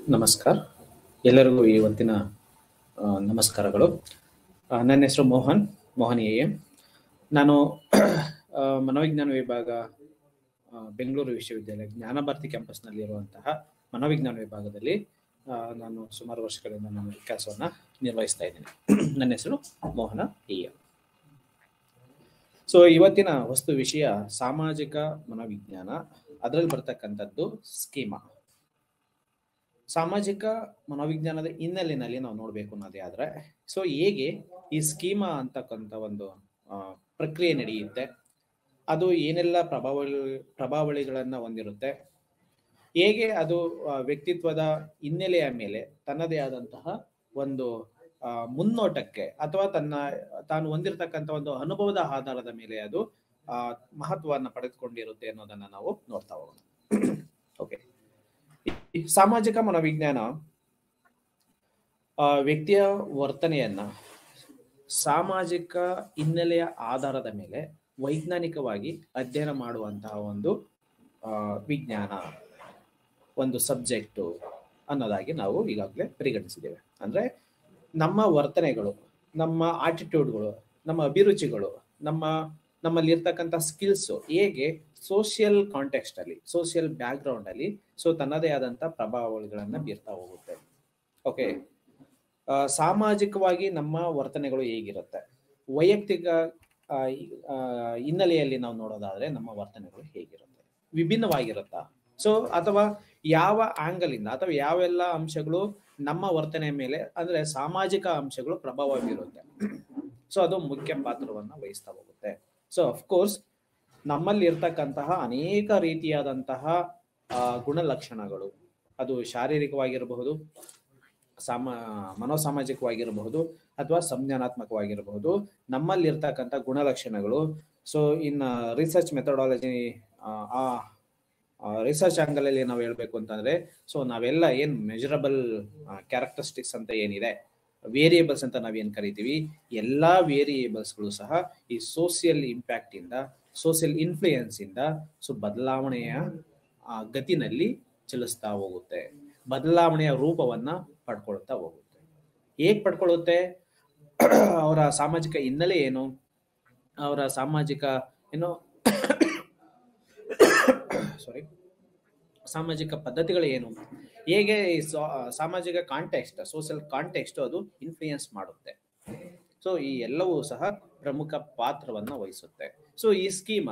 ನಮಸ್ಕಾರ ಎಲ್ಲರಿಗೂ ಇವತ್ತಿನ ಆ, ನಮಸ್ಕಾರಗಳು ಆ, ನನ್ನ ಹೆಸರು ಮೋಹನ್ ಮೋಹನ್ ಎ ಎಂ ನಾನು ಆ, ಮನೋವಿಜ್ಞಾನ ವಿಭಾಗ ಆ, ಬೆಂಗಳೂರು ವಿಶ್ವವಿದ್ಯಾಲಯ ಜ್ಞಾನಭಾರತಿ ಕ್ಯಾಂಪಸ್ನಲ್ಲಿರುವಂತಹ ಮನೋವಿಜ್ಞಾನ ವಿಭಾಗದಲ್ಲಿ ಆ, ನಾನು ಸುಮಾರು ವರ್ಷಗಳಿಂದ ನನ್ನ ಕೆಲಸವನ್ನು ನಿರ್ವಹಿಸ್ತಾ ಇದ್ದೀನಿ ನನ್ನ ಹೆಸರು ಮೋಹನ ಎ ಎಂ ಸೊ ಇವತ್ತಿನ ವಸ್ತು ವಿಷಯ ಸಾಮಾಜಿಕ ಮನೋವಿಜ್ಞಾನ ಅದರಲ್ಲಿ ಬರ್ತಕ್ಕಂಥದ್ದು ಸ್ಕೀಮಾ ಸಾಮಾಜಿಕ ಮನೋವಿಜ್ಞಾನದ ಹಿನ್ನೆಲೆಯಲ್ಲಿ ನಾವು ನೋಡಬೇಕು ಅನ್ನೋದೇ ಆದ್ರೆ ಸೊ ಹೇಗೆ ಈ ಸ್ಕೀಮಾ ಅಂತಕ್ಕಂಥ ಒಂದು ಆ, ಪ್ರಕ್ರಿಯೆ ನಡೆಯುತ್ತೆ ಅದು ಏನೆಲ್ಲ ಪ್ರಭಾವಳಿ ಪ್ರಭಾವಳಿಗಳನ್ನ ಹೊಂದಿರುತ್ತೆ ಹೇಗೆ ಅದು ಆ, ವ್ಯಕ್ತಿತ್ವದ ಹಿನ್ನೆಲೆಯ ಮೇಲೆ ತನ್ನದೇ ಆದಂತಹ ಒಂದು ಆ, ಮುನ್ನೋಟಕ್ಕೆ ಅಥವಾ ತನ್ನ ತಾನು ಹೊಂದಿರತಕ್ಕಂಥ ಒಂದು ಅನುಭವದ ಆಧಾರದ ಮೇಲೆ ಅದು ಆ, ಮಹತ್ವವನ್ನು ಪಡೆದುಕೊಂಡಿರುತ್ತೆ ಅನ್ನೋದನ್ನ ನಾವು ನೋಡ್ತಾ ಹೋಗೋಣ ಓಕೆ ಈ ಸಾಮಾಜಿಕ ಮನೋವಿಜ್ಞಾನ ಆ, ವ್ಯಕ್ತಿಯ ವರ್ತನೆಯನ್ನ ಸಾಮಾಜಿಕ ಹಿನ್ನೆಲೆಯ ಆಧಾರದ ಮೇಲೆ ವೈಜ್ಞಾನಿಕವಾಗಿ ಅಧ್ಯಯನ ಮಾಡುವಂತಹ ಒಂದು ಆ, ವಿಜ್ಞಾನ ಒಂದು ಸಬ್ಜೆಕ್ಟು ಅನ್ನೋದಾಗಿ ನಾವು ಈಗಾಗಲೇ ಪರಿಗಣಿಸಿದ್ದೇವೆ ಅಂದ್ರೆ ನಮ್ಮ ವರ್ತನೆಗಳು ನಮ್ಮ ಆಟಿಟ್ಯೂಡ್ಗಳು ನಮ್ಮ ಅಭಿರುಚಿಗಳು ನಮ್ಮ ನಮ್ಮಲ್ಲಿ ಇರ್ತಕ್ಕಂಥ ಸ್ಕಿಲ್ಸ್ ಹೇಗೆ ಸೋಷಿಯಲ್ ಕಾಂಟೆಕ್ಸ್ಟ್ ಅಲ್ಲಿ ಸೋಷಿಯಲ್ ಬ್ಯಾಕ್ ಗ್ರೌಂಡ್ ಅಲ್ಲಿ ಸೊ ತನ್ನದೇ ಆದಂತ ಪ್ರಭಾವಗಳನ್ನ ಬೀರ್ತಾ ಹೋಗುತ್ತೆ ಓಕೆ ಸಾಮಾಜಿಕವಾಗಿ ನಮ್ಮ ವರ್ತನೆಗಳು ಹೇಗಿರುತ್ತೆ ವೈಯಕ್ತಿಕ ಆ, ಈ- ಆ, ಹಿನ್ನೆಲೆಯಲ್ಲಿ ನಾವು ನೋಡೋದಾದ್ರೆ ನಮ್ಮ ವರ್ತನೆಗಳು ಹೇಗಿರುತ್ತೆ ವಿಭಿನ್ನವಾಗಿರುತ್ತಾ ಸೊ ಅಥವಾ ಯಾವ ಆಂಗಲ್ ಇಂದ ಅಥವಾ ಯಾವೆಲ್ಲ ಅಂಶಗಳು ನಮ್ಮ ವರ್ತನೆ ಮೇಲೆ ಅಂದ್ರೆ ಸಾಮಾಜಿಕ ಅಂಶಗಳು ಪ್ರಭಾವ ಬೀರುತ್ತೆ ಸೊ ಅದು ಮುಖ್ಯ ಪಾತ್ರವನ್ನ ವಹಿಸ್ತಾ ಹೋಗುತ್ತೆ ಸೊ ಅಫ್ಕೋರ್ಸ್ ನಮ್ಮಲ್ಲಿ ಇರ್ತಕ್ಕಂತಹ ಅನೇಕ ರೀತಿಯಾದಂತಹ ಆ, ಗುಣಲಕ್ಷಣಗಳು ಅದು ಶಾರೀರಿಕವಾಗಿರಬಹುದು ಸಾಮ ಮನೋಸಾಮಾಜಿಕವಾಗಿರಬಹುದು ಅಥವಾ ಸಂಜ್ಞಾನಾತ್ಮಕವಾಗಿರಬಹುದು ನಮ್ಮಲ್ಲಿ ಇರ್ತಕ್ಕಂಥ ಗುಣಲಕ್ಷಣಗಳು ಸೊ ಇನ್ ರಿಸರ್ಚ್ ಮೆಥಡಾಲಜಿ ಆ ರಿಸರ್ಚ್ ಆಂಗಲಲ್ಲಿ ನಾವು ಹೇಳ್ಬೇಕು ಅಂತಂದ್ರೆ ಸೊ ನಾವೆಲ್ಲ ಏನ್ ಮೆಜರಬಲ್ ಕ್ಯಾರೆಕ್ಟರಿಸ್ಟಿಕ್ಸ್ ಅಂತ ಏನಿದೆ ವೇರಿಯೇಬಲ್ಸ್ ಅಂತ ನಾವೇನ್ ಕರಿತೀವಿ ಎಲ್ಲಾ ವೇರಿಯೇಬಲ್ಸ್ಗಳು ಸಹ ಈ ಸೋಷಿಯಲ್ ಇಂಪ್ಯಾಕ್ಟ್ ಇಂದ ಸೋಷಿಯಲ್ ಇನ್ಫ್ಲೂಯೆನ್ಸ್ ಇಂದ ಸೊ ಬದಲಾವಣೆಯ ಆ, ಗತಿನಲ್ಲಿ ಚಲಿಸ್ತಾ ಹೋಗುತ್ತೆ ಬದಲಾವಣೆಯ ರೂಪವನ್ನ ಪಡ್ಕೊಳ್ತಾ ಹೋಗುತ್ತೆ ಹೇಗ್ ಪಡ್ಕೊಳ್ಳುತ್ತೆ ಅವರ ಸಾಮಾಜಿಕ ಹಿನ್ನೆಲೆ ಏನು ಅವರ ಸಾಮಾಜಿಕ ಏನು ಸಾರಿ ಸಾಮಾಜಿಕ ಪದ್ಧತಿಗಳು ಏನು ಹೇಗೆ ಈ ಸಾ- ಸಾಮಾಜಿಕ ಕಾಂಟೆಕ್ಸ್ಟ್ ಸೋಷಿಯಲ್ ಕಾಂಟೆಕ್ಸ್ಟ್ ಅದು ಇನ್ಫ್ಲೂಯೆನ್ಸ್ ಮಾಡುತ್ತೆ ಸೊ ಈ ಎಲ್ಲವೂ ಸಹ ಪ್ರಮುಖ ಪಾತ್ರವನ್ನ ವಹಿಸುತ್ತೆ ಸೊ ಈ ಸ್ಕೀಮಾ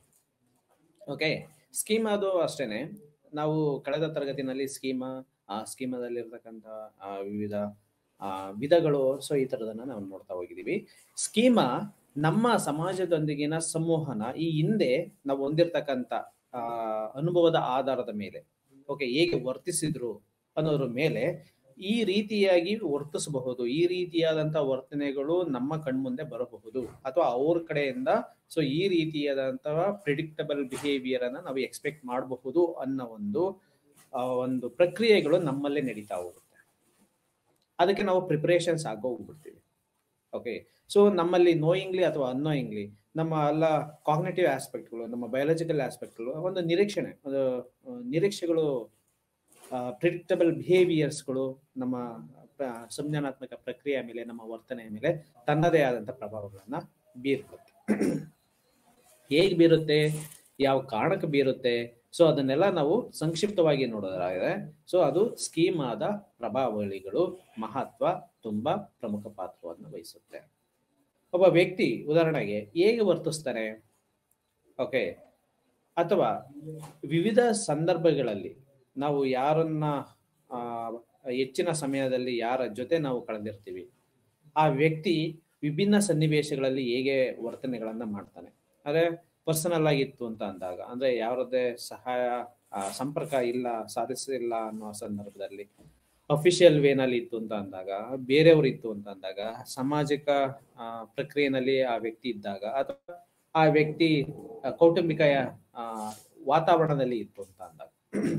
ಓಕೆ ಸ್ಕೀಮಾ ಅದು ಅಷ್ಟೇನೆ ನಾವು ಕಳೆದ ತರಗತಿನಲ್ಲಿ ಸ್ಕೀಮಾ ಆ ಸ್ಕೀಮಾದಲ್ಲಿರ್ತಕ್ಕಂಥ ಆ, ವಿವಿಧ ಆ, ವಿಧಗಳು ಸೊ ಈ ತರದನ್ನ ನಾವು ನೋಡ್ತಾ ಹೋಗಿದೀವಿ ಸ್ಕೀಮಾ ನಮ್ಮ ಸಮಾಜದೊಂದಿಗಿನ ಸಂವಹನ ಈ ಹಿಂದೆ ನಾವು ಹೊಂದಿರತಕ್ಕಂಥ ಆ, ಅನುಭವದ ಆಧಾರದ ಮೇಲೆ ಓಕೆ ಹೇಗೆ ವರ್ತಿಸಿದ್ರು ಅನ್ನೋದ್ರ ಮೇಲೆ ಈ ರೀತಿಯಾಗಿ ವರ್ತಿಸಬಹುದು ಈ ರೀತಿಯಾದಂತ ವರ್ತನೆಗಳು ನಮ್ಮ ಕಣ್ಮುಂದೆ ಬರಬಹುದು ಅಥವಾ ಅವ್ರ ಕಡೆಯಿಂದ ಸೊ ಈ ರೀತಿಯಾದಂತಹ ಪ್ರಿಡಿಕ್ಟಬಲ್ ಬಿಹೇವಿಯರ್ ಅನ್ನ ನಾವು ಎಕ್ಸ್ಪೆಕ್ಟ್ ಮಾಡಬಹುದು ಅನ್ನೋ ಒಂದು ಆ, ಒಂದು ಪ್ರಕ್ರಿಯೆಗಳು ನಮ್ಮಲ್ಲೇ ನಡೀತಾ ಹೋಗುತ್ತೆ ಅದಕ್ಕೆ ನಾವು ಪ್ರಿಪರೇಷನ್ಸ್ ಆಗೋಗ್ಬಿಡ್ತೀವಿ ಓಕೆ ಸೊ ನಮ್ಮಲ್ಲಿ ನೋಯಿಂಗ್ಲಿ ಅಥವಾ ಅನ್ನೋಯಿಂಗ್ಲಿ ನಮ್ಮ ಎಲ್ಲ ಕಾಗ್ನೇಟಿವ್ ಆಸ್ಪೆಕ್ಟ್ಗಳು ನಮ್ಮ ಬಯಾಲಜಿಕಲ್ ಆಸ್ಪೆಕ್ಟ್ಗಳು ಒಂದು ನಿರೀಕ್ಷಣೆ ಒಂದು ಆ, ನಿರೀಕ್ಷೆಗಳು ಪ್ರಿಡಿಕ್ಟಬಲ್ ಬಿಹೇವಿಯರ್ಸ್ಗಳು ನಮ್ಮ ಪ್ರ- ಸಂಜ್ಞಾನಾತ್ಮಕ ಪ್ರಕ್ರಿಯೆಯ ಮೇಲೆ ನಮ್ಮ ವರ್ತನೆಯ ಮೇಲೆ ತನ್ನದೇ ಆದಂತ ಪ್ರಭಾವಗಳನ್ನ ಬೀರುತ್ತೆ ಹೇಗೆ ಬೀರುತ್ತೆ ಯಾವ ಕಾರಣಕ್ಕೆ ಬೀರುತ್ತೆ ಸೊ ಅದನ್ನೆಲ್ಲ ನಾವು ಸಂಕ್ಷಿಪ್ತವಾಗಿ ನೋಡೋದಾಗಿದೆ ಸೊ ಅದು ಸ್ಕೀಮಾದ ಪ್ರಭಾವಳಿಗಳು ಮಹತ್ವ ತುಂಬಾ ಪ್ರಮುಖ ಪಾತ್ರವನ್ನು ವಹಿಸುತ್ತೆ ಒಬ್ಬ ವ್ಯಕ್ತಿ ಉದಾಹರಣೆಗೆ ಹೇಗೆ ವರ್ತಿಸ್ತಾನೆ ಓಕೆ ಅಥವಾ ವಿವಿಧ ಸಂದರ್ಭಗಳಲ್ಲಿ ನಾವು ಯಾರನ್ನ ಆ, ಹೆಚ್ಚಿನ ಸಮಯದಲ್ಲಿ ಯಾರ ಜೊತೆ ನಾವು ಕಳೆದಿರ್ತೀವಿ ಆ ವ್ಯಕ್ತಿ ವಿಭಿನ್ನ ಸನ್ನಿವೇಶಗಳಲ್ಲಿ ಹೇಗೆ ವರ್ತನೆಗಳನ್ನ ಮಾಡ್ತಾನೆ ಅಂದ್ರೆ ಪರ್ಸನಲ್ ಆಗಿತ್ತು ಅಂತ ಅಂದಾಗ ಅಂದ್ರೆ ಯಾರದ್ದೇ ಸಹಾಯ ಆ, ಸಂಪರ್ಕ ಇಲ್ಲ ಸಾಧಿಸಿಲ್ಲ ಅನ್ನೋ ಸಂದರ್ಭದಲ್ಲಿ ಅಫಿಷಿಯಲ್ ವೇನಲ್ಲಿ ಇತ್ತು ಅಂತ ಅಂದಾಗ ಬೇರೆಯವರು ಇತ್ತು ಅಂತ ಅಂದಾಗ ಸಾಮಾಜಿಕ ಆ, ಪ್ರಕ್ರಿಯೆನಲ್ಲಿ ಆ ವ್ಯಕ್ತಿ ಇದ್ದಾಗ ಅಥವಾ ಆ ವ್ಯಕ್ತಿ ಆ, ಕೌಟುಂಬಿಕ ಆ, ವಾತಾವರಣದಲ್ಲಿ ಇತ್ತು ಅಂತ ಅಂದಾಗ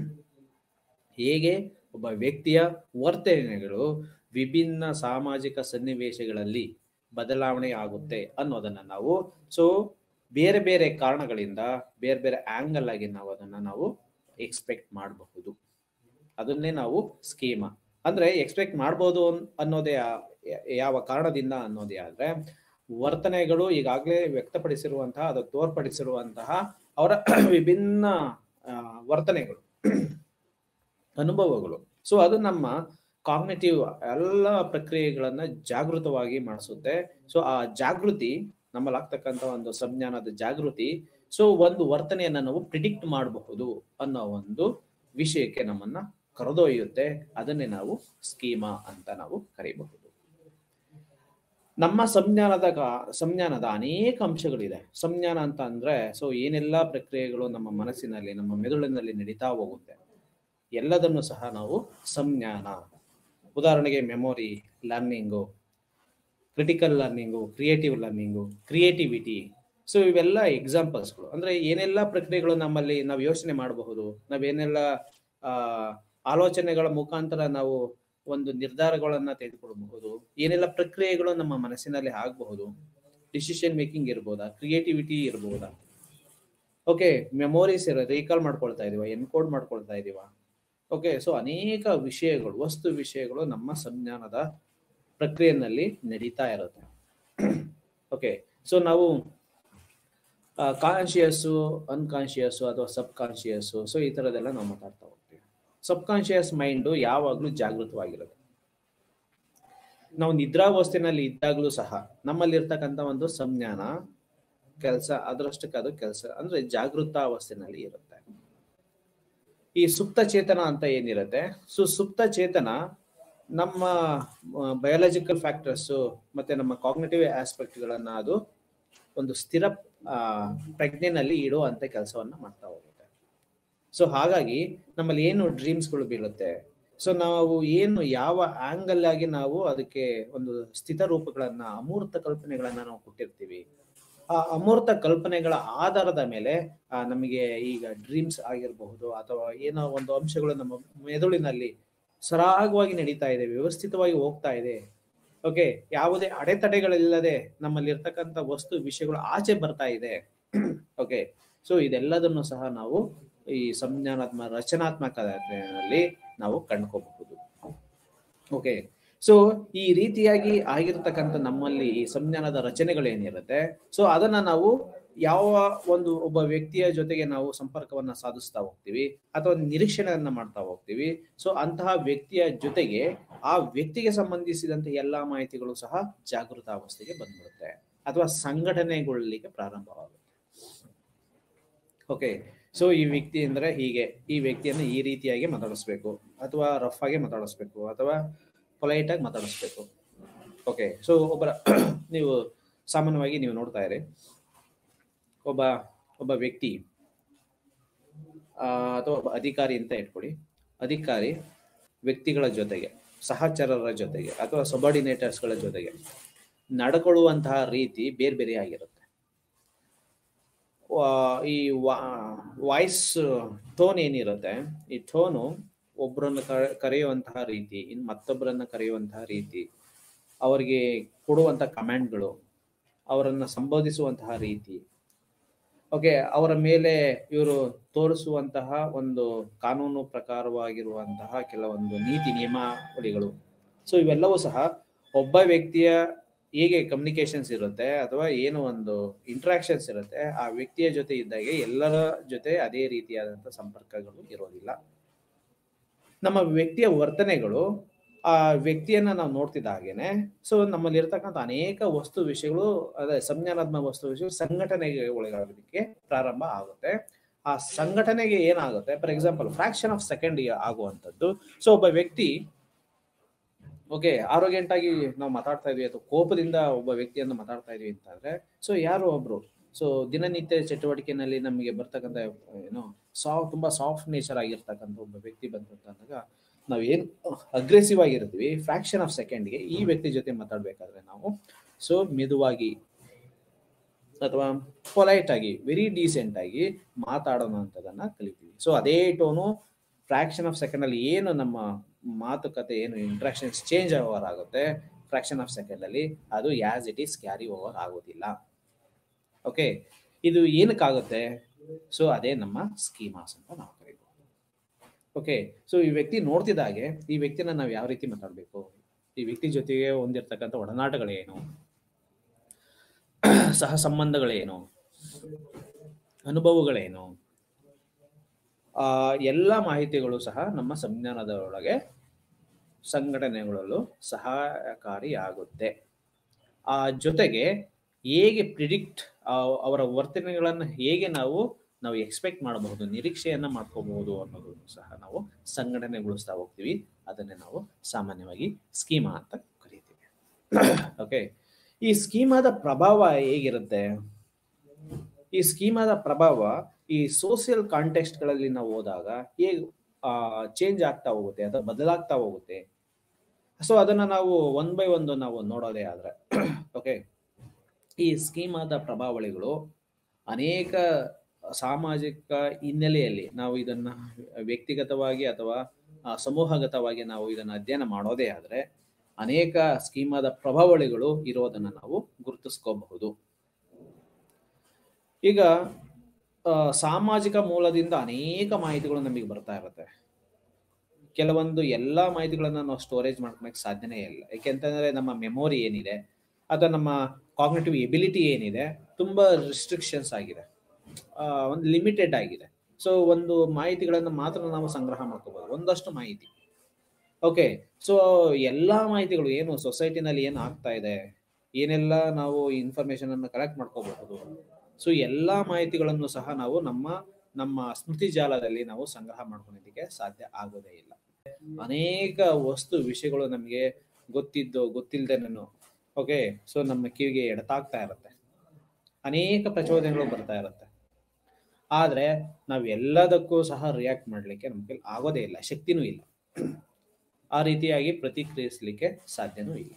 ಹೇಗೆ ಒಬ್ಬ ವ್ಯಕ್ತಿಯ ವರ್ತನೆಗಳು ವಿಭಿನ್ನ ಸಾಮಾಜಿಕ ಸನ್ನಿವೇಶಗಳಲ್ಲಿ ಬದಲಾವಣೆ ಆಗುತ್ತೆ ಅನ್ನೋದನ್ನ ನಾವು ಸೊ ಬೇರೆ ಬೇರೆ ಕಾರಣಗಳಿಂದ ಬೇರೆ ಬೇರೆ ಆಂಗಲ್ ಆಗಿ ನಾವು ಅದನ್ನ ನಾವು ಎಕ್ಸ್ಪೆಕ್ಟ್ ಮಾಡಬಹುದು ಅದನ್ನೇ ನಾವು ಸ್ಕೀಮಾ ಅಂದ್ರೆ ಎಕ್ಸ್ಪೆಕ್ಟ್ ಮಾಡ್ಬೋದು ಅನ್- ಅನ್ನೋದೇ ಯಾ- ಯಾವ ಕಾರಣದಿಂದ ಅನ್ನೋದೇ ಆದ್ರೆ ವರ್ತನೆಗಳು ಈಗಾಗಲೇ ವ್ಯಕ್ತಪಡಿಸಿರುವಂತಹ ಅದು ತೋರ್ಪಡಿಸಿರುವಂತಹ ಅವರ ವಿಭಿನ್ನ ಆ, ವರ್ತನೆಗಳು ಅನುಭವಗಳು ಸೊ ಅದು ನಮ್ಮ ಕಾಗ್ನೇಟಿವ್ ಎಲ್ಲ ಪ್ರಕ್ರಿಯೆಗಳನ್ನ ಜಾಗೃತವಾಗಿ ಮಾಡಿಸುತ್ತೆ ಸೊ ಆ ಜಾಗೃತಿ ನಮ್ಮಲ್ಲಾಗ್ತಕ್ಕಂಥ ಒಂದು ಸಂಜ್ಞಾನದ ಜಾಗೃತಿ ಸೊ ಒಂದು ವರ್ತನೆಯನ್ನ ನಾವು ಪ್ರಿಡಿಕ್ಟ್ ಮಾಡಬಹುದು ಅನ್ನೋ ಒಂದು ವಿಷಯಕ್ಕೆ ನಮ್ಮನ್ನ ಕರೆದೊಯ್ಯುತ್ತೆ ಅದನ್ನೇ ನಾವು ಸ್ಕೀಮಾ ಅಂತ ನಾವು ಕರೀಬಹುದು ನಮ್ಮ ಸಂಜ್ಞಾನದ ಗ- ಸಂಜ್ಞಾನದ ಅನೇಕ ಅಂಶಗಳಿದೆ ಸಂಜ್ಞಾನ ಅಂತ ಅಂದ್ರೆ ಸೊ ಏನೆಲ್ಲ ಪ್ರಕ್ರಿಯೆಗಳು ನಮ್ಮ ಮನಸ್ಸಿನಲ್ಲಿ ನಮ್ಮ ಮೆದುಳಿನಲ್ಲಿ ನಡೀತಾ ಹೋಗುತ್ತೆ ಎಲ್ಲದನ್ನು ಸಹ ನಾವು ಸಂಜ್ಞಾನ ಉದಾಹರಣೆಗೆ memory learning critical learning creative learning creativity so ಇವೆಲ್ಲ ಎಕ್ಸಾಂಪಲ್ಸ್ಗಳು ಅಂದ್ರೆ ಏನೆಲ್ಲ ಪ್ರಕ್ರಿಯೆಗಳು ನಮ್ಮಲ್ಲಿ ನಾವು ಯೋಚನೆ ಮಾಡಬಹುದು ನಾವೇನೆಲ್ಲ ಆ ಆಲೋಚನೆಗಳ ಮುಖಾಂತರ ನಾವು ಒಂದು ನಿರ್ಧಾರಗಳನ್ನ ತೆಗೆದುಕೊಳ್ಳಬಹುದು ಏನೆಲ್ಲ ಪ್ರಕ್ರಿಯೆಗಳು ನಮ್ಮ ಮನಸ್ಸಿನಲ್ಲಿ ಆಗಬಹುದು ಡಿಸಿಷನ್ ಮೇಕಿಂಗ್ ಇರ್ಬೋದಾ ಕ್ರಿಯೇಟಿವಿಟಿ ಇರ್ಬೋದಾ ಓಕೆ ಮೆಮೊರೀಸ್ ಇರೋ ರೀಕಾಲ್ ಮಾಡ್ಕೊಳ್ತಾ ಇದೀವ ಎನ್ಕೋಡ್ ಮಾಡ್ಕೊಳ್ತಾ ಇದೀವ ಓಕೆ ಸೊ ಅನೇಕ ವಿಷಯಗಳು ವಸ್ತು ವಿಷಯಗಳು ನಮ್ಮ ಸಂಜ್ಞಾನದ ಪ್ರಕ್ರಿಯೆಯಲ್ಲಿ ನಡೀತಾ ಇರುತ್ತೆ ಓಕೆ ಸೊ ನಾವು ಕಾನ್ಶಿಯಸ್ಸು ಅನ್ಕಾನ್ಶಿಯಸ್ಸು ಅಥವಾ ಸಬ್ ಕಾನ್ಶಿಯಸ್ಸು ಸೊ ಈ ಥರದ್ದೆಲ್ಲ ನಾವು ಮಾತಾಡ್ತಾ ಹೋಗ್ತೀವಿ ಸಬ್ ಕಾನ್ಶಿಯಸ್ ಮೈಂಡು ಯಾವಾಗಲೂ ಜಾಗೃತವಾಗಿರುತ್ತೆ ನಾವು ನಿದ್ರಾವಸ್ಥೆನಲ್ಲಿ ಇದ್ದಾಗಲೂ ಸಹ ನಮ್ಮಲ್ಲಿರ್ತಕ್ಕಂಥ ಒಂದು ಸಂಜ್ಞಾನ ಕೆಲಸ ಅದರಷ್ಟಕ್ಕೆ ಅದು ಕೆಲಸ ಅಂದ್ರೆ ಜಾಗೃತ ಅವಸ್ಥೆನಲ್ಲಿ ಇರುತ್ತೆ ಈ ಸುಪ್ತ ಚೇತನ ಅಂತ ಏನಿರುತ್ತೆ ಸೊ ಸುಪ್ತ ಚೇತನ ನಮ್ಮ ಬಯಾಲಜಿಕಲ್ ಫ್ಯಾಕ್ಟರ್ಸ್ ಮತ್ತೆ ನಮ್ಮ ಕಾಗ್ನೇಟಿವ್ ಆಸ್ಪೆಕ್ಟ್ಗಳನ್ನ ಅದು ಒಂದು ಸ್ಥಿರ ಆ, ಪ್ರಜ್ಞೆನಲ್ಲಿ ಇಡುವಂತ ಕೆಲಸವನ್ನ ಮಾಡ್ತಾ ಹೋಗುತ್ತೆ ಸೊ ಹಾಗಾಗಿ ನಮ್ಮಲ್ಲಿ ಏನು ಡ್ರೀಮ್ಸ್ಗಳು ಬೀಳುತ್ತೆ ಸೊ ನಾವು ಏನು ಯಾವ ಆಂಗಲ್ ಆಗಿ ನಾವು ಅದಕ್ಕೆ ಒಂದು ಸ್ಥಿತ ರೂಪಗಳನ್ನ ಅಮೂರ್ತ ಕಲ್ಪನೆಗಳನ್ನ ನಾವು ಕೊಟ್ಟಿರ್ತೀವಿ ಆ ಅಮೂರ್ತ ಕಲ್ಪನೆಗಳ ಆಧಾರದ ಮೇಲೆ ಆ, ನಮಗೆ ಈಗ ಡ್ರೀಮ್ಸ್ ಆಗಿರಬಹುದು ಅಥವಾ ಏನೋ ಒಂದು ಅಂಶಗಳು ನಮ್ಮ ಮೆದುಳಿನಲ್ಲಿ ಸರಾಗವಾಗಿ ನಡೀತಾ ಇದೆ ವ್ಯವಸ್ಥಿತವಾಗಿ ಹೋಗ್ತಾ ಇದೆ ಓಕೆ ಯಾವುದೇ ಅಡೆತಡೆಗಳಿಲ್ಲದೆ ನಮ್ಮಲ್ಲಿ ಇರ್ತಕ್ಕಂಥ ವಸ್ತು ವಿಷಯಗಳು ಆಚೆ ಬರ್ತಾ ಇದೆ ಓಕೆ ಸೊ ಇದೆಲ್ಲದನ್ನು ಸಹ ನಾವು ಈ ಸಂಜ್ಞಾನಾತ್ಮ ರಚನಾತ್ಮಕದಲ್ಲಿ ನಾವು ಕಂಡ್ಕೋಬಹುದು ಓಕೆ ಸೊ ಈ ರೀತಿಯಾಗಿ ಆಗಿರ್ತಕ್ಕಂಥ ನಮ್ಮಲ್ಲಿ ಈ ಸಂಜ್ಞಾನದ ರಚನೆಗಳೇನಿರುತ್ತೆ ಸೊ ಅದನ್ನ ನಾವು ಯಾವ ಒಂದು ಒಬ್ಬ ವ್ಯಕ್ತಿಯ ಜೊತೆಗೆ ನಾವು ಸಂಪರ್ಕವನ್ನ ಸಾಧಿಸ್ತಾ ಹೋಗ್ತೀವಿ ಅಥವಾ ನಿರೀಕ್ಷಣೆಯನ್ನ ಮಾಡ್ತಾ ಹೋಗ್ತೀವಿ ಸೊ ಅಂತಹ ವ್ಯಕ್ತಿಯ ಜೊತೆಗೆ ಆ ವ್ಯಕ್ತಿಗೆ ಸಂಬಂಧಿಸಿದಂತ ಎಲ್ಲಾ ಮಾಹಿತಿಗಳು ಸಹ ಜಾಗೃತ ಅವಸ್ಥೆಗೆ ಬಂದ್ಬಿಡುತ್ತೆ ಅಥವಾ ಸಂಘಟನೆಗೊಳ್ಳಲಿಕ್ಕೆ ಪ್ರಾರಂಭವಾಗುತ್ತೆ ಓಕೆ ಸೊ ಈ ವ್ಯಕ್ತಿ ಅಂದ್ರೆ ಹೀಗೆ ಈ ವ್ಯಕ್ತಿಯನ್ನು ಈ ರೀತಿಯಾಗಿ ಮಾತಾಡಿಸ್ಬೇಕು ಅಥವಾ ರಫ್ ಆಗಿ ಮಾತಾಡಿಸ್ಬೇಕು ಅಥವಾ ಪೊಲೈಟ್ ಆಗಿ ಮಾತಾಡಿಸ್ಬೇಕು ಓಕೆ ಸೊ ಒಬ್ಬರ ನೀವು ಸಾಮಾನ್ಯವಾಗಿ ನೀವು ನೋಡ್ತಾ ಇರಿ ಒಬ್ಬ ಒಬ್ಬ ವ್ಯಕ್ತಿ ಆ, ಅಥವಾ ಒಬ್ಬ ಅಧಿಕಾರಿ ಅಂತ ಇಟ್ಕೊಳ್ಳಿ ಅಧಿಕಾರಿ ವ್ಯಕ್ತಿಗಳ ಜೊತೆಗೆ ಸಹಚರರ ಜೊತೆಗೆ ಅಥವಾ ಸಬಾರ್ಡಿನೇಟರ್ಸ್ಗಳ ಜೊತೆಗೆ ನಡ್ಕೊಳ್ಳುವಂತಹ ರೀತಿ ಬೇರೆ ಬೇರೆ ಆಗಿರುತ್ತೆ ವಾ- ಈ ವಾಯ್ಸ್ ಟೋನ್ ಏನಿರುತ್ತೆ ಈ ಟೋನು ಒಬ್ಬರನ್ನ ಕರೆಯುವಂತಹ ರೀತಿ ಇನ್ನು ಮತ್ತೊಬ್ಬರನ್ನ ಕರೆಯುವಂತಹ ರೀತಿ ಅವರಿಗೆ ಕೊಡುವಂತಹ ಕಮೆಂಟ್ಗಳು ಅವರನ್ನ ಸಂಬೋಧಿಸುವಂತಹ ರೀತಿ ಓಕೆ ಅವರ ಮೇಲೆ ಇವರು ತೋರಿಸುವಂತಹ ಒಂದು ಕಾನೂನು ಪ್ರಕಾರವಾಗಿರುವಂತಹ ಕೆಲವೊಂದು ನೀತಿ ನಿಯಮಾವಳಿಗಳು ಸೊ ಇವೆಲ್ಲವೂ ಸಹ ಒಬ್ಬ ವ್ಯಕ್ತಿಯ ಹೇಗೆ ಕಮ್ಯುನಿಕೇಶನ್ಸ್ ಇರುತ್ತೆ ಅಥವಾ ಏನು ಒಂದು ಇಂಟ್ರಾಕ್ಷನ್ಸ್ ಇರುತ್ತೆ ಆ ವ್ಯಕ್ತಿಯ ಜೊತೆ ಇದ್ದಾಗೆ ಎಲ್ಲರ ಜೊತೆ ಅದೇ ರೀತಿಯಾದಂಥ ಸಂಪರ್ಕಗಳು ಇರೋದಿಲ್ಲ ನಮ್ಮ ವ್ಯಕ್ತಿಯ ವರ್ತನೆಗಳು ಆ ವ್ಯಕ್ತಿಯನ್ನ ನಾವು ನೋಡ್ತಿದ್ದ ಹಾಗೇನೆ ಸೊ ನಮ್ಮಲ್ಲಿ ಇರ್ತಕ್ಕಂಥ ಅನೇಕ ವಸ್ತು ವಿಷಯಗಳು ಅದೇ ಸಂಜ್ಞಾನಾತ್ಮಕ ವಸ್ತು ವಿಷಯ ಸಂಘಟನೆಗೆ ಒಳಗಾಗೋದಕ್ಕೆ ಪ್ರಾರಂಭ ಆಗುತ್ತೆ ಆ ಸಂಘಟನೆಗೆ ಏನಾಗುತ್ತೆ for example fraction of second ಆಗುವಂಥದ್ದು ಸೊ ಒಬ್ಬ ವ್ಯಕ್ತಿ ಓಕೆ ಆರೋಗ್ಯಂಟ್ ಆಗಿ ನಾವು ಮಾತಾಡ್ತಾ ಇದೀವಿ ಅಥವಾ ಕೋಪದಿಂದ ಒಬ್ಬ ವ್ಯಕ್ತಿಯನ್ನು ಮಾತಾಡ್ತಾ ಇದೀವಿ ಅಂತಂದ್ರೆ ಸೊ ಯಾರೋ ಒಬ್ರು ಸೊ ದಿನನಿತ್ಯ ಚಟುವಟಿಕೆನಲ್ಲಿ ನಮಗೆ ಬರ್ತಕ್ಕಂಥ ಏನೋ ಸಾಫ್ ತುಂಬಾ ಸಾಫ್ಟ್ ನೇಚರ್ ಆಗಿರ್ತಕ್ಕಂಥ ಒಬ್ಬ ವ್ಯಕ್ತಿ ಬಂತು ಅಂತಂದಾಗ ನಾವು ಏನು ಅಗ್ರೆಸಿವ್ ಆಗಿರ್ತೀವಿ ಫ್ರಾಕ್ಷನ್ ಆಫ್ ಸೆಕೆಂಡ್ಗೆ ಈ ವ್ಯಕ್ತಿ ಜೊತೆ ಮಾತಾಡ್ಬೇಕಾದ್ರೆ ನಾವು ಸೊ ಮೆದುವಾಗಿ ಅಥವಾ ಪೊಲೈಟ್ ಆಗಿ ವೆರಿ ಡೀಸೆಂಟ್ ಆಗಿ ಮಾತಾಡೋಣ ಅಂತದನ್ನ ಕಲಿತೀವಿ ಸೊ ಅದೇ ಟೋನು ಫ್ರಾಕ್ಷನ್ ಆಫ್ ಸೆಕೆಂಡ್ ಅಲ್ಲಿ ಏನು ನಮ್ಮ ಮಾತುಕತೆ ಏನು ಇಂಟ್ರಾಕ್ಷನ್ಸ್ ಚೇಂಜ್ ಓವರ್ ಆಗುತ್ತೆ ಫ್ರಾಕ್ಷನ್ ಆಫ್ ಸೆಕೆಂಡ್ ಅಲ್ಲಿ ಅದು as it is carry over ಆಗೋದಿಲ್ಲ ಓಕೆ ಇದು ಏನಕ್ಕಾಗುತ್ತೆ ಸೊ ಅದೇ ನಮ್ಮ ಸ್ಕೀಮಾಸ್ ಅಂತ ನಾವು ಕರೀಬೋದು ಓಕೆ ಸೊ ಈ ವ್ಯಕ್ತಿ ನೋಡ್ತಿದ್ದಾಗೆ ಈ ವ್ಯಕ್ತಿನ ನಾವು ಯಾವ ರೀತಿ ಮಾತಾಡಬೇಕು ಈ ವ್ಯಕ್ತಿ ಜೊತೆಗೆ ಹೊಂದಿರತಕ್ಕಂಥ ಒಡನಾಟಗಳೇನು ಸಹ ಸಂಬಂಧಗಳೇನು ಅನುಭವಗಳೇನು ಆ ಎಲ್ಲ ಮಾಹಿತಿಗಳು ಸಹ ನಮ್ಮ ಸಂಜ್ಞಾನದ ಒಳಗೆ ಸಂಘಟನೆಗಳಲ್ಲೂ ಸಹಾಯಕಾರಿಯಾಗುತ್ತೆ ಆ ಜೊತೆಗೆ ಹೇಗೆ ಪ್ರಿಡಿಕ್ಟ್ ಅವರ ವರ್ತನೆಗಳನ್ನು ಹೇಗೆ ನಾವು ನಾವು ಎಕ್ಸ್ಪೆಕ್ಟ್ ಮಾಡಬಹುದು ನಿರೀಕ್ಷೆಯನ್ನ ಮಾಡ್ಕೋಬಹುದು ಅನ್ನೋದನ್ನು ಸಹ ನಾವು ಸಂಘಟನೆಗೊಳಿಸ್ತಾ ಹೋಗ್ತೀವಿ ಅದನ್ನೇ ನಾವು ಸಾಮಾನ್ಯವಾಗಿ ಸ್ಕೀಮಾ ಅಂತ ಕರಿತೀವಿ ಓಕೆ ಈ ಸ್ಕೀಮಾದ ಪ್ರಭಾವ ಹೇಗಿರುತ್ತೆ ಈ ಸ್ಕೀಮಾದ ಪ್ರಭಾವ ಈ ಸೋಷಿಯಲ್ ಕಾಂಟೆಕ್ಸ್ಟ್ಗಳಲ್ಲಿ ನಾವು ಹೋದಾಗ ಹೇಗೆ ಚೇಂಜ್ ಆಗ್ತಾ ಹೋಗುತ್ತೆ ಅಥವಾ ಬದಲಾಗ್ತಾ ಹೋಗುತ್ತೆ ಸೊ ಅದನ್ನ ನಾವು ಒನ್ ಬೈ ಒಂದು ನಾವು ನೋಡೋದೇ ಆದ್ರೆ ಓಕೆ ಈ ಸ್ಕೀಮಾದ ಪ್ರಭಾವಳಿಗಳು ಅನೇಕ ಸಾಮಾಜಿಕ ಹಿನ್ನೆಲೆಯಲ್ಲಿ ನಾವು ಇದನ್ನ ವ್ಯಕ್ತಿಗತವಾಗಿ ಅಥವಾ ಆ, ಸಮೂಹಗತವಾಗಿ ನಾವು ಇದನ್ನ ಅಧ್ಯಯನ ಮಾಡೋದೇ ಆದ್ರೆ ಅನೇಕ ಸ್ಕೀಮಾದ ಪ್ರಭಾವಳಿಗಳು ಇರೋದನ್ನ ನಾವು ಗುರುತಿಸ್ಕೋಬಹುದು ಈಗ ಆ, ಸಾಮಾಜಿಕ ಮೂಲದಿಂದ ಅನೇಕ ಮಾಹಿತಿಗಳು ನಮಗೆ ಬರ್ತಾ ಇರುತ್ತೆ ಕೆಲವೊಂದು ಎಲ್ಲಾ ಮಾಹಿತಿಗಳನ್ನ ನಾವು ಸ್ಟೋರೇಜ್ ಮಾಡ್ಕೊಳಕ್ ಸಾಧ್ಯನೇ ಇಲ್ಲ ಯಾಕೆಂತಂದ್ರೆ ನಮ್ಮ ಮೆಮೊರಿ ಏನಿದೆ ಅಥವಾ ನಮ್ಮ ಕಾಗ್ನೇಟಿವ್ ಎಬಿಲಿಟಿ ಏನಿದೆ ತುಂಬಾ ರಿಸ್ಟ್ರಿಕ್ಷನ್ಸ್ ಆಗಿದೆ ಆ, ಒಂದು ಲಿಮಿಟೆಡ್ ಆಗಿದೆ ಸೊ ಒಂದು ಮಾಹಿತಿಗಳನ್ನು ಮಾತ್ರ ನಾವು ಸಂಗ್ರಹ ಮಾಡ್ಕೋಬಹುದು ಒಂದಷ್ಟು ಮಾಹಿತಿ ಓಕೆ ಸೊ ಎಲ್ಲಾ ಮಾಹಿತಿಗಳು ಏನು ಸೊಸೈಟಿನಲ್ಲಿ ಏನು ಆಗ್ತಾ ಇದೆ ಏನೆಲ್ಲ ನಾವು ಇನ್ಫಾರ್ಮೇಶನ್ ಅನ್ನು ಕಲೆಕ್ಟ್ ಮಾಡ್ಕೋಬಹುದು ಸೊ ಎಲ್ಲಾ ಮಾಹಿತಿಗಳನ್ನು ಸಹ ನಾವು ನಮ್ಮ ನಮ್ಮ ಸ್ಮೃತಿ ಜಾಲದಲ್ಲಿ ನಾವು ಸಂಗ್ರಹ ಮಾಡ್ಕೊಳ್ಳೋದಕ್ಕೆ ಸಾಧ್ಯ ಆಗೋದೇ ಇಲ್ಲ ಅನೇಕ ವಸ್ತು ವಿಷಯಗಳು ನಮಗೆ ಗೊತ್ತಿದ್ದು ಗೊತ್ತಿಲ್ಲದೇನೂ ಓಕೆ ಸೊ ನಮ್ಮ ಕಿವಿಗೆ ಎಡತಾಗ್ತಾ ಇರುತ್ತೆ ಅನೇಕ ಪ್ರಚೋದನೆಗಳು ಬರ್ತಾ ಇರುತ್ತೆ ಆದ್ರೆ ನಾವ್ ಎಲ್ಲದಕ್ಕೂ ಸಹ ರಿಯಾಕ್ಟ್ ಮಾಡ್ಲಿಕ್ಕೆ ನಮ್ಮ ಕೈಲಿ ಆಗೋದೇ ಇಲ್ಲ ಶಕ್ತಿನೂ ಇಲ್ಲ ಆ ರೀತಿಯಾಗಿ ಪ್ರತಿಕ್ರಿಯಿಸ್ಲಿಕ್ಕೆ ಸಾಧ್ಯನೂ ಇಲ್ಲ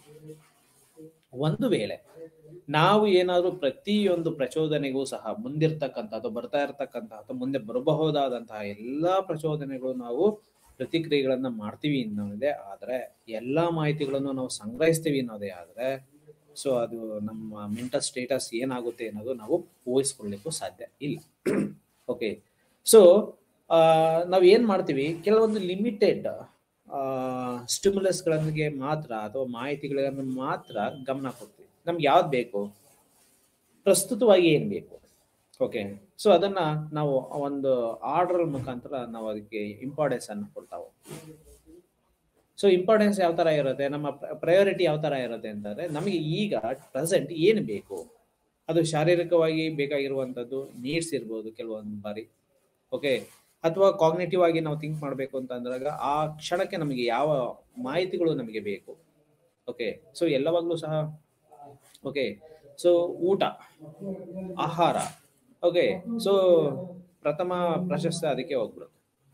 ಒಂದು ವೇಳೆ ನಾವು ಏನಾದ್ರೂ ಪ್ರತಿಯೊಂದು ಪ್ರಚೋದನೆಗೂ ಸಹ ಮುಂದಿರ್ತಕ್ಕಂಥ ಅಥವಾ ಬರ್ತಾ ಇರ್ತಕ್ಕಂಥ ಅಥವಾ ಮುಂದೆ ಬರಬಹುದಾದಂತಹ ಎಲ್ಲಾ ಪ್ರಚೋದನೆಗಳು ನಾವು ಪ್ರತಿಕ್ರಿಯೆಗಳನ್ನ ಮಾಡ್ತೀವಿ ಅನ್ನೋದೇ ಆದ್ರೆ ಎಲ್ಲಾ ಮಾಹಿತಿಗಳನ್ನು ನಾವು ಸಂಗ್ರಹಿಸ್ತೀವಿ ಅನ್ನೋದೇ ಆದ್ರೆ ಸೊ ಅದು ನಮ್ಮ ಮೆಂಟಲ್ ಸ್ಟೇಟಸ್ ಏನಾಗುತ್ತೆ ಅನ್ನೋದು ನಾವು ಊಹಿಸ್ಕೊಳ್ಳಿಕ್ಕೂ ಸಾಧ್ಯ ಇಲ್ಲ ಓಕೆ ಸೊ ನಾವ್ ಏನ್ ಮಾಡ್ತೀವಿ ಕೆಲವೊಂದು ಲಿಮಿಟೆಡ್ ಸ್ಟಿಮ್ಯುಲಸ್ಗಳಿಗೆ ಮಾತ್ರ ಅಥವಾ ಮಾಹಿತಿಗಳನ್ನು ಮಾತ್ರ ಗಮನ ಕೊಡ್ತೀವಿ ನಮ್ಗೆ ಯಾವ್ದು ಬೇಕು ಪ್ರಸ್ತುತವಾಗಿ ಏನ್ ಬೇಕು ಓಕೆ ಸೊ ಅದನ್ನ ನಾವು ಒಂದು ಆರ್ಡರ್ ಮುಖಾಂತರ ನಾವು ಅದಕ್ಕೆ ಇಂಪಾರ್ಟೆನ್ಸ್ ಅನ್ನು ಕೊಡ್ತಾ ಹೋಗ್ತೀವಿ ಸೊ ಇಂಪಾರ್ಟೆನ್ಸ್ ಯಾವ ತರ ಇರುತ್ತೆ ನಮ್ಮ ಪ್ರಯಾರಿಟಿ ಯಾವ ತರ ಇರುತ್ತೆ ಅಂತಂದ್ರೆ ನಮಗೆ ಈಗ ಪ್ರೆಸೆಂಟ್ ಏನು ಬೇಕು ಅದು ಶಾರೀರಿಕವಾಗಿ ಬೇಕಾಗಿರುವಂತದ್ದು ನೀಡ್ಸ್ ಇರ್ಬೋದು ಕೆಲವೊಂದು ಬಾರಿ ಓಕೆ ಅಥವಾ ಕಾಗ್ನೇಟಿವ್ ಆಗಿ ನಾವು ಥಿಂಕ್ ಮಾಡಬೇಕು ಅಂತ ಅಂದಾಗ ಆ ಕ್ಷಣಕ್ಕೆ ನಮಗೆ ಯಾವ ಮಾಹಿತಿಗಳು ನಮಗೆ ಬೇಕು ಓಕೆ ಸೊ ಎಲ್ಲವಾಗ್ಲೂ ಸಹ ಓಕೆ ಸೊ ಊಟ ಆಹಾರ ಓಕೆ ಸೊ ಪ್ರಥಮ ಪ್ರಶಸ್ತಿ ಅದಕ್ಕೆ ಹೋಗ್ಬಿಡುತ್ತೆ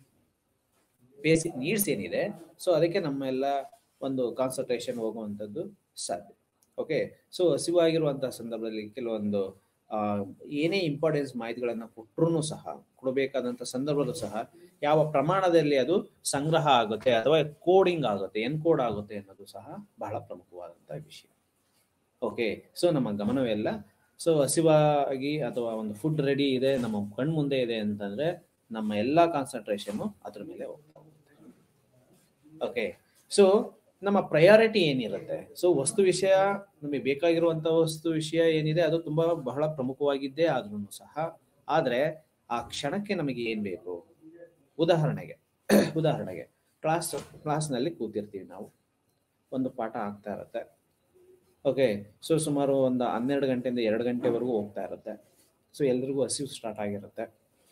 ಬೇಸಿಕ್ ನೀಡ್ಸ್ ಏನಿದೆ ಸೊ ಅದಕ್ಕೆ ನಮ್ಮ ಎಲ್ಲ ಒಂದು ಕಾನ್ಸಂಟ್ರೇಷನ್ ಹೋಗುವಂಥದ್ದು ಸಾಧ್ಯ ಓಕೆ ಸೊ ಹಸಿವಾಗಿರುವಂತಹ ಸಂದರ್ಭದಲ್ಲಿ ಕೆಲವೊಂದು ಆ, ಏನೇ ಇಂಪಾರ್ಟೆನ್ಸ್ ಮಾಹಿತಿಗಳನ್ನ ಕೊಟ್ಟರು ಸಹ ಕೊಡಬೇಕಾದಂತ ಸಂದರ್ಭದಲ್ಲೂ ಸಹ ಯಾವ ಪ್ರಮಾಣದಲ್ಲಿ ಅದು ಸಂಗ್ರಹ ಆಗುತ್ತೆ ಅಥವಾ ಕೋಡಿಂಗ್ ಆಗುತ್ತೆ ಎನ್ಕೋಡ್ ಆಗುತ್ತೆ ಅನ್ನೋದು ಸಹ ಬಹಳ ಪ್ರಮುಖವಾದಂತಹ ವಿಷಯ ಓಕೆ ಸೊ ನಮ್ಮ ಗಮನವೆಲ್ಲ ಸೊ ಹಸಿವಾಗಿ ಅಥವಾ ಒಂದು ಫುಡ್ ರೆಡಿ ಇದೆ ನಮ್ಮ ಕಣ್ ಮುಂದೆ ಇದೆ ಅಂತಂದ್ರೆ ನಮ್ಮ ಎಲ್ಲಾ ಕಾನ್ಸಂಟ್ರೇಷನ್ ಅದ್ರ ಮೇಲೆ ಹೋಗ್ತಾ ಹೋಗುತ್ತೆ ಓಕೆ ಸೊ ನಮ್ಮ ಪ್ರಯಾರಿಟಿ ಏನಿರುತ್ತೆ ಸೊ ವಸ್ತು ವಿಷಯ ನಮಗೆ ಬೇಕಾಗಿರುವಂತ ವಸ್ತು ವಿಷಯ ಏನಿದೆ ಅದು ತುಂಬಾ ಬಹಳ ಪ್ರಮುಖವಾಗಿದ್ದೇ ಆದ್ರೂ ಸಹ ಆದ್ರೆ ಆ ಕ್ಷಣಕ್ಕೆ ನಮಗೆ ಏನ್ ಬೇಕು ಉದಾಹರಣೆಗೆ ಉದಾಹರಣೆಗೆ ಕ್ಲಾಸ್ ಕ್ಲಾಸ್ನಲ್ಲಿ ಕೂತಿರ್ತೀವಿ ನಾವು ಒಂದು ಪಾಠ ಆಗ್ತಾ ಇರುತ್ತೆ ಓಕೆ ಸೊ ಸುಮಾರು ಒಂದು ಹನ್ನೆರಡು ಗಂಟೆಯಿಂದ ಎರಡು ಗಂಟೆವರೆಗೂ ಹೋಗ್ತಾ ಇರುತ್ತೆ ಸೊ ಎಲ್ರಿಗೂ ಹಸಿವು ಸ್ಟಾರ್ಟ್ ಆಗಿರುತ್ತೆ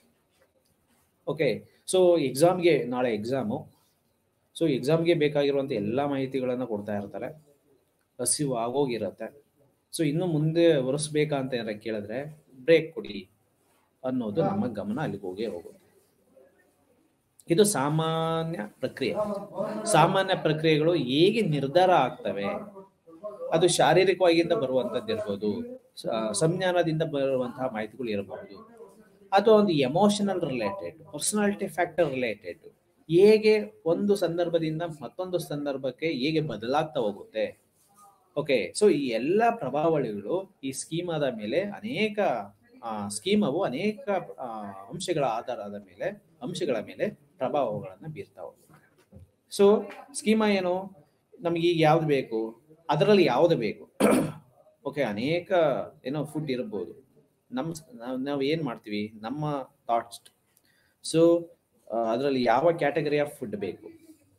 ಓಕೆ ಸೊ ಎಕ್ಸಾಮ್ಗೆ ನಾಳೆ ಎಕ್ಸಾಮು ಸೊ ಎಕ್ಸಾಮ್ಗೆ ಬೇಕಾಗಿರುವಂಥ ಎಲ್ಲ ಮಾಹಿತಿಗಳನ್ನು ಕೊಡ್ತಾ ಇರ್ತಾರೆ ಹಸಿವು ಆಗೋಗಿರುತ್ತೆ ಸೊ ಇನ್ನು ಮುಂದೆ ಒರೆಸ್ಬೇಕಾ ಅಂತ ಏನಾರ ಕೇಳಿದ್ರೆ ಬ್ರೇಕ್ ಕೊಡಿ ಅನ್ನೋದು ನಮ್ಮ ಗಮನ ಅಲ್ಲಿಗೆ ಹೋಗೇ ಹೋಗುತ್ತೆ ಇದು ಸಾಮಾನ್ಯ ಪ್ರಕ್ರಿಯೆ ಸಾಮಾನ್ಯ ಪ್ರಕ್ರಿಯೆಗಳು ಹೇಗೆ ನಿರ್ಧಾರ ಆಗ್ತವೆ ಅದು ಶಾರೀರಿಕವಾಗಿಂದ ಬರುವಂತದ್ದು ಇರ್ಬೋದು ಸ- ಸಂಜ್ಞಾನದಿಂದ ಬರುವಂತಹ ಮಾಹಿತಿಗಳು ಇರಬಹುದು ಅಥವಾ ಒಂದು emotional related personality factor related ಹೇಗೆ ಒಂದು ಸಂದರ್ಭದಿಂದ ಮತ್ತೊಂದು ಸಂದರ್ಭಕ್ಕೆ ಹೇಗೆ ಬದಲಾಗ್ತಾ ಹೋಗುತ್ತೆ ಓಕೆ ಸೊ ಈ ಎಲ್ಲ ಪ್ರಭಾವಳಿಗಳು ಈ ಸ್ಕೀಮಾದ ಮೇಲೆ ಅನೇಕ ಸ್ಕೀಮವು ಅನೇಕ ಆ, ಅಂಶಗಳ ಆಧಾರದ ಮೇಲೆ ಅಂಶಗಳ ಮೇಲೆ ಪ್ರಭಾವಗಳನ್ನ ಬೀರ್ತಾ ಹೋಗುತ್ತೆ ಸೊ ಸ್ಕೀಮಾ ಏನು ನಮ್ಗೆ ಈಗ ಯಾವ್ದು ಬೇಕು ಅದರಲ್ಲಿ ಯಾವ್ದು ಬೇಕು ಓಕೆ ಅನೇಕ ಏನೋ ಫುಡ್ ಇರ್ಬೋದು ನಮ್ಮ ನಾವ್- ನಾವು ಏನ್ ಮಾಡ್ತೀವಿ ನಮ್ಮ ಥಾಟ್ಸ್ ಸೊ ಅದರಲ್ಲಿ ಯಾವ ಕ್ಯಾಟಗರಿ ಆಫ್ ಫುಡ್ ಬೇಕು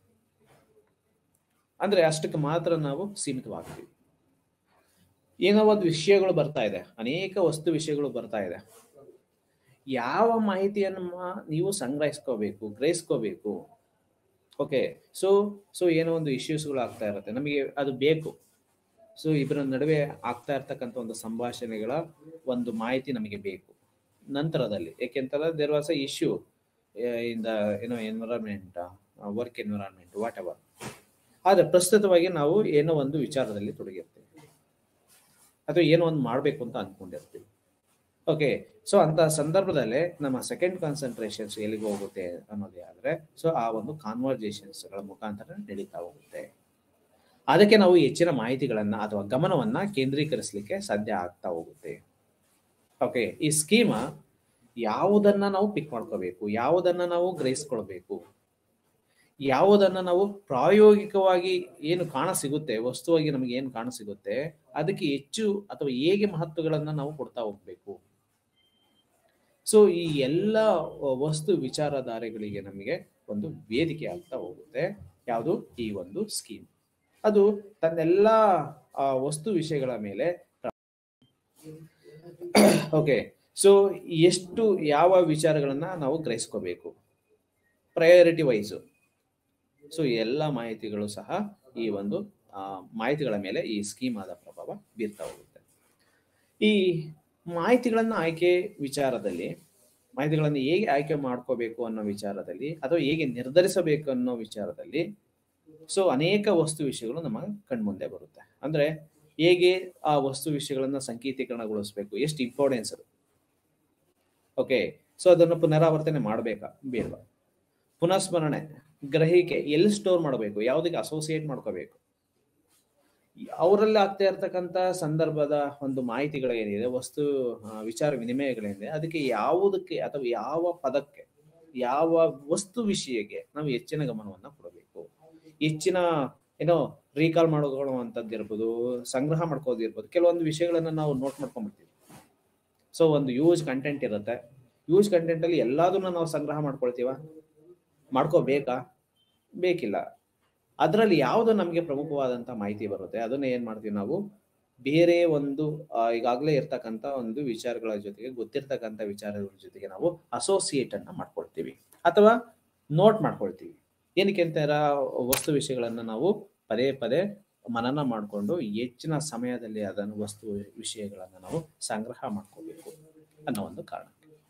ಅಂದ್ರೆ ಅಷ್ಟಕ್ಕೆ ಮಾತ್ರ ನಾವು ಸೀಮಿತವಾಗ್ತೀವಿ ಏನೋ ಒಂದು ವಿಷಯಗಳು ಬರ್ತಾ ಇದೆ ಅನೇಕ ವಸ್ತು ವಿಷಯಗಳು ಬರ್ತಾ ಇದೆ ಯಾವ ಮಾಹಿತಿಯನ್ನು ಮಾ- ನೀವು ಸಂಗ್ರಹಿಸ್ಕೋಬೇಕು ಗ್ರಹಿಸ್ಕೋಬೇಕು ಓಕೆ ಸೊ ಸೊ ಏನೋ ಒಂದು ಇಶ್ಯೂಸ್ಗಳು ಆಗ್ತಾ ಇರುತ್ತೆ ನಮಗೆ ಅದು ಬೇಕು ಸೊ ಇಬ್ಬರ ನಡುವೆ ಆಗ್ತಾ ಇರ್ತಕ್ಕಂಥ ಒಂದು ಸಂಭಾಷಣೆಗಳ ಒಂದು ಮಾಹಿತಿ ನಮಗೆ ಬೇಕು ನಂತರದಲ್ಲಿ ಏಕೆಂತಂದ್ರೆ there was a issue in the ಏನೋ environment work environment whatever ಆದ್ರೆ ಪ್ರಸ್ತುತವಾಗಿ ನಾವು ಏನೋ ಒಂದು ವಿಚಾರದಲ್ಲಿ ತೊಡಗಿರ್ತೀವಿ ಅಥವಾ ಏನೋ ಒಂದು ಮಾಡಬೇಕು ಅಂತ ಅನ್ಕೊಂಡಿರ್ತೀವಿ ಓಕೆ ಸೊ ಅಂತ ಸಂದರ್ಭದಲ್ಲೇ ನಮ್ಮ ಸೆಕೆಂಡ್ ಕಾನ್ಸಂಟ್ರೇಷನ್ಸ್ ಎಲ್ಲಿಗೆ ಹೋಗುತ್ತೆ ಅನ್ನೋದೇ ಆದ್ರೆ ಸೊ ಆ ಒಂದು ಕಾನ್ವರ್ಜೇಷನ್ಸ್ಗಳ ಮುಖಾಂತರ ನಡೀತಾ ಹೋಗುತ್ತೆ ಅದಕ್ಕೆ ನಾವು ಹೆಚ್ಚಿನ ಮಾಹಿತಿಗಳನ್ನ ಅಥವಾ ಗಮನವನ್ನ ಕೇಂದ್ರೀಕರಿಸಲಿಕ್ಕೆ ಸಾಧ್ಯ ಆಗ್ತಾ ಹೋಗುತ್ತೆ ಓಕೆ ಈ ಸ್ಕೀಮ ಯಾವುದನ್ನ ನಾವು ಪಿಕ್ ಮಾಡ್ಕೋಬೇಕು ಯಾವುದನ್ನ ನಾವು ಗ್ರಹಿಸ್ಕೊಳ್ಬೇಕು ಯಾವುದನ್ನ ನಾವು ಪ್ರಾಯೋಗಿಕವಾಗಿ ಏನು ಕಾಣ ಸಿಗುತ್ತೆ ವಸ್ತುವಾಗಿ ನಮಗೆ ಏನು ಕಾಣ ಸಿಗುತ್ತೆ ಅದಕ್ಕೆ ಹೆಚ್ಚು ಅಥವಾ ಹೇಗೆ ಮಹತ್ವಗಳನ್ನ ನಾವು ಕೊಡ್ತಾ ಹೋಗ್ಬೇಕು ಸೊ ಈ ಎಲ್ಲ ವಸ್ತು ವಿಚಾರಧಾರೆಗಳಿಗೆ ನಮಗೆ ಒಂದು ವೇದಿಕೆ ಆಗ್ತಾ ಹೋಗುತ್ತೆ ಯಾವುದು ಈ ಒಂದು ಸ್ಕೀಮ್ ಅದು ತನ್ನೆಲ್ಲ ಆ, ವಸ್ತು ವಿಷಯಗಳ ಮೇಲೆ ಓಕೆ ಸೊ ಎಷ್ಟು ಯಾವ ವಿಚಾರಗಳನ್ನ ನಾವು ಗ್ರಹಿಸ್ಕೋಬೇಕು ಪ್ರಯಾರಿಟಿ ವೈಸು ಸೊ ಎಲ್ಲ ಮಾಹಿತಿಗಳು ಸಹ ಈ ಒಂದು ಆ, ಮಾಹಿತಿಗಳ ಮೇಲೆ ಈ ಸ್ಕೀಮ್ ಆದ ಪ್ರಭಾವ ಬೀರ್ತಾ ಹೋಗುತ್ತೆ ಈ ಮಾಹಿತಿಗಳನ್ನ ಆಯ್ಕೆ ವಿಚಾರದಲ್ಲಿ ಮಾಹಿತಿಗಳನ್ನು ಹೇಗೆ ಆಯ್ಕೆ ಮಾಡ್ಕೋಬೇಕು ಅನ್ನೋ ವಿಚಾರದಲ್ಲಿ ಅಥವಾ ಹೇಗೆ ನಿರ್ಧರಿಸಬೇಕು ಅನ್ನೋ ವಿಚಾರದಲ್ಲಿ ಸೊ ಅನೇಕ ವಸ್ತು ವಿಷಯಗಳು ನಮ್ಮ ಕಣ್ಮುಂದೆ ಬರುತ್ತೆ ಅಂದ್ರೆ ಹೇಗೆ ಆ ವಸ್ತು ವಿಷಯಗಳನ್ನ ಸಂಕೇತೀಕರಣಗೊಳಿಸ್ಬೇಕು ಎಷ್ಟು ಇಂಪಾರ್ಟೆನ್ಸ್ ಅದು ಓಕೆ ಸೊ ಅದನ್ನು ಪುನರಾವರ್ತನೆ ಮಾಡಬೇಕಾ ಬೇಡವಾ ಪುನಃಸ್ಮರಣೆ ಗ್ರಹಿಕೆ ಎಲ್ಲಿ ಸ್ಟೋರ್ ಮಾಡಬೇಕು ಯಾವುದಕ್ಕೆ ಅಸೋಸಿಯೇಟ್ ಮಾಡ್ಕೋಬೇಕು ಅವರಲ್ಲಿ ಆಗ್ತಾ ಇರ್ತಕ್ಕಂಥ ಸಂದರ್ಭದ ಒಂದು ಮಾಹಿತಿಗಳೇನಿದೆ ವಸ್ತು ಆ, ವಿಚಾರ ವಿನಿಮಯಗಳೇನಿದೆ ಅದಕ್ಕೆ ಯಾವುದಕ್ಕೆ ಅಥವಾ ಯಾವ ಪದಕ್ಕೆ ಯಾವ ವಸ್ತು ವಿಷಯಕ್ಕೆ ನಾವು ಹೆಚ್ಚಿನ ಗಮನವನ್ನ ಕೊಡಬೇಕು ಹೆಚ್ಚಿನ ಏನೋ ರೀಕಾಲ್ ಮಾಡ್ಕೊಳ್ಳುವಂಥದ್ದು ಇರ್ಬೋದು ಸಂಗ್ರಹ ಮಾಡ್ಕೋದು ಇರ್ಬೋದು ಕೆಲವೊಂದು ವಿಷಯಗಳನ್ನ ನಾವು ನೋಟ್ ಮಾಡ್ಕೊಂಡ್ಬಿಡ್ತೀವಿ ಸೊ ಒಂದು ಯೂಸ್ ಕಂಟೆಂಟ್ ಇರುತ್ತೆ ಯೂಸ್ ಕಂಟೆಂಟ್ ಅಲ್ಲಿ ಎಲ್ಲದನ್ನ ನಾವು ಸಂಗ್ರಹ ಮಾಡ್ಕೊಳ್ತೀವ ಮಾಡ್ಕೋಬೇಕಾ ಬೇಕಿಲ್ಲ ಅದರಲ್ಲಿ ಯಾವುದು ನಮಗೆ ಪ್ರಮುಖವಾದಂತ ಮಾಹಿತಿ ಬರುತ್ತೆ ಅದನ್ನ ಏನ್ ಮಾಡ್ತೀವಿ ನಾವು ಬೇರೆ ಒಂದು ಆ, ಈಗಾಗಲೇ ಇರ್ತಕ್ಕಂಥ ಒಂದು ವಿಚಾರಗಳ ಜೊತೆಗೆ ಗೊತ್ತಿರ್ತಕ್ಕಂಥ ವಿಚಾರಗಳ ಜೊತೆಗೆ ನಾವು ಅಸೋಸಿಯೇಟ್ ಅನ್ನ ಮಾಡ್ಕೊಳ್ತೀವಿ ಅಥವಾ ನೋಟ್ ಮಾಡ್ಕೊಳ್ತೀವಿ ಏನಕ್ಕೆ ಅಂತಾರ ವಸ್ತು ವಿಷಯಗಳನ್ನ ನಾವು ಪದೇ ಪದೇ ಮನನ ಮಾಡಿಕೊಂಡು ಹೆಚ್ಚಿನ ಸಮಯದಲ್ಲಿ ಅದನ್ನು ವಸ್ತು ವಿಷಯಗಳನ್ನ ನಾವು ಸಂಗ್ರಹ ಮಾಡ್ಕೋಬೇಕು ಅನ್ನೋ ಒಂದು ಕಾರಣ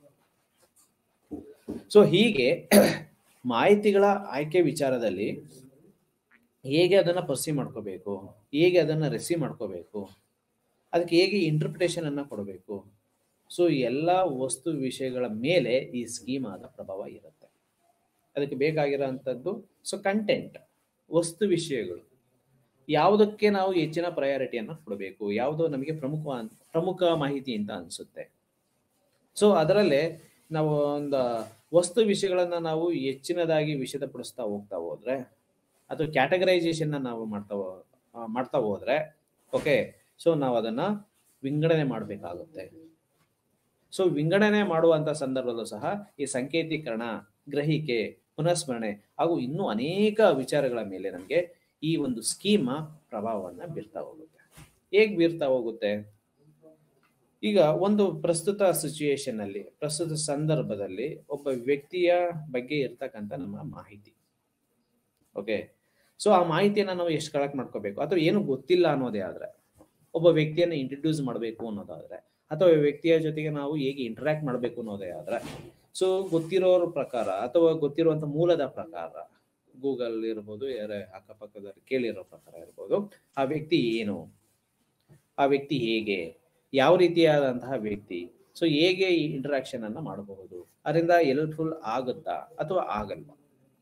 ಸೊ ಹೀಗೆ ಮಾಹಿತಿಗಳ ಆಯ್ಕೆ ವಿಚಾರದಲ್ಲಿ ಹೇಗೆ ಅದನ್ನ ಪರ್ಸಿ ಮಾಡ್ಕೋಬೇಕು ಹೇಗೆ ಅದನ್ನ ರೆಸಿ ಮಾಡ್ಕೋಬೇಕು ಅದಕ್ಕೆ ಹೇಗೆ ಇಂಟರ್ಪ್ರಿಟೇಷನ್ ಅನ್ನ ಕೊಡಬೇಕು ಸೊ ಎಲ್ಲ ವಸ್ತು ವಿಷಯಗಳ ಮೇಲೆ ಈ ಸ್ಕೀಮ್ ಆದ ಪ್ರಭಾವ ಇರುತ್ತೆ ಅದಕ್ಕೆ ಬೇಕಾಗಿರೋಂಥದ್ದು ಸೊ ಕಂಟೆಂಟ್ ವಸ್ತು ವಿಷಯಗಳು ಯಾವುದಕ್ಕೆ ನಾವು ಹೆಚ್ಚಿನ ಪ್ರಯಾರಿಟಿಯನ್ನು ಕೊಡಬೇಕು ಯಾವುದು ನಮಗೆ ಪ್ರಮುಖ ಪ್ರಮುಖ ಮಾಹಿತಿ ಅಂತ ಅನಿಸುತ್ತೆ ಸೊ ಅದರಲ್ಲೇ ನಾವು ಒಂದು ವಸ್ತು ವಿಷಯಗಳನ್ನ ನಾವು ಹೆಚ್ಚಿನದಾಗಿ ವಿಷದಪಡಿಸ್ತಾ ಹೋಗ್ತಾ ಹೋದ್ರೆ ಅಥವಾ ಕ್ಯಾಟಗರೈಸೇಷನ್ ನಾವು ಮಾಡ್ತಾ ಹೋ- ಆ, ಮಾಡ್ತಾ ಹೋದ್ರೆ ಓಕೆ ಸೊ ನಾವು ಅದನ್ನ ವಿಂಗಡಣೆ ಮಾಡಬೇಕಾಗುತ್ತೆ ಸೊ ವಿಂಗಡಣೆ ಮಾಡುವಂತ ಸಂದರ್ಭದಲ್ಲೂ ಸಹ ಈ ಸಂಕೇತೀಕರಣ ಗ್ರಹಿಕೆ ಪುನಃಸ್ಮರಣೆ ಹಾಗೂ ಇನ್ನೂ ಅನೇಕ ವಿಚಾರಗಳ ಮೇಲೆ ನಮಗೆ ಈ ಒಂದು ಸ್ಕೀಮ ಪ್ರಭಾವವನ್ನ ಬೀರ್ತಾ ಹೋಗುತ್ತೆ ಹೇಗ್ ಬೀರ್ತಾ ಹೋಗುತ್ತೆ ಈಗ ಒಂದು ಪ್ರಸ್ತುತ ಸಿಚುಯೇಷನ್ ಅಲ್ಲಿ ಪ್ರಸ್ತುತ ಸಂದರ್ಭದಲ್ಲಿ ಒಬ್ಬ ವ್ಯಕ್ತಿಯ ಬಗ್ಗೆ ಇರ್ತಕ್ಕಂಥ ನಮ್ಮ ಮಾಹಿತಿ ಓಕೆ ಸೊ ಆ ಮಾಹಿತಿಯನ್ನ ನಾವು ಎಷ್ಟು ಕಲೆಕ್ಟ್ ಮಾಡ್ಕೋಬೇಕು ಅಥವಾ ಏನು ಗೊತ್ತಿಲ್ಲ ಅನ್ನೋದೇ ಆದ್ರೆ ಒಬ್ಬ ವ್ಯಕ್ತಿಯನ್ನ ಇಂಟ್ರಡ್ಯೂಸ್ ಮಾಡಬೇಕು ಅನ್ನೋದಾದ್ರೆ ಅಥವಾ ವ್ಯಕ್ತಿಯ ಜೊತೆಗೆ ನಾವು ಹೇಗೆ ಇಂಟರಾಕ್ಟ್ ಮಾಡಬೇಕು ಅನ್ನೋದೇ ಆದ್ರೆ ಸೊ ಗೊತ್ತಿರೋರ ಪ್ರಕಾರ ಅಥವಾ ಗೊತ್ತಿರುವಂತ ಮೂಲದ ಪ್ರಕಾರ ಗೂಗಲ್ ಇರ್ಬೋದು ಯಾರ ಅಕ್ಕಪಕ್ಕದಲ್ಲಿ ಕೇಳಿರೋ ಪ್ರಕಾರ ಇರ್ಬೋದು ಆ ವ್ಯಕ್ತಿ ಏನು ಆ ವ್ಯಕ್ತಿ ಹೇಗೆ ಯಾವ ರೀತಿಯಾದಂತಹ ವ್ಯಕ್ತಿ ಸೊ ಹೇಗೆ ಈ ಇಂಟರಾಕ್ಷನ್ ಅನ್ನ ಮಾಡಬಹುದು ಅದರಿಂದ ಹೆಲ್ಪ್ಫುಲ್ ಆಗುತ್ತಾ ಅಥವಾ ಆಗಲ್ವಾ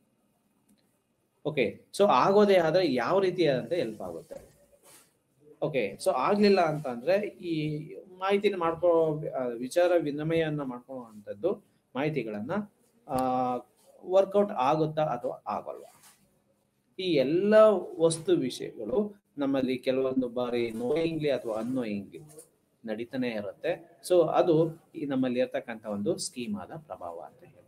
ಓಕೆ ಸೊ ಆಗೋದೇ ಆದ್ರೆ ಯಾವ ರೀತಿಯಾದಂತ ಹೆಲ್ಪ್ ಆಗುತ್ತೆ ಓಕೆ ಸೊ ಆಗ್ಲಿಲ್ಲ ಅಂತ ಅಂದ್ರೆ ಈ ಮಾಹಿತಿನ ಮಾಡ್ಕೋ ಆ, ವಿಚಾರ ವಿನಿಮಯವನ್ನ ಮಾಡ್ಕೊಳ್ಳುವಂಥದ್ದು ಮಾಹಿತಿಗಳನ್ನ ಆ ವರ್ಕೌಟ್ ಆಗುತ್ತಾ ಅಥವಾ ಆಗಲ್ವಾ ಈ ಎಲ್ಲ ವಸ್ತು ವಿಷಯಗಳು ನಮ್ಮಲ್ಲಿ ಕೆಲವೊಂದು ಬಾರಿ ನೋಯಿಂಗ್ಲಿ ಅಥವಾ ಅನ್ನೋಯಿಂಗ್ಲಿ ನಡೀತಾನೆ ಇರುತ್ತೆ ಸೊ ಅದು ಈ ನಮ್ಮಲ್ಲಿ ಇರ್ತಕ್ಕಂಥ ಒಂದು ಸ್ಕೀಮ್ ಆದ ಪ್ರಭಾವ ಅಂತ ಹೇಳ್ಬೋದು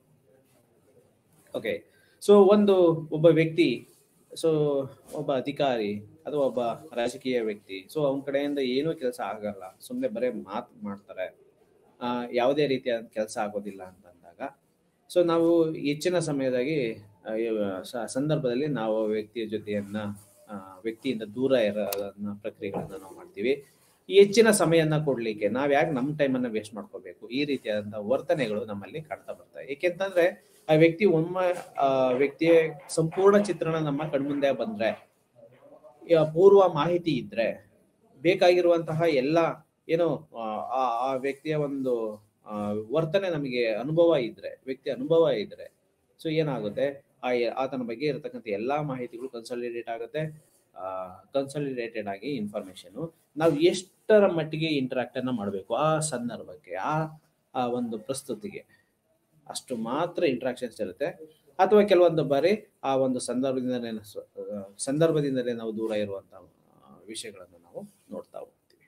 ಓಕೆ ಸೊ ಒಂದು ಒಬ್ಬ ವ್ಯಕ್ತಿ ಸೊ ಒಬ್ಬ ಅಧಿಕಾರಿ ಅಥವಾ ಒಬ್ಬ ರಾಜಕೀಯ ವ್ಯಕ್ತಿ ಸೊ ಅವನ ಕಡೆಯಿಂದ ಏನೂ ಕೆಲಸ ಆಗಲ್ಲ ಸುಮ್ಮನೆ ಬರೇ ಮಾತು ಮಾಡ್ತಾರೆ ಆ, ಯಾವುದೇ ರೀತಿಯ ಕೆಲಸ ಆಗೋದಿಲ್ಲ ಅಂತಂದಾಗ ಸೊ ನಾವು ಹೆಚ್ಚಿನ ಸಮಯದಾಗಿ ಆ, ಈ ಸ- ಸಂದರ್ಭದಲ್ಲಿ ನಾವು ವ್ಯಕ್ತಿಯ ಜೊತೆಯನ್ನ ಆ, ವ್ಯಕ್ತಿಯಿಂದ ದೂರ ಇರೋದನ್ನ ಪ್ರಕ್ರಿಯೆಗಳನ್ನ ನಾವು ಮಾಡ್ತೀವಿ ಈ ಹೆಚ್ಚಿನ ಸಮಯನ ಕೊಡ್ಲಿಕ್ಕೆ ನಾವ್ ಯಾಕೆ ನಮ್ಮ ಟೈಮನ್ನ ವೇಸ್ಟ್ ಮಾಡ್ಕೋಬೇಕು ಈ ರೀತಿಯಾದಂತಹ ವರ್ತನೆಗಳು ನಮ್ಮಲ್ಲಿ ಕಾಣ್ತಾ ಬರ್ತವೆ ಏಕೆಂತಂದ್ರೆ ಆ ವ್ಯಕ್ತಿ ಒಮ್ಮೆ ಆ ವ್ಯಕ್ತಿಯ ಸಂಪೂರ್ಣ ಚಿತ್ರಣ ನಮ್ಮ ಕಣ್ಮುಂದೆ ಬಂದ್ರೆ ಈ ಪೂರ್ವ ಮಾಹಿತಿ ಇದ್ರೆ ಬೇಕಾಗಿರುವಂತಹ ಎಲ್ಲ ಏನು ಆ, ಆ ಆ ವ್ಯಕ್ತಿಯ ಒಂದು ಆ, ವರ್ತನೆ ನಮಗೆ ಅನುಭವ ಇದ್ರೆ ವ್ಯಕ್ತಿ ಅನುಭವ ಇದ್ರೆ ಸೊ ಏನಾಗುತ್ತೆ ಆ ಎ- ಆತನ ಬಗ್ಗೆ ಇರತಕ್ಕಂಥ ಎಲ್ಲಾ ಮಾಹಿತಿಗಳು ಕನ್ಸಾಲಿಡೇಟ್ ಆಗುತ್ತೆ ಕನ್ಸಾಲಿಡೇಟೆಡ್ ಆಗಿ ಇನ್ಫಾರ್ಮೇಶನ್ ನಾವು ಎಷ್ಟರ ಮಟ್ಟಿಗೆ ಇಂಟರಾಕ್ಟ್ ಅನ್ನ ಮಾಡಬೇಕು ಆ ಸಂದರ್ಭಕ್ಕೆ ಆ ಆ ಒಂದು ಪ್ರಸ್ತುತಿಗೆ ಅಷ್ಟು ಮಾತ್ರ ಇಂಟ್ರಾಕ್ಷನ್ಸ್ ಇರುತ್ತೆ ಅಥವಾ ಕೆಲವೊಂದು ಬಾರಿ ಆ ಒಂದು ಸಂದರ್ಭದಿಂದಲೇ ಸ- ಆ, ಸಂದರ್ಭದಿಂದಲೇ ನಾವು ದೂರ ಇರುವಂತಹ ಆ, ವಿಷಯಗಳನ್ನು ನಾವು ನೋಡ್ತಾ ಹೋಗ್ತೀವಿ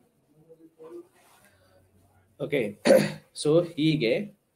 ಓಕೆ ಸೊ ಹೀಗೆ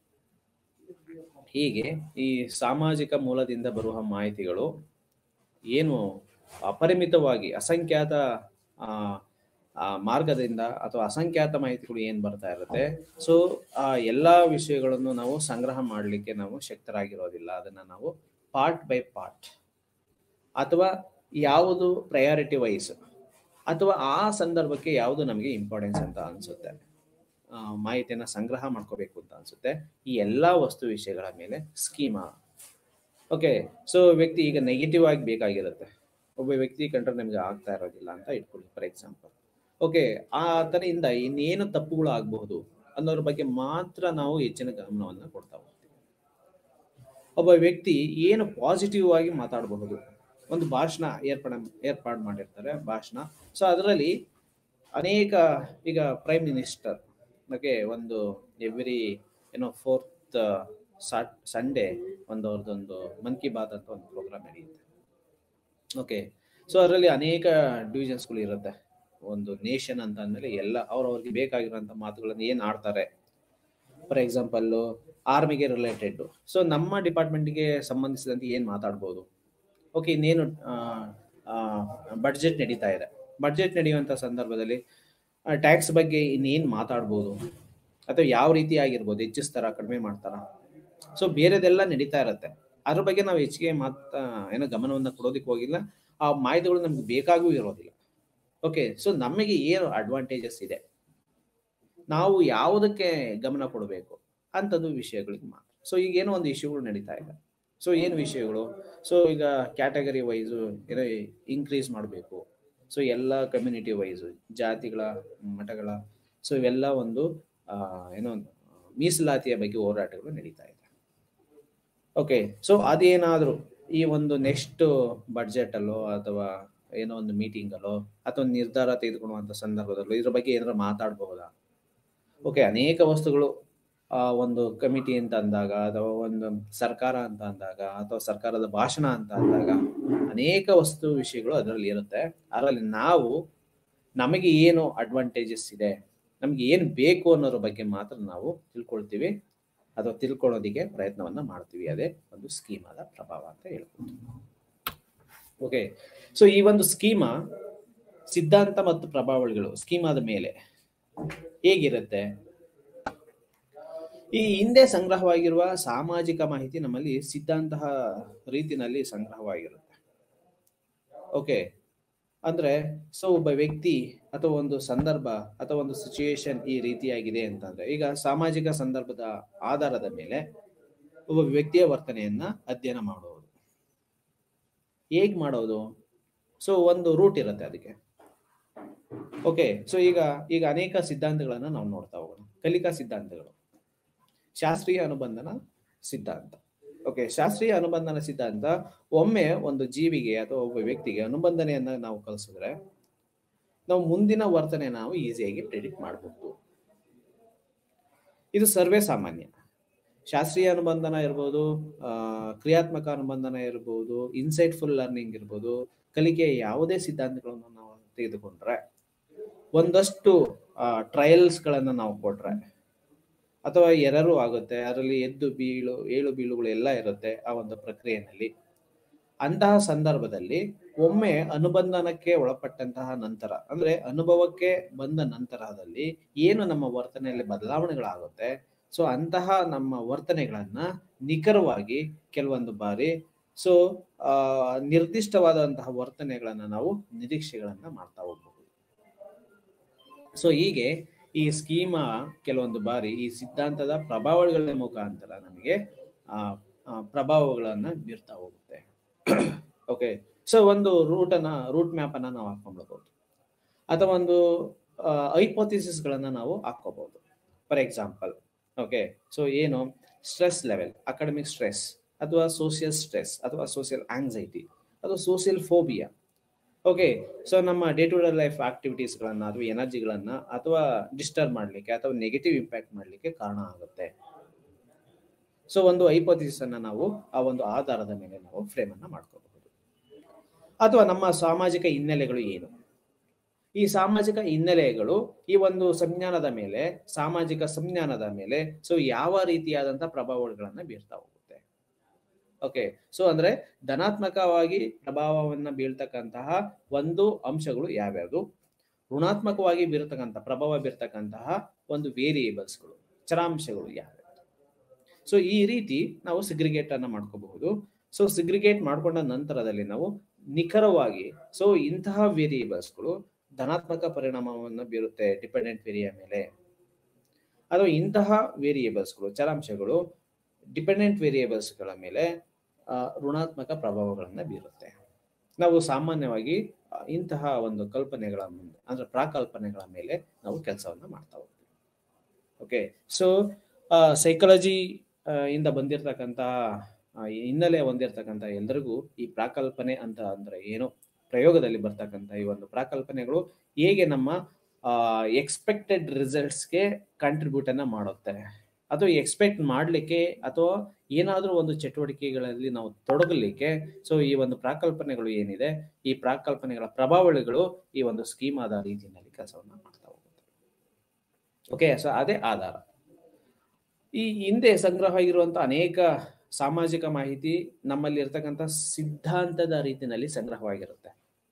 ಹೀಗೆ ಈ ಸಾಮಾಜಿಕ ಮೂಲದಿಂದ ಬರುವ ಮಾಹಿತಿಗಳು ಏನು ಅಪರಿಮಿತವಾಗಿ ಅಸಂಖ್ಯಾತ ಆ, ಆ ಮಾರ್ಗದಿಂದ ಅಥವಾ ಅಸಂಖ್ಯಾತ ಮಾಹಿತಿಗಳು ಏನ್ ಬರ್ತಾ ಇರುತ್ತೆ ಸೊ ಆ ಎಲ್ಲಾ ವಿಷಯಗಳನ್ನು ನಾವು ಸಂಗ್ರಹ ಮಾಡಲಿಕ್ಕೆ ನಾವು ಶಕ್ತರಾಗಿರೋದಿಲ್ಲ ಅದನ್ನ ನಾವು ಪಾರ್ಟ್ ಬೈ ಪಾರ್ಟ್ ಅಥವಾ ಯಾವುದು ಪ್ರಯಾರಿಟಿ ವೈಸ್ ಅಥವಾ ಆ ಸಂದರ್ಭಕ್ಕೆ ಯಾವುದು ನಮಗೆ ಇಂಪಾರ್ಟೆನ್ಸ್ ಅಂತ ಅನ್ಸುತ್ತೆ ಆ, ಮಾಹಿತಿಯನ್ನ ಸಂಗ್ರಹ ಮಾಡ್ಕೋಬೇಕು ಅಂತ ಅನ್ಸುತ್ತೆ ಈ ಎಲ್ಲಾ ವಸ್ತು ವಿಷಯಗಳ ಮೇಲೆ ಸ್ಕೀಮಾ ಓಕೆ ಸೊ ವ್ಯಕ್ತಿ ಈಗ ನೆಗೆಟಿವ್ ಆಗಿ ಬೇಕಾಗಿರುತ್ತೆ ಒಬ್ಬ ವ್ಯಕ್ತಿ ಕಂಡ್ರೆ ನಮಗೆ ಆಗ್ತಾ ಇರೋದಿಲ್ಲ ಅಂತ ಇಟ್ಕೊಳ್ಳಿ ಫಾರ್ ಎಕ್ಸಾಂಪಲ್ ಓಕೆ ಆತನಿಂದ ಇನ್ನೇನು ತಪ್ಪುಗಳು ಆಗಬಹುದು ಅನ್ನೋದ್ರ ಬಗ್ಗೆ ಮಾತ್ರ ನಾವು ಹೆಚ್ಚಿನ ಗಮನವನ್ನ ಕೊಡ್ತಾ ಹೋಗ್ತೀವಿ ಒಬ್ಬ ವ್ಯಕ್ತಿ ಏನು ಪಾಸಿಟಿವ್ ಆಗಿ ಮಾತಾಡಬಹುದು ಒಂದು ಭಾಷಣ ಏರ್ಪಡ ಏರ್ಪಾಡು ಮಾಡಿರ್ತಾರೆ ಭಾಷಣ ಸೊ ಅದರಲ್ಲಿ ಅನೇಕ ಈಗ ಪ್ರೈಮ್ ಮಿನಿಸ್ಟರ್ ಬಗ್ಗೆ ಒಂದು ಎವ್ರಿ ಏನೋ ಫೋರ್ತ್ ಸಂಡೇ ಒಂದು ಅವ್ರದ್ದೊಂದು ಮನ್ ಕಿ ಬಾತ್ ಅಂತ ಒಂದು ಪ್ರೋಗ್ರಾಮ್ ನಡೆಯುತ್ತೆ ಓಕೆ ಸೊ ಅದರಲ್ಲಿ ಅನೇಕ ಡಿವಿಷನ್ಸ್ಗಳು ಇರುತ್ತೆ ಒಂದು ನೇಷನ್ ಅಂತ ಅಂದಮೇಲೆ ಎಲ್ಲ ಅವ್ರವ್ರಿಗೆ ಬೇಕಾಗಿರುವಂಥ ಮಾತುಗಳನ್ನು ಏನು ಆಡ್ತಾರೆ ಫಾರ್ ಎಕ್ಸಾಂಪಲ್ ಆರ್ಮಿಗೆ ರಿಲೇಟೆಡ್ ಸೊ ನಮ್ಮ ಡಿಪಾರ್ಟ್ಮೆಂಟ್ಗೆ ಸಂಬಂಧಿಸಿದಂತೆ ಏನು ಮಾತಾಡ್ಬೋದು ಓಕೆ ಇನ್ನೇನು ಬಡ್ಜೆಟ್ ನಡೀತಾ ಇದೆ ಬಡ್ಜೆಟ್ ನಡೆಯುವಂಥ ಸಂದರ್ಭದಲ್ಲಿ ಟ್ಯಾಕ್ಸ್ ಬಗ್ಗೆ ಇನ್ನೇನು ಮಾತಾಡ್ಬೋದು ಅಥವಾ ಯಾವ ರೀತಿ ಆಗಿರ್ಬೋದು ಹೆಚ್ಚಿಸ್ತಾರ ಕಡಿಮೆ ಮಾಡ್ತಾರ ಸೊ ಬೇರೆದೆಲ್ಲ ನಡೀತಾ ಇರುತ್ತೆ ಅದ್ರ ಬಗ್ಗೆ ನಾವು ಹೆಚ್ಚಿಗೆ ಮಾತಾ ಏನೋ ಗಮನವನ್ನ ಕೊಡೋದಕ್ಕೆ ಹೋಗಿಲ್ಲ ಆ ಮಾಹಿತಿಗಳು ನಮ್ಗೆ ಬೇಕಾಗೂ ಇರೋದಿಲ್ಲ ಓಕೆ ಸೊ ನಮಗೆ ಏನು ಅಡ್ವಾಂಟೇಜಸ್ ಇದೆ ನಾವು ಯಾವುದಕ್ಕೆ ಗಮನ ಕೊಡಬೇಕು ಅಂಥದ್ದು ವಿಷಯಗಳಿಗೆ ಮಾತ್ರ ಸೊ ಈಗ ಏನೋ ಒಂದು ಇಶ್ಯೂಗಳು ನಡೀತಾ ಇದೆ ಸೊ ಏನು ವಿಷಯಗಳು ಸೊ ಈಗ ಕ್ಯಾಟಗರಿ ವೈಸು ಏನೋ ಇನ್ಕ್ರೀಸ್ ಮಾಡಬೇಕು ಸೊ ಎಲ್ಲ ಕಮ್ಯುನಿಟಿ ವೈಸು ಜಾತಿಗಳ ಮಠಗಳ ಸೊ ಇವೆಲ್ಲ ಒಂದು ಆ, ಏನೋ ಒಂದು ಮೀಸಲಾತಿಯ ಬಗ್ಗೆ ಹೋರಾಟಗಳು ನಡೀತಾ ಇದೆ ಓಕೆ ಸೊ ಅದೇನಾದರೂ ಈ ಒಂದು ನೆಕ್ಸ್ಟ್ ಬಡ್ಜೆಟ್ ಅಲ್ಲೋ ಅಥವಾ ಏನೋ ಒಂದು ಮೀಟಿಂಗ್ ಅಲ್ಲೋ ಅಥವಾ ನಿರ್ಧಾರ ತೆಗೆದುಕೊಳ್ಳುವಂತ ಸಂದರ್ಭದಲ್ಲೋ ಇದ್ರ ಬಗ್ಗೆ ಏನಾದ್ರು ಮಾತಾಡಬಹುದಾ ಓಕೆ ಅನೇಕ ವಸ್ತುಗಳು ಆ ಒಂದು ಕಮಿಟಿ ಅಂತ ಅಂದಾಗ ಅಥವಾ ಒಂದು ಸರ್ಕಾರ ಅಂತ ಅಂದಾಗ ಅಥವಾ ಸರ್ಕಾರದ ಭಾಷಣ ಅಂತ ಅಂದಾಗ ಅನೇಕ ವಸ್ತು ವಿಷಯಗಳು ಅದರಲ್ಲಿ ಇರುತ್ತೆ ಅದರಲ್ಲಿ ನಾವು ನಮಗೆ ಏನು ಅಡ್ವಾಂಟೇಜಸ್ ಇದೆ ನಮ್ಗೆ ಏನು ಬೇಕು ಅನ್ನೋದ್ರ ಬಗ್ಗೆ ಮಾತ್ರ ನಾವು ತಿಳ್ಕೊಳ್ತೀವಿ ಅಥವಾ ತಿಳ್ಕೊಳ್ಳೋದಿಕ್ಕೆ ಪ್ರಯತ್ನವನ್ನ ಮಾಡ್ತೀವಿ ಅದೇ ಒಂದು ಸ್ಕೀಮ್ ಆದ ಪ್ರಭಾವ ಅಂತ ಹೇಳ್ಬೋದು ಓಕೆ ಸೊ ಈ ಒಂದು ಸ್ಕೀಮ ಸಿದ್ಧಾಂತ ಮತ್ತು ಪ್ರಭಾವಗಳು ಸ್ಕೀಮಾದ ಮೇಲೆ ಹೇಗಿರುತ್ತೆ ಈ ಹಿಂದೆ ಸಂಗ್ರಹವಾಗಿರುವ ಸಾಮಾಜಿಕ ಮಾಹಿತಿ ನಮ್ಮಲ್ಲಿ ಸಿದ್ಧಾಂತ ರೀತಿನಲ್ಲಿ ಸಂಗ್ರಹವಾಗಿರುತ್ತೆ ಓಕೆ ಅಂದ್ರೆ ಸೊ ಒಬ್ಬ ವ್ಯಕ್ತಿ ಅಥವಾ ಒಂದು ಸಂದರ್ಭ ಅಥವಾ ಒಂದು ಸಿಚುಯೇಷನ್ ಈ ರೀತಿಯಾಗಿದೆ ಅಂತಂದ್ರೆ ಈಗ ಸಾಮಾಜಿಕ ಸಂದರ್ಭದ ಆಧಾರದ ಮೇಲೆ ಒಬ್ಬ ವ್ಯಕ್ತಿಯ ವರ್ತನೆಯನ್ನ ಅಧ್ಯಯನ ಮಾಡುವುದು ಹೇಗ್ ಮಾಡೋದು ಸೊ ಒಂದು ರೂಟ್ ಇರುತ್ತೆ ಅದಕ್ಕೆ ಓಕೆ ಸೊ ಈಗ ಈಗ ಅನೇಕ ಸಿದ್ಧಾಂತಗಳನ್ನ ನಾವು ನೋಡ್ತಾ ಹೋಗೋಣ ಕಲಿಕಾ ಸಿದ್ಧಾಂತಗಳು ಶಾಸ್ತ್ರೀಯ ಅನುಬಂಧನ ಸಿದ್ಧಾಂತ ಓಕೆ ಶಾಸ್ತ್ರೀಯ ಅನುಬಂಧನ ಸಿದ್ಧಾಂತ ಒಮ್ಮೆ ಒಂದು ಜೀವಿಗೆ ಅಥವಾ ಒಬ್ಬ ವ್ಯಕ್ತಿಗೆ ಅನುಬಂಧನೆಯನ್ನ ನಾವು ಕಲಿಸಿದ್ರೆ ನಾವು ಮುಂದಿನ ವರ್ತನೆ ನಾವು ಈಸಿಯಾಗಿ ಪ್ರಿಡಿಕ್ಟ್ ಮಾಡಬಹುದು ಇದು ಸರ್ವೇ ಸಾಮಾನ್ಯ ಶಾಸ್ತ್ರೀಯ ಅನುಬಂಧನ ಇರ್ಬೋದು ಆ, ಕ್ರಿಯಾತ್ಮಕ ಅನುಬಂಧನ ಇರ್ಬೋದು ಇನ್ಸೈಟ್ಫುಲ್ ಲರ್ನಿಂಗ್ ಇರ್ಬೋದು ಕಲಿಕೆಯ ಯಾವುದೇ ಸಿದ್ಧಾಂತಗಳನ್ನು ನಾವು ತೆಗೆದುಕೊಂಡ್ರೆ ಒಂದಷ್ಟು ಟ್ರಯಲ್ಸ್ ಗಳನ್ನ ನಾವು ಕೊಟ್ರೆ ಅಥವಾ ಎರರು ಆಗುತ್ತೆ ಅದರಲ್ಲಿ ಎದ್ದು ಬೀಳು ಏಳು ಬೀಳುಗಳು ಎಲ್ಲ ಇರುತ್ತೆ ಆ ಒಂದು ಪ್ರಕ್ರಿಯೆಯಲ್ಲಿ ಅಂತಹ ಸಂದರ್ಭದಲ್ಲಿ ಒಮ್ಮೆ ಅನುಬಂಧನಕ್ಕೆ ಒಳಪಟ್ಟಂತಹ ನಂತರ ಅಂದ್ರೆ ಅನುಭವಕ್ಕೆ ಬಂದ ನಂತರದಲ್ಲಿ ಏನು ನಮ್ಮ ವರ್ತನೆಯಲ್ಲಿ ಬದಲಾವಣೆಗಳಾಗುತ್ತೆ ಸೊ ಅಂತಹ ನಮ್ಮ ವರ್ತನೆಗಳನ್ನ ನಿಖರವಾಗಿ ಕೆಲವೊಂದು ಬಾರಿ ಸೊ ಆ ನಿರ್ದಿಷ್ಟವಾದಂತಹ ವರ್ತನೆಗಳನ್ನ ನಾವು ನಿರೀಕ್ಷೆಗಳನ್ನ ಮಾಡ್ತಾ ಹೋಗ್ಬಹುದು ಸೊ ಹೀಗೆ ಈ ಸ್ಕೀಮ ಕೆಲವೊಂದು ಬಾರಿ ಈ ಸಿದ್ಧಾಂತದ ಪ್ರಭಾವಗಳ ಮುಖಾಂತರ ನಮಗೆ ಆ ಆ, ಪ್ರಭಾವಗಳನ್ನ ಬೀರ್ತಾ ಹೋಗುತ್ತೆ ಓಕೆ ಸೊ ಒಂದು ರೂಟ್ ಅನ್ನ ರೂಟ್ ಮ್ಯಾಪ್ ಅನ್ನ ನಾವು ಹಾಕೊಂಡ್ಬಿಡ್ಬೋದು ಅಥವಾ ಒಂದು ಐಪೋಥಿಸಿಸ್ ಗಳನ್ನ ನಾವು ಹಾಕೋಬಹುದು ಫಾರ್ ಎಕ್ಸಾಂಪಲ್ ಓಕೆ ಸೊ ಏನು ಸ್ಟ್ರೆಸ್ ಲೆವೆಲ್ ಅಕಾಡೆಮಿಕ್ ಸ್ಟ್ರೆಸ್ ಅಥವಾ ಸೋಷಿಯಲ್ ಸ್ಟ್ರೆಸ್ ಅಥವಾ ಸೋಷಿಯಲ್ ಆಂಗ್ಸೈಟಿ ಅಥವಾ ಸೋಷಿಯಲ್ ಫೋಬಿಯಾ ಓಕೆ ಸೊ ನಮ್ಮ ಡೇ ಟು ಡೇ ಲೈಫ್ ಆಕ್ಟಿವಿಟೀಸ್ಗಳನ್ನ ಅಥವಾ ಎನರ್ಜಿಗಳನ್ನ ಅಥವಾ ಡಿಸ್ಟರ್ಬ್ ಮಾಡಲಿಕ್ಕೆ ಅಥವಾ ನೆಗೆಟಿವ್ ಇಂಪ್ಯಾಕ್ಟ್ ಮಾಡಲಿಕ್ಕೆ ಕಾರಣ ಆಗುತ್ತೆ ಸೊ ಒಂದು ಐಪೋಥಿಸಿಸ್ ಅನ್ನ ನಾವು ಆ ಒಂದು ಆಧಾರದ ಮೇಲೆ ನಾವು ಫ್ರೇಮ್ ಅನ್ನ ಮಾಡ್ಕೋಬಹುದು ಅಥವಾ ನಮ್ಮ ಸಾಮಾಜಿಕ ಹಿನ್ನೆಲೆಗಳು ಏನು ಈ ಸಾಮಾಜಿಕ ಹಿನ್ನೆಲೆಗಳು ಈ ಒಂದು ಸಂಜ್ಞಾನದ ಮೇಲೆ ಸಾಮಾಜಿಕ ಸಂಜ್ಞಾನದ ಮೇಲೆ ಸೊ ಯಾವ ರೀತಿಯಾದಂತಹ ಪ್ರಭಾವಗಳನ್ನ ಬೀರ್ತಾ ಹೋಗುತ್ತೆ ಓಕೆ ಸೊ ಅಂದ್ರೆ ಧನಾತ್ಮಕವಾಗಿ ಪ್ರಭಾವವನ್ನ ಬೀಳ್ತಕ್ಕಂತಹ ಒಂದು ಅಂಶಗಳು ಯಾವ್ಯಾವುದು ಋಣಾತ್ಮಕವಾಗಿ ಬೀರ್ತಕ್ಕಂಥ ಪ್ರಭಾವ ಬೀರ್ತಕ್ಕಂತಹ ಒಂದು ವೇರಿಯೇಬಲ್ಸ್ಗಳು ಚರಾಂಶಗಳು ಯಾವ್ಯಾವು ಸೊ ಈ ರೀತಿ ನಾವು ಸಿಗ್ರಿಗೇಟ್ ಅನ್ನ ಮಾಡ್ಕೋಬಹುದು ಸೊ ಸಿಗ್ರಿಗೇಟ್ ಮಾಡ್ಕೊಂಡ ನಂತರದಲ್ಲಿ ನಾವು ನಿಖರವಾಗಿ ಸೊ ಇಂತಹ ವೇರಿಯೇಬಲ್ಸ್ಗಳು ಧನಾತ್ಮಕ ಪರಿಣಾಮವನ್ನು ಬೀರುತ್ತೆ ಡಿಪೆಂಡೆಂಟ್ ವೇರಿಯ ಮೇಲೆ ಅಥವಾ ಇಂತಹ ವೇರಿಯೇಬಲ್ಸ್ಗಳು ಚರಾಂಶಗಳು ಡಿಪೆಂಡೆಂಟ್ ವೇರಿಯೇಬಲ್ಸ್ಗಳ ಮೇಲೆ ಆ, ಋಣಾತ್ಮಕ ಪ್ರಭಾವಗಳನ್ನ ಬೀರುತ್ತೆ ನಾವು ಸಾಮಾನ್ಯವಾಗಿ ಆ, ಇಂತಹ ಒಂದು ಕಲ್ಪನೆಗಳ ಮುಂದೆ ಅಂದ್ರೆ ಪ್ರಾಕಲ್ಪನೆಗಳ ಮೇಲೆ ನಾವು ಕೆಲಸವನ್ನ ಮಾಡ್ತಾ ಹೋಗ್ತೀವಿ ಓಕೆ ಸೊ ಸೈಕಾಲಜಿ ಇಂದ ಬಂದಿರತಕ್ಕಂತಹ ಹಿನ್ನೆಲೆ ಹೊಂದಿರತಕ್ಕಂಥ ಎಲ್ಲರಿಗೂ ಈ ಪ್ರಾಕಲ್ಪನೆ ಅಂತ ಅಂದ್ರೆ ಏನು ಪ್ರಯೋಗದಲ್ಲಿ ಬರ್ತಕ್ಕಂಥ ಈ ಒಂದು ಪ್ರಾಕಲ್ಪನೆಗಳು ಹೇಗೆ ನಮ್ಮ ಎಕ್ಸ್ಪೆಕ್ಟೆಡ್ ರಿಸಲ್ಟ್ಸ್ಗೆ ಕಾಂಟ್ರಿಬ್ಯೂಟ್ ಅನ್ನ ಮಾಡುತ್ತೆ ಅಥವಾ ಎಕ್ಸ್ಪೆಕ್ಟ್ ಮಾಡಲಿಕ್ಕೆ ಅಥವಾ ಏನಾದರೂ ಒಂದು ಚಟುವಟಿಕೆಗಳಲ್ಲಿ ನಾವು ತೊಡಗಲಿಕ್ಕೆ ಸೊ ಈ ಒಂದು ಪ್ರಾಕಲ್ಪನೆಗಳು ಏನಿದೆ ಈ ಪ್ರಾಕಲ್ಪನೆಗಳ ಪ್ರಭಾವಳಿಗಳು ಈ ಒಂದು ಸ್ಕೀಮ್ ಆದ ರೀತಿಯಲ್ಲಿ ಕೆಲಸವನ್ನ ಮಾಡ್ತಾ ಹೋಗುತ್ತೆ ಓಕೆ ಸೊ ಅದೇ ಆಧಾರ ಈ ಹಿಂದೆ ಸಂಗ್ರಹ ಆಗಿರುವಂತಹ ಅನೇಕ ಸಾಮಾಜಿಕ ಮಾಹಿತಿ ನಮ್ಮಲ್ಲಿ ಇರ್ತಕ್ಕಂಥ ಸಿದ್ಧಾಂತದ ರೀತಿಯಲ್ಲಿ ಸಂಗ್ರಹವಾಗಿರುತ್ತೆ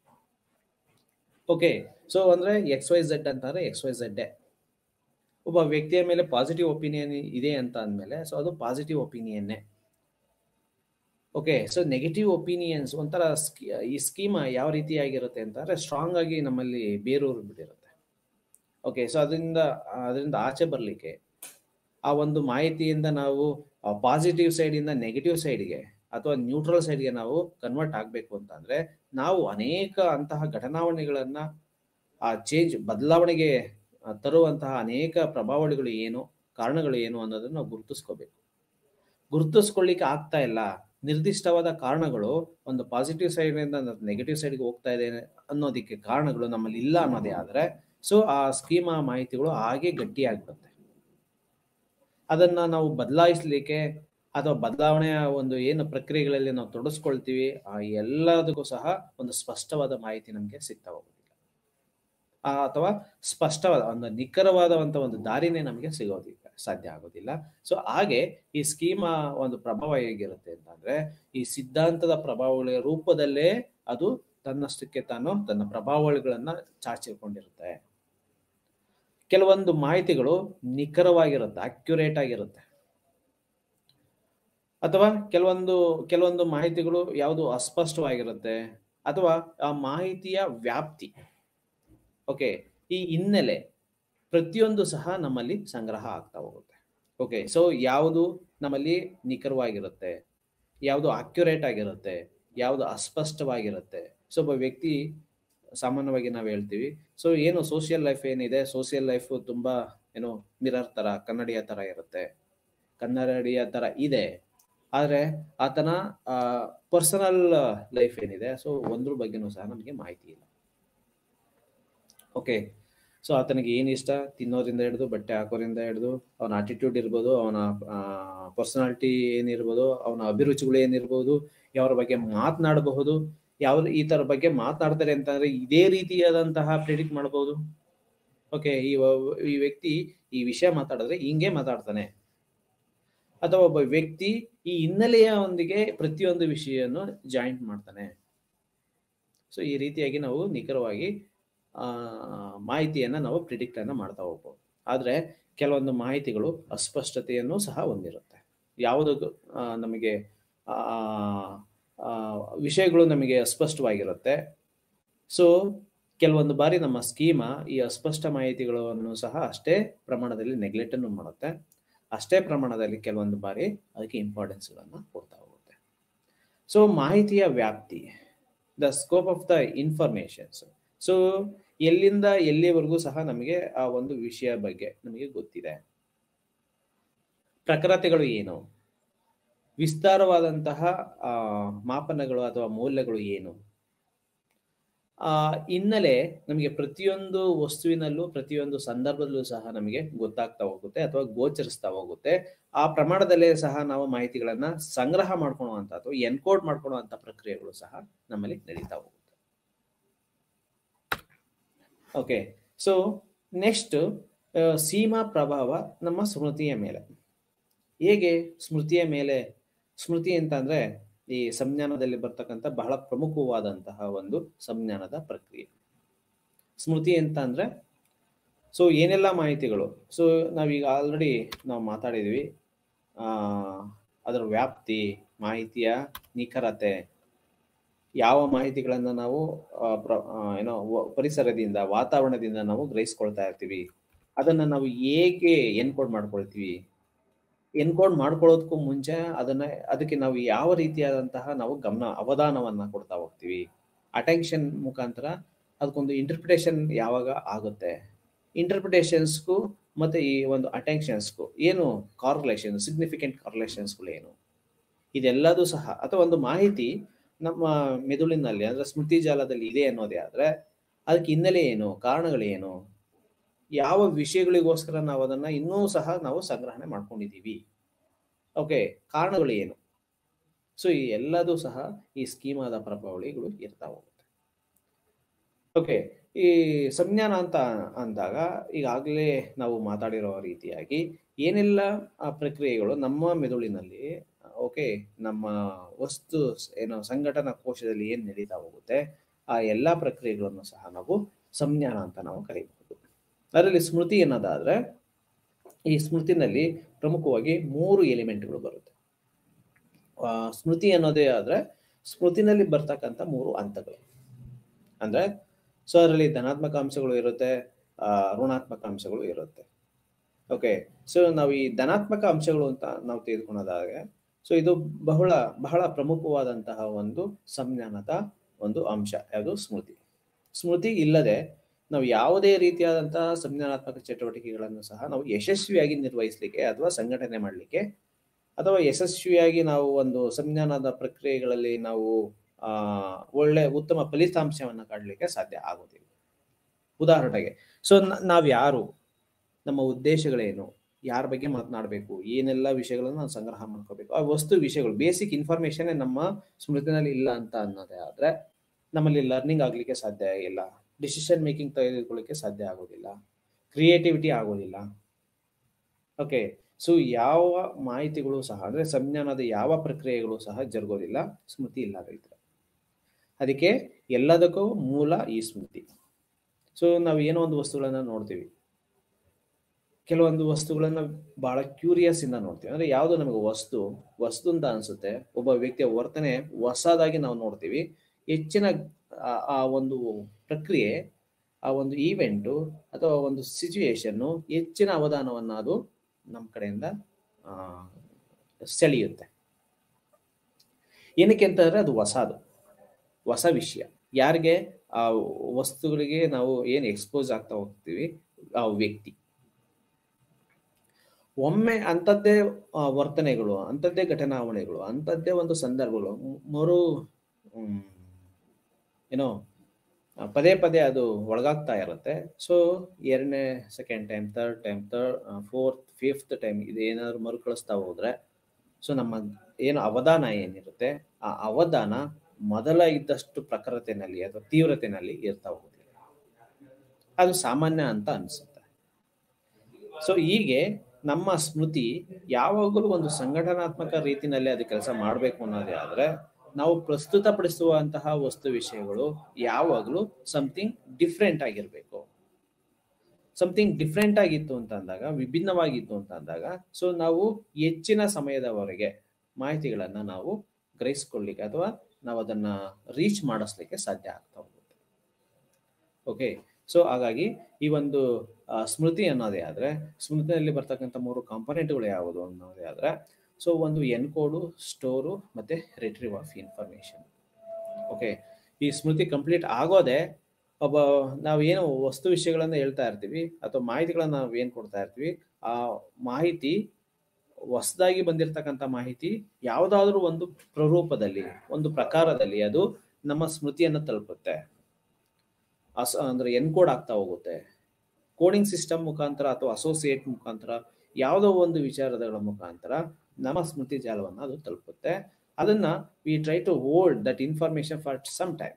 ಓಕೆ ಸೊ ಅಂದ್ರೆ ಎಕ್ಸ್ ವೈ ಝೆಡ್ ಅಂತಾರೆ ಎಕ್ಸ್ ವೈ ಝೆಡ್ ಒಬ್ಬ ವ್ಯಕ್ತಿಯ ಮೇಲೆ ಪಾಸಿಟಿವ್ ಒಪಿನಿಯನ್ ಇದೆ ಅಂತ ಅಂದಮೇಲೆ ಸೊ ಅದು ಪಾಸಿಟಿವ್ ಒಪಿನಿಯನ್ನೇ ಓಕೆ ಸೊ ನೆಗೆಟಿವ್ ಒಪಿನಿಯನ್ಸ್ ಒಂಥರ ಸ್ಕಿ- ಈ ಸ್ಕೀಮ ಯಾವ ರೀತಿಯಾಗಿರುತ್ತೆ ಅಂತಂದ್ರೆ ಸ್ಟ್ರಾಂಗ್ ಆಗಿ ನಮ್ಮಲ್ಲಿ ಬೇರೂರು ಬಿಟ್ಟಿರುತ್ತೆ ಓಕೆ ಸೊ ಅದರಿಂದ ಅದರಿಂದ ಆಚೆ ಬರಲಿಕ್ಕೆ ಆ ಒಂದು ಮಾಹಿತಿಯಿಂದ ನಾವು ಪಾಸಿಟಿವ್ ಸೈಡಿಂದ ನೆಗೆಟಿವ್ ಸೈಡ್ಗೆ ಅಥವಾ ನ್ಯೂಟ್ರಲ್ ಸೈಡ್ಗೆ ನಾವು ಕನ್ವರ್ಟ್ ಆಗಬೇಕು ಅಂತಂದ್ರೆ ನಾವು ಅನೇಕ ಅಂತಹ ಘಟನಾವಣೆಗಳನ್ನ ಆ ಚೇಂಜ್ ಬದಲಾವಣೆಗೆ ಆ, ತರುವಂತಹ ಅನೇಕ ಪ್ರಭಾವಳಿಗಳು ಏನು ಕಾರಣಗಳು ಏನು ಅನ್ನೋದನ್ನ ನಾವು ಗುರುತಿಸ್ಕೋಬೇಕು ಗುರುತಿಸ್ಕೊಳ್ಳಿಕ್ಕೆ ಆಗ್ತಾ ಇಲ್ಲ ನಿರ್ದಿಷ್ಟವಾದ ಕಾರಣಗಳು ಒಂದು ಪಾಸಿಟಿವ್ ಸೈಡ್ನಿಂದ ನೆಗೆಟಿವ್ ಸೈಡ್ಗೆ ಹೋಗ್ತಾ ಇದೆ ಅನ್ನೋದಕ್ಕೆ ಕಾರಣಗಳು ನಮ್ಮಲ್ಲಿ ಇಲ್ಲ ಅನ್ನೋದೇ ಆದ್ರೆ ಸೊ ಆ ಸ್ಕೀಮ ಮಾಹಿತಿಗಳು ಹಾಗೆ ಗಟ್ಟಿಯಾಗ್ಬಿಡುತ್ತೆ ಅದನ್ನ ನಾವು ಬದಲಾಯಿಸ್ಲಿಕ್ಕೆ ಅಥವಾ ಬದಲಾವಣೆಯ ಒಂದು ಏನು ಪ್ರಕ್ರಿಯೆಗಳಲ್ಲಿ ನಾವು ತೊಡಸ್ಕೊಳ್ತೀವಿ ಆ ಎಲ್ಲದಕ್ಕೂ ಸಹ ಒಂದು ಸ್ಪಷ್ಟವಾದ ಮಾಹಿತಿ ನಮಗೆ ಸಿಗ್ತಾ ಹೋಗೋದಿಲ್ಲ ಆ, ಅಥವಾ ಸ್ಪಷ್ಟವಾದ ಒಂದು ನಿಖರವಾದಂತ ಒಂದು ದಾರಿನೇ ನಮಗೆ ಸಿಗೋದಿಲ್ಲ ಸಾಧ್ಯ ಆಗೋದಿಲ್ಲ ಸೊ ಹಾಗೆ ಈ ಸ್ಕೀಮ ಒಂದು ಪ್ರಭಾವ ಹೇಗಿರುತ್ತೆ ಅಂತಂದ್ರೆ ಈ ಸಿದ್ಧಾಂತದ ಪ್ರಭಾವಗಳ ರೂಪದಲ್ಲೇ ಅದು ತನ್ನಷ್ಟಕ್ಕೆ ತಾನು ತನ್ನ ಪ್ರಭಾವಗಳನ್ನ ಚಾಚಿಕೊಂಡಿರುತ್ತೆ ಕೆಲವೊಂದು ಮಾಹಿತಿಗಳು ನಿಖರವಾಗಿರುತ್ತೆ ಅಕ್ಯುರೇಟ್ ಆಗಿರುತ್ತೆ ಅಥವಾ ಕೆಲವೊಂದು ಕೆಲವೊಂದು ಮಾಹಿತಿಗಳು ಯಾವುದು ಅಸ್ಪಷ್ಟವಾಗಿರುತ್ತೆ ಅಥವಾ ಆ ಮಾಹಿತಿಯ ವ್ಯಾಪ್ತಿ ಓಕೆ ಈ ಹಿನ್ನೆಲೆ ಪ್ರತಿಯೊಂದು ಸಹ ನಮ್ಮಲ್ಲಿ ಸಂಗ್ರಹ ಆಗ್ತಾ ಹೋಗುತ್ತೆ ಓಕೆ ಸೊ ಯಾವುದು ನಮ್ಮಲ್ಲಿ ನಿಖರವಾಗಿರುತ್ತೆ ಯಾವುದು ಅಕ್ಯುರೇಟ್ ಆಗಿರುತ್ತೆ ಯಾವುದು ಅಸ್ಪಷ್ಟವಾಗಿರುತ್ತೆ ಸೊ ಒಬ್ಬ ವ್ಯಕ್ತಿ ಸಾಮಾನ್ಯವಾಗಿ ನಾವು ಹೇಳ್ತೀವಿ ಸೊ ಏನು ಸೋಷಿಯಲ್ ಲೈಫ್ ಏನಿದೆ ಸೋಷಿಯಲ್ ಲೈಫ್ ತುಂಬಾ ಏನು ಮಿರರ್ ತರ ಕನ್ನಡಿಯ ತರ ಇರುತ್ತೆ ಕನ್ನಡಿಯ ತರ ಇದೆ ಆದ್ರೆ ಆತನ ಪರ್ಸನಲ್ ಲೈಫ್ ಏನಿದೆ ಸೊ ಒಂದ್ರ ಬಗ್ಗೆನೂ ಸಹ ನಮಗೆ ಮಾಹಿತಿ ಇಲ್ಲ ಓಕೆ ಸೊ ಆತನಿಗೆ ಏನು ಇಷ್ಟ ತಿನ್ನೋದ್ರಿಂದ ಹಿಡಿದು ಬಟ್ಟೆ ಹಾಕೋದ್ರಿಂದ ಹಿಡಿದು ಅವನ ಆಟಿಟ್ಯೂಡ್ ಇರ್ಬೋದು ಅವನ ಪರ್ಸನಾಲಿಟಿ ಏನಿರ್ಬೋದು ಅವನ ಅಭಿರುಚಿಗಳು ಏನಿರ್ಬೋದು ಯಾವ್ರ ಬಗ್ಗೆ ಮಾತನಾಡಬಹುದು ಯಾವ ಈ ತರ ಬಗ್ಗೆ ಮಾತನಾಡ್ತಾರೆ ಅಂತಂದ್ರೆ ಇದೇ ರೀತಿಯಾದಂತಹ ಪ್ರಿಡಿಕ್ಟ್ ಮಾಡಬಹುದು ಓಕೆ ಈ ವ- ಈ ವ್ಯಕ್ತಿ ಈ ವಿಷಯ ಮಾತಾಡಿದ್ರೆ ಹಿಂಗೆ ಮಾತಾಡ್ತಾನೆ ಅಥವಾ ಒಬ್ಬ ವ್ಯಕ್ತಿ ಈ ಹಿನ್ನೆಲೆಯ ಒಂದಿಗೆ ಪ್ರತಿಯೊಂದು ವಿಷಯವನ್ನು ಜಾಯಿಂಟ್ ಮಾಡ್ತಾನೆ ಸೊ ಈ ರೀತಿಯಾಗಿ ನಾವು ನಿಖರವಾಗಿ ಆ ಮಾಹಿತಿಯನ್ನ ನಾವು ಪ್ರಿಡಿಕ್ಟ್ ಅನ್ನ ಮಾಡ್ತಾ ಹೋಗ್ಬೋದು ಆದ್ರೆ ಕೆಲವೊಂದು ಮಾಹಿತಿಗಳು ಅಸ್ಪಷ್ಟತೆಯನ್ನು ಸಹ ಹೊಂದಿರುತ್ತೆ ಯಾವುದು ಆ, ನಮಗೆ ಆ ಆ, ವಿಷಯಗಳು ನಮಗೆ ಅಸ್ಪಷ್ಟವಾಗಿರುತ್ತೆ ಸೊ ಕೆಲವೊಂದು ಬಾರಿ ನಮ್ಮ ಸ್ಕೀಮ ಈ ಅಸ್ಪಷ್ಟ ಮಾಹಿತಿಗಳನ್ನು ಸಹ ಅಷ್ಟೇ ಪ್ರಮಾಣದಲ್ಲಿ ನೆಗ್ಲೆಕ್ಟ್ ಅನ್ನು ಮಾಡುತ್ತೆ ಅಷ್ಟೇ ಪ್ರಮಾಣದಲ್ಲಿ ಕೆಲವೊಂದು ಬಾರಿ ಅದಕ್ಕೆ ಇಂಪಾರ್ಟೆನ್ಸ್ಗಳನ್ನು ಕೊಡ್ತಾ ಹೋಗುತ್ತೆ ಸೊ ಮಾಹಿತಿಯ ವ್ಯಾಪ್ತಿ the scope of the informations so ಎಲ್ಲಿಂದ ಎಲ್ಲಿವರೆಗೂ ಸಹ ನಮಗೆ ಆ ಒಂದು ವಿಷಯ ಬಗ್ಗೆ ನಮಗೆ ಗೊತ್ತಿದೆ ಪ್ರಖರತೆಗಳು ಏನು ವಿಸ್ತಾರವಾದಂತಹ ಆ, ಮಾಪನಗಳು ಅಥವಾ ಮೌಲ್ಯಗಳು ಏನು ಆ ಹಿನ್ನೆಲೆ ನಮಗೆ ಪ್ರತಿಯೊಂದು ವಸ್ತುವಿನಲ್ಲೂ ಪ್ರತಿಯೊಂದು ಸಂದರ್ಭದಲ್ಲೂ ಸಹ ನಮಗೆ ಗೊತ್ತಾಗ್ತಾ ಹೋಗುತ್ತೆ ಅಥವಾ ಗೋಚರಿಸ್ತಾ ಹೋಗುತ್ತೆ ಆ ಪ್ರಮಾಣದಲ್ಲೇ ಸಹ ನಾವು ಮಾಹಿತಿಗಳನ್ನ ಸಂಗ್ರಹ ಮಾಡ್ಕೊಳ್ಳುವಂಥದ್ದು ಎನ್ಕೋಡ್ ಮಾಡ್ಕೊಳ್ಳುವಂಥ ಪ್ರಕ್ರಿಯೆಗಳು ಸಹ ನಮ್ಮಲ್ಲಿ ನಡೀತಾ ಹೋಗುತ್ತೆ ಓಕೆ ಸೊ ನೆಕ್ಸ್ಟ್ ಸೀಮಾ ಪ್ರಭಾವ ನಮ್ಮ ಸ್ಮೃತಿಯ ಮೇಲೆ ಹೇಗೆ ಸ್ಮೃತಿಯ ಮೇಲೆ ಸ್ಮೃತಿ ಅಂತ ಅಂದ್ರೆ ಈ ಸಂಜ್ಞಾನದಲ್ಲಿ ಬರ್ತಕ್ಕಂಥ ಬಹಳ ಪ್ರಮುಖವಾದಂತಹ ಒಂದು ಸಂಜ್ಞಾನದ ಪ್ರಕ್ರಿಯೆ ಸ್ಮೃತಿ ಅಂತ ಅಂದ್ರೆ ಸೊ ಏನೆಲ್ಲ ಮಾಹಿತಿಗಳು ಸೊ ನಾವೀಗ ಆಲ್ರೆಡಿ ನಾವು ಮಾತಾಡಿದ್ವಿ ಆ ಅದರ ವ್ಯಾಪ್ತಿ ಮಾಹಿತಿಯ ನಿಖರತೆ ಯಾವ ಮಾಹಿತಿಗಳನ್ನ ನಾವು ಆ, ಪ್ರ- ಆ, ಏನೋ ವ- ಪರಿಸರದಿಂದ ವಾತಾವರಣದಿಂದ ನಾವು ಗ್ರಹಿಸ್ಕೊಳ್ತಾ ಇರ್ತೀವಿ ಅದನ್ನ ನಾವು ಹೇಗೆ ಎನ್ಕೋಡ್ ಮಾಡ್ಕೊಳ್ತೀವಿ ಎನ್ಕೋಡ್ ಮಾಡ್ಕೊಳ್ಳೋದಕ್ಕೂ ಮುಂಚೆ ಅದನ್ನ ಅದಕ್ಕೆ ನಾವು ಯಾವ ರೀತಿಯಾದಂತಹ ನಾವು ಗಮನ ಅವಧಾನವನ್ನ ಕೊಡ್ತಾ ಹೋಗ್ತೀವಿ ಅಟೆನ್ಷನ್ ಮುಖಾಂತರ ಅದಕ್ಕೊಂದು ಇಂಟರ್ಪ್ರಿಟೇಷನ್ ಯಾವಾಗ ಆಗುತ್ತೆ ಇಂಟರ್ಪ್ರಿಟೇಷನ್ಸ್ಗೂ ಮತ್ತೆ ಈ ಒಂದು ಅಟೆನ್ಷನ್ಸ್ಗೂ ಏನು ಕಾರ್ಲೇಷನ್ ಸಿಗ್ನಿಫಿಕೆಂಟ್ ಕಾರ್ಲೇಷನ್ಸ್ಗಳು ಏನು ಇದೆಲ್ಲದೂ ಸಹ ಅಥವಾ ಒಂದು ಮಾಹಿತಿ ನಮ್ಮ ಮೆದುಳಿನಲ್ಲಿ ಅಂದ್ರೆ ಸ್ಮೃತಿ ಜಾಲದಲ್ಲಿ ಇದೆ ಅನ್ನೋದೇ ಆದ್ರೆ ಅದಕ್ಕೆ ಹಿನ್ನೆಲೆ ಏನು ಕಾರಣಗಳೇನು ಯಾವ ವಿಷಯಗಳಿಗೋಸ್ಕರ ನಾವು ಅದನ್ನ ಇನ್ನೂ ಸಹ ನಾವು ಸಂಗ್ರಹಣೆ ಮಾಡ್ಕೊಂಡಿದ್ದೀವಿ ಓಕೆ ಕಾರಣಗಳು ಏನು ಸೊ ಈ ಎಲ್ಲದೂ ಸಹ ಈ ಸ್ಕೀಮಾದ ಪ್ರಭಾವಳಿಗಳು ಇರ್ತಾ ಹೋಗುತ್ತೆ ಓಕೆ ಈ ಸಂಜ್ಞಾನ ಅಂತ ಅಂದಾಗ ಈಗಾಗಲೇ ನಾವು ಮಾತಾಡಿರೋ ರೀತಿಯಾಗಿ ಏನೆಲ್ಲ ಆ ಪ್ರಕ್ರಿಯೆಗಳು ನಮ್ಮ ಮೆದುಳಿನಲ್ಲಿ ಓಕೆ ನಮ್ಮ ವಸ್ತು ಸ್- ಏನು ಸಂಘಟನಾ ಕೋಶದಲ್ಲಿ ಏನ್ ನಡೀತಾ ಹೋಗುತ್ತೆ ಆ ಎಲ್ಲಾ ಪ್ರಕ್ರಿಯೆಗಳನ್ನು ಸಹ ನಾವು ಸಂಜ್ಞಾನ ಅಂತ ನಾವು ಕರೀಬಹುದು ಅದರಲ್ಲಿ ಸ್ಮೃತಿ ಅನ್ನೋದಾದ್ರೆ ಈ ಸ್ಮೃತಿನಲ್ಲಿ ಪ್ರಮುಖವಾಗಿ ಮೂರು ಎಲಿಮೆಂಟ್ಗಳು ಬರುತ್ತೆ ಆ, ಸ್ಮೃತಿ ಅನ್ನೋದೇ ಆದ್ರೆ ಸ್ಮೃತಿನಲ್ಲಿ ಬರ್ತಕ್ಕಂಥ ಮೂರು ಹಂತಗಳು ಅಂದ್ರೆ ಸೊ ಅದರಲ್ಲಿ ಧನಾತ್ಮಕ ಅಂಶಗಳು ಇರುತ್ತೆ ಆ, ಋಣಾತ್ಮಕ ಅಂಶಗಳು ಇರುತ್ತೆ ಓಕೆ ಸೊ ನಾವು ಈ ಧನಾತ್ಮಕ ಅಂಶಗಳು ಅಂತ ನಾವು ತೆಗೆದುಕೊಳ್ಳೋದಾದ್ರೆ ಸೊ ಇದು ಬಹಳ ಬಹಳ ಪ್ರಮುಖವಾದಂತಹ ಒಂದು ಸಂಜ್ಞಾನದ ಒಂದು ಅಂಶ ಯಾವುದು ಸ್ಮೃತಿ ಸ್ಮೃತಿ ಇಲ್ಲದೆ ನಾವು ಯಾವುದೇ ರೀತಿಯಾದಂತಹ ಸಂಜ್ಞಾನಾತ್ಮಕ ಚಟುವಟಿಕೆಗಳನ್ನು ಸಹ ನಾವು ಯಶಸ್ವಿಯಾಗಿ ನಿರ್ವಹಿಸಲಿಕ್ಕೆ ಅಥವಾ ಸಂಘಟನೆ ಮಾಡಲಿಕ್ಕೆ ಅಥವಾ ಯಶಸ್ವಿಯಾಗಿ ನಾವು ಒಂದು ಸಂಜ್ಞಾನದ ಪ್ರಕ್ರಿಯೆಗಳಲ್ಲಿ ನಾವು ಆ ಒಳ್ಳೆ ಉತ್ತಮ ಫಲಿತಾಂಶವನ್ನು ಕಾಡಲಿಕ್ಕೆ ಸಾಧ್ಯ ಆಗೋದಿಲ್ಲ ಉದಾಹರಣೆಗೆ ಸೊ ನಾವು ಯಾರು ನಮ್ಮ ಉದ್ದೇಶಗಳೇನು ಯಾರ ಬಗ್ಗೆ ಮಾತನಾಡಬೇಕು ಏನೆಲ್ಲ ವಿಷಯಗಳನ್ನು ನಾವು ಸಂಗ್ರಹ ಮಾಡ್ಕೋಬೇಕು ಆ ವಸ್ತು ವಿಷಯಗಳು ಬೇಸಿಕ್ ಇನ್ಫಾರ್ಮೇಶನ್ ನಮ್ಮ ಸ್ಮೃತಿನಲ್ಲಿ ಇಲ್ಲ ಅಂತ ಅನ್ನೋದೇ ಆದ್ರೆ ನಮ್ಮಲ್ಲಿ ಲರ್ನಿಂಗ್ ಆಗ್ಲಿಕ್ಕೆ ಸಾಧ್ಯ ಇಲ್ಲ ಡಿಸಿಷನ್ ಮೇಕಿಂಗ್ ತೆಗೆದುಕೊಳ್ಳಿಕ್ಕೆ ಸಾಧ್ಯ ಆಗೋದಿಲ್ಲ ಕ್ರಿಯೇಟಿವಿಟಿ ಆಗೋದಿಲ್ಲ ಓಕೆ ಸೊ ಯಾವ ಮಾಹಿತಿಗಳು ಸಹ ಅಂದ್ರೆ ಸಂಜ್ಞಾನದ ಯಾವ ಪ್ರಕ್ರಿಯೆಗಳು ಸಹ ಜರುಗೋದಿಲ್ಲ ಸ್ಮೃತಿ ಇಲ್ಲದ ಇದ್ರೆ ಅದಕ್ಕೆ ಎಲ್ಲದಕ್ಕೂ ಮೂಲ ಈ ಸ್ಮೃತಿ ಸೊ ನಾವು ಏನೋ ಒಂದು ವಸ್ತುಗಳನ್ನ ನೋಡ್ತೀವಿ ಕೆಲವೊಂದು ವಸ್ತುಗಳನ್ನ ಬಹಳ ಕ್ಯೂರಿಯಸ್ ಇಂದ ನೋಡ್ತೀವಿ ಅಂದ್ರೆ ಯಾವುದು ನಮಗೆ ವಸ್ತು ವಸ್ತು ಅಂತ ಅನ್ಸುತ್ತೆ ಒಬ್ಬ ವ್ಯಕ್ತಿಯ ವರ್ತನೆ ಹೊಸದಾಗಿ ನಾವು ನೋಡ್ತೀವಿ ಹೆಚ್ಚಿನ ಆ- ಆ ಒಂದು ಪ್ರಕ್ರಿಯೆ ಆ ಒಂದು ಈವೆಂಟು ಅಥವಾ ಒಂದು ಸಿಚುಯೇಷನ್ನು ಹೆಚ್ಚಿನ ಅವಧಾನವನ್ನು ಅದು ನಮ್ಮ ಕಡೆಯಿಂದ ಆ, ಸೆಳೆಯುತ್ತೆ ಏನಕ್ಕೆ ಅಂತಂದ್ರೆ ಅದು ಹೊಸದು ಹೊಸ ವಿಷಯ ಯಾರಿಗೆ ಆ ವಸ್ತುಗಳಿಗೆ ನಾವು ಏನು ಎಕ್ಸ್ಪೋಸ್ ಆಗ್ತಾ ಹೋಗ್ತೀವಿ ಆ ವ್ಯಕ್ತಿ ಒಮ್ಮೆ ಅಂಥದ್ದೇ ಆ, ವರ್ತನೆಗಳು ಅಂಥದ್ದೇ ಘಟನಾವಣೆಗಳು ಅಂಥದ್ದೇ ಒಂದು ಸಂದರ್ಭಗಳು ಮ್- ಮರು ಮ್, ಏನೋ ಆ, ಪದೇ ಪದೇ ಅದು ಒಳಗಾಗ್ತಾ ಇರುತ್ತೆ ಸೊ ಎರಡನೇ second time third time third fourth fifth time ಇದು ಏನಾದ್ರು ಮರುಕಳಿಸ್ತಾ ಹೋದ್ರೆ ಸೊ ನಮ್ಮ ಏನು ಅವಧಾನ ಏನಿರುತ್ತೆ ಆ ಅವಧಾನ ಮೊದಲ ಇದ್ದಷ್ಟು ಪ್ರಖರತೆನಲ್ಲಿ ಅಥವಾ ತೀವ್ರತೆನಲ್ಲಿ ಇರ್ತಾ ಹೋಗುದಿಲ್ಲ ಅದು ಸಾಮಾನ್ಯ ಅಂತ ಅನ್ಸುತ್ತೆ ಸೊ ಹೀಗೆ ನಮ್ಮ ಸ್ಮೃತಿ ಯಾವಾಗಲೂ ಒಂದು ಸಂಘಟನಾತ್ಮಕ ರೀತಿನಲ್ಲಿ ಅದು ಕೆಲಸ ಮಾಡಬೇಕು ಅನ್ನೋದೇ ಆದ್ರೆ ನಾವು ಪ್ರಸ್ತುತಪಡಿಸುವಂತಹ ವಸ್ತು ವಿಷಯಗಳು ಯಾವಾಗಲೂ ಸಮಥಿಂಗ್ ಡಿಫ್ರೆಂಟ್ ಆಗಿರ್ಬೇಕು ಸಮಥಿಂಗ್ ಡಿಫ್ರೆಂಟ್ ಆಗಿತ್ತು ಅಂತ ಅಂದಾಗ ವಿಭಿನ್ನವಾಗಿತ್ತು ಅಂತ ಅಂದಾಗ ಸೊ ನಾವು ಹೆಚ್ಚಿನ ಸಮಯದವರೆಗೆ ಮಾಹಿತಿಗಳನ್ನ ನಾವು ಗ್ರಹಿಸ್ಕೊಳ್ಳಿಕ್ಕೆ ಅಥವಾ ನಾವು ಅದನ್ನ ರೀಚ್ ಮಾಡಿಸ್ಲಿಕ್ಕೆ ಸಾಧ್ಯ ಆಗ್ತಾ ಹೋಗುತ್ತೆ ಓಕೆ ಸೊ ಹಾಗಾಗಿ ಈ ಒಂದು ಆ, ಸ್ಮೃತಿ ಅನ್ನೋದೇ ಆದ್ರೆ ಸ್ಮೃತಿಯಲ್ಲಿ ಬರ್ತಕ್ಕಂಥ ಮೂರು ಕಾಂಪೊನೆಂಟ್ಗಳು ಯಾವುದು ಅನ್ನೋದೇ ಆದ್ರೆ ಸೊ ಒಂದು ಎನ್ಕೋಡು ಸ್ಟೋರು ಮತ್ತೆ ರಿಟ್ರೀವ್ ಆಫ್ ಇನ್ಫಾರ್ಮೇಶನ್ ಓಕೆ ಈ ಸ್ಮೃತಿ ಕಂಪ್ಲೀಟ್ ಆಗೋದೇ ಒಬ್ಬ ನಾವೇನು ವಸ್ತು ವಿಷಯಗಳನ್ನ ಹೇಳ್ತಾ ಇರ್ತೀವಿ ಅಥವಾ ಮಾಹಿತಿಗಳನ್ನ ನಾವು ಏನ್ ಕೊಡ್ತಾ ಇರ್ತೀವಿ ಆ ಮಾಹಿತಿ ಹೊಸದಾಗಿ ಬಂದಿರತಕ್ಕಂಥ ಮಾಹಿತಿ ಯಾವುದಾದ್ರೂ ಒಂದು ಪ್ರರೂಪದಲ್ಲಿ ಒಂದು ಪ್ರಕಾರದಲ್ಲಿ ಅದು ನಮ್ಮ ಸ್ಮೃತಿಯನ್ನು ತಲುಪುತ್ತೆ ಅಸ ಅಂದ್ರೆ ಎನ್ಕೋಡ್ ಆಗ್ತಾ ಹೋಗುತ್ತೆ ಕೋಡಿಂಗ್ ಸಿಸ್ಟಮ್ ಮುಖಾಂತರ ಅಥವಾ ಅಸೋಸಿಯೇಟ್ ಮುಖಾಂತರ ಯಾವುದೋ ಒಂದು ವಿಚಾರಗಳ ಮುಖಾಂತರ ನಮ್ಮ ಸ್ಮೃತಿ ಜಾಲವನ್ನ ಅದು ತಲುಪುತ್ತೆ ಅದನ್ನ we try to hold that information for some time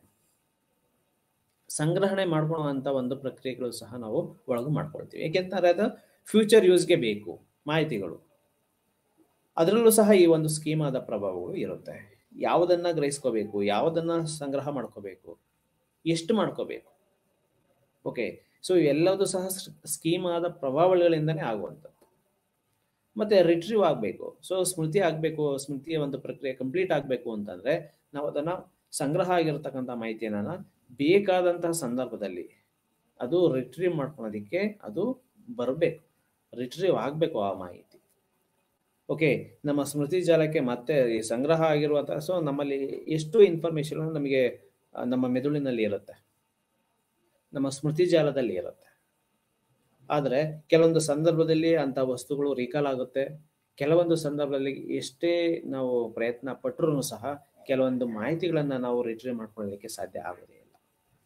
ಸಂಗ್ರಹಣೆ ಮಾಡ್ಕೊಳ್ಳುವಂತ ಒಂದು ಪ್ರಕ್ರಿಯೆಗಳು ಸಹ ನಾವು ಒಳಗು ಮಾಡ್ಕೊಳ್ತೀವಿ ಯಾಕೆಂತಂದ್ರೆ ಅದು ಫ್ಯೂಚರ್ ಯೂಸ್ಗೆ ಬೇಕು ಮಾಹಿತಿಗಳು ಅದರಲ್ಲೂ ಸಹ ಈ ಒಂದು ಸ್ಕೀಮಾದ ಪ್ರಭಾವಗಳು ಇರುತ್ತೆ ಯಾವುದನ್ನ ಗ್ರಹಿಸ್ಕೋಬೇಕು ಯಾವುದನ್ನ ಸಂಗ್ರಹ ಮಾಡ್ಕೋಬೇಕು ಎಷ್ಟು ಮಾಡ್ಕೋಬೇಕು ಓಕೆ ಸೊ ಎಲ್ಲದೂ ಸಹ ಸ್ಕೀಮ್ ಆದ ಪ್ರಭಾವಗಳಿಂದನೇ ಆಗುವಂಥದ್ದು ಮತ್ತೆ ರಿಟ್ರೀವ್ ಆಗಬೇಕು ಸೊ ಸ್ಮೃತಿ ಆಗಬೇಕು ಸ್ಮೃತಿಯ ಒಂದು ಪ್ರಕ್ರಿಯೆ ಕಂಪ್ಲೀಟ್ ಆಗಬೇಕು ಅಂತಂದ್ರೆ ನಾವು ಅದನ್ನ ಸಂಗ್ರಹ ಆಗಿರತಕ್ಕಂಥ ಮಾಹಿತಿಯನ್ನ ಬೇಕಾದಂತಹ ಸಂದರ್ಭದಲ್ಲಿ ಅದು ರಿಟ್ರೀವ್ ಮಾಡ್ಕೊಳೋದಿಕ್ಕೆ ಅದು ಬರಬೇಕು ರಿಟ್ರೀವ್ ಆಗಬೇಕು ಆ ಮಾಹಿತಿ ಓಕೆ ನಮ್ಮ ಸ್ಮೃತಿ ಜಾಲಕ್ಕೆ ಮತ್ತೆ ಈ ಸಂಗ್ರಹ ಆಗಿರುವಂತಹ ಸೊ ನಮ್ಮಲ್ಲಿ ಎಷ್ಟು ಇನ್ಫಾರ್ಮೇಶನ್ ನಮಗೆ ಆ, ನಮ್ಮ ಮೆದುಳಿನಲ್ಲಿ ಇರುತ್ತೆ ನಮ್ಮ ಸ್ಮೃತಿ ಜಾಲದಲ್ಲಿ ಇರುತ್ತೆ ಆದರೆ ಕೆಲವೊಂದು ಸಂದರ್ಭದಲ್ಲಿ ಅಂತ ವಸ್ತುಗಳು ರೀಕಾಲ್ ಆಗುತ್ತೆ ಕೆಲವೊಂದು ಸಂದರ್ಭದಲ್ಲಿ ಎಷ್ಟೇ ನಾವು ಪ್ರಯತ್ನ ಪಟ್ಟರೂ ಸಹ ಕೆಲವೊಂದು ಮಾಹಿತಿಗಳನ್ನ ನಾವು ರಿಟ್ರೀವ್ ಮಾಡ್ಕೊಳ್ಳಲಿಕ್ಕೆ ಸಾಧ್ಯ ಆಗೋದೇ ಇಲ್ಲ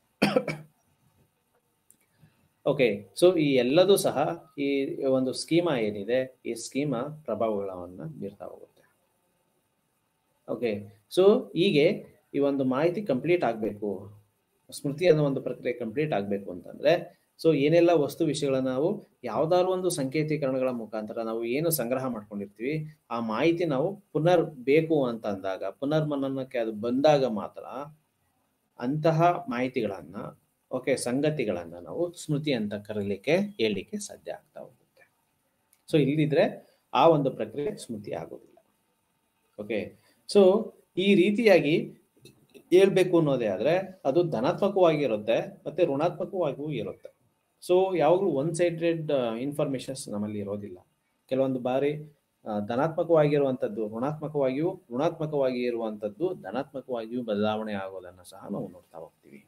ಓಕೆ ಸೊ ಈ ಎಲ್ಲದೂ ಸಹ ಈ ಒಂದು ಸ್ಕೀಮಾ ಏನಿದೆ ಈ ಸ್ಕೀಮಾ ಪ್ರಭಾವಗಳನ್ನ ಬೀರ್ತಾ ಹೋಗುತ್ತೆ ಓಕೆ ಸೊ ಹೀಗೆ ಈ ಒಂದು ಮಾಹಿತಿ ಕಂಪ್ಲೀಟ್ ಆಗಬೇಕು ಸ್ಮೃತಿ ಅನ್ನೋ ಒಂದು ಪ್ರಕ್ರಿಯೆ ಕಂಪ್ಲೀಟ್ ಆಗಬೇಕು ಅಂತಂದ್ರೆ ಸೊ ಏನೆಲ್ಲ ವಸ್ತು ವಿಷಯಗಳನ್ನ ನಾವು ಯಾವ್ದಾದ್ರು ಒಂದು ಸಂಕೇತೀಕರಣಗಳ ಮುಖಾಂತರ ನಾವು ಏನು ಸಂಗ್ರಹ ಮಾಡ್ಕೊಂಡಿರ್ತೀವಿ ಆ ಮಾಹಿತಿ ನಾವು ಪುನರ್ ಬೇಕು ಅಂತ ಅಂದಾಗ ಪುನರ್ಮನನಕ್ಕೆ ಅದು ಬಂದಾಗ ಮಾತ್ರ ಅಂತಹ ಮಾಹಿತಿಗಳನ್ನ ಓಕೆ ಸಂಗತಿಗಳನ್ನ ನಾವು ಸ್ಮೃತಿ ಅಂತ ಕರೀಲಿಕ್ಕೆ ಹೇಳಲಿಕ್ಕೆ ಸಾಧ್ಯ ಆಗ್ತಾ ಹೋಗುತ್ತೆ ಸೊ ಇಲ್ಲಿದ್ರೆ ಆ ಒಂದು ಪ್ರಕ್ರಿಯೆ ಸ್ಮೃತಿ ಆಗೋದಿಲ್ಲ ಓಕೆ ಸೊ ಈ ರೀತಿಯಾಗಿ ಹೇಳ್ಬೇಕು ಅನ್ನೋದೇ ಆದ್ರೆ ಅದು ಧನಾತ್ಮಕವಾಗಿರುತ್ತೆ ಮತ್ತೆ ಋಣಾತ್ಮಕವಾಗಿಯೂ ಇರುತ್ತೆ ಸೊ ಯಾವಾಗಲೂ ಒನ್ ಸೈಡೆಡ್ ಇನ್ಫಾರ್ಮೇಶನ್ಸ್ ನಮ್ಮಲ್ಲಿ ಇರೋದಿಲ್ಲ ಕೆಲವೊಂದು ಬಾರಿ ಆ, ಧನಾತ್ಮಕವಾಗಿರುವಂಥದ್ದು ಋಣಾತ್ಮಕವಾಗಿಯೂ ಋಣಾತ್ಮಕವಾಗಿ ಇರುವಂಥದ್ದು ಧನಾತ್ಮಕವಾಗಿಯೂ ಬದಲಾವಣೆ ಆಗೋದನ್ನ ಸಹ ನಾವು ನೋಡ್ತಾ ಹೋಗ್ತೀವಿ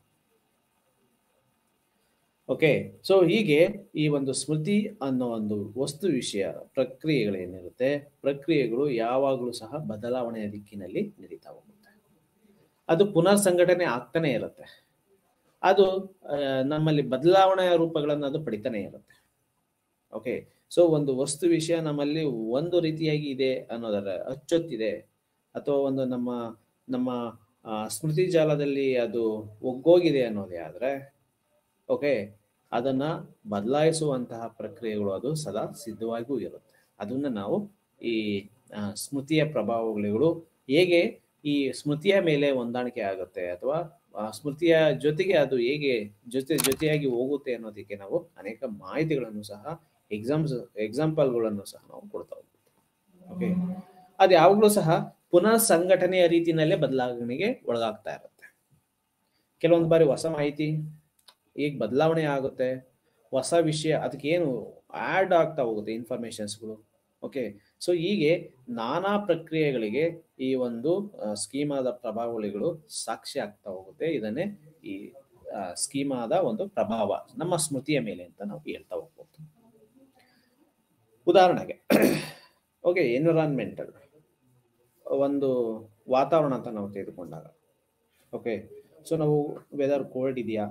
ಓಕೆ ಸೊ ಹೀಗೆ ಈ ಒಂದು ಸ್ಮೃತಿ ಅನ್ನೋ ಒಂದು ವಸ್ತು ವಿಷಯ ಪ್ರಕ್ರಿಯೆಗಳೇನಿರುತ್ತೆ ಪ್ರಕ್ರಿಯೆಗಳು ಯಾವಾಗಲೂ ಸಹ ಬದಲಾವಣೆಯ ದಿಕ್ಕಿನಲ್ಲಿ ನಡೀತಾ ಹೋಗುತ್ತೆ ಅದು ಪುನರ್ ಸಂಘಟನೆ ಆಗ್ತಾನೆ ಇರುತ್ತೆ ಅದು ಆ, ನಮ್ಮಲ್ಲಿ ಬದಲಾವಣೆಯ ರೂಪಗಳನ್ನು ಅದು ಪಡಿತಾನೆ ಇರುತ್ತೆ ಓಕೆ ಸೊ ಒಂದು ವಸ್ತು ವಿಷಯ ನಮ್ಮಲ್ಲಿ ಒಂದು ರೀತಿಯಾಗಿ ಇದೆ ಅನ್ನೋದರ ಅಚ್ಚೊತ್ತಿದೆ ಅಥವಾ ಒಂದು ನಮ್ಮ ನಮ್ಮ ಆ, ಸ್ಮೃತಿ ಜಾಲದಲ್ಲಿ ಅದು ಒಗ್ಗೋಗಿದೆ ಅನ್ನೋದೇ ಆದ್ರೆ ಓಕೆ ಅದನ್ನ ಬದಲಾಯಿಸುವಂತಹ ಪ್ರಕ್ರಿಯೆಗಳು ಅದು ಸದಾ ಸಿದ್ಧವಾಗಿಯೂ ಇರುತ್ತೆ ಅದನ್ನ ನಾವು ಈ ಆ, ಸ್ಮೃತಿಯ ಪ್ರಭಾವಗಳು ಹೇಗೆ ಈ ಸ್ಮೃತಿಯ ಮೇಲೆ ಹೊಂದಾಣಿಕೆ ಆಗುತ್ತೆ ಅಥವಾ ಆ ಸ್ಮೃತಿಯ ಜೊತೆಗೆ ಅದು ಹೇಗೆ ಜೊತೆ ಜೊತೆಯಾಗಿ ಹೋಗುತ್ತೆ ಅನ್ನೋದಕ್ಕೆ ನಾವು ಅನೇಕ ಮಾಹಿತಿಗಳನ್ನು ಸಹ ಎಕ್ಸಾಮ್ಸ್ ಎಕ್ಸಾಂಪಲ್ಗಳನ್ನು ಸಹ ನಾವು ಕೊಡ್ತಾ ಹೋಗ್ತೀವಿ ಓಕೆ ಅದು ಯಾವಾಗಲೂ ಸಹ ಪುನಃ ಸಂಘಟನೆಯ ರೀತಿನಲ್ಲೇ ಬದಲಾವಣೆಗೆ ಒಳಗಾಗ್ತಾ ಇರುತ್ತೆ ಕೆಲವೊಂದು ಬಾರಿ ಹೊಸ ಮಾಹಿತಿ ಈಗ ಬದಲಾವಣೆ ಆಗುತ್ತೆ ಹೊಸ ವಿಷಯ ಅದಕ್ಕೆ ಏನು ಆಡ್ ಆಗ್ತಾ ಹೋಗುತ್ತೆ ಇನ್ಫಾರ್ಮೇಶನ್ಸ್ಗಳು ಓಕೆ ಸೊ ಹೀಗೆ ನಾನಾ ಪ್ರಕ್ರಿಯೆಗಳಿಗೆ ಈ ಒಂದು ಸ್ಕೀಮಾದ ಪ್ರಭಾವಳಿಗಳು ಸಾಕ್ಷಿ ಆಗ್ತಾ ಹೋಗುತ್ತೆ ಇದನ್ನೇ ಈ ಆ, ಸ್ಕೀಮಾದ ಒಂದು ಪ್ರಭಾವ ನಮ್ಮ ಸ್ಮೃತಿಯ ಮೇಲೆ ಅಂತ ನಾವು ಹೇಳ್ತಾ ಹೋಗ್ಬೋದು ಉದಾಹರಣೆಗೆ ಓಕೆ ಎನ್ವಿರಾನ್ಮೆಂಟಲ್ ಒಂದು ವಾತಾವರಣ ಅಂತ ನಾವು ತೆಗೆದುಕೊಂಡಾಗ ಓಕೆ ಸೊ ನಾವು ವೆದರ್ ಕೋಲ್ಡ್ ಇದೆಯಾ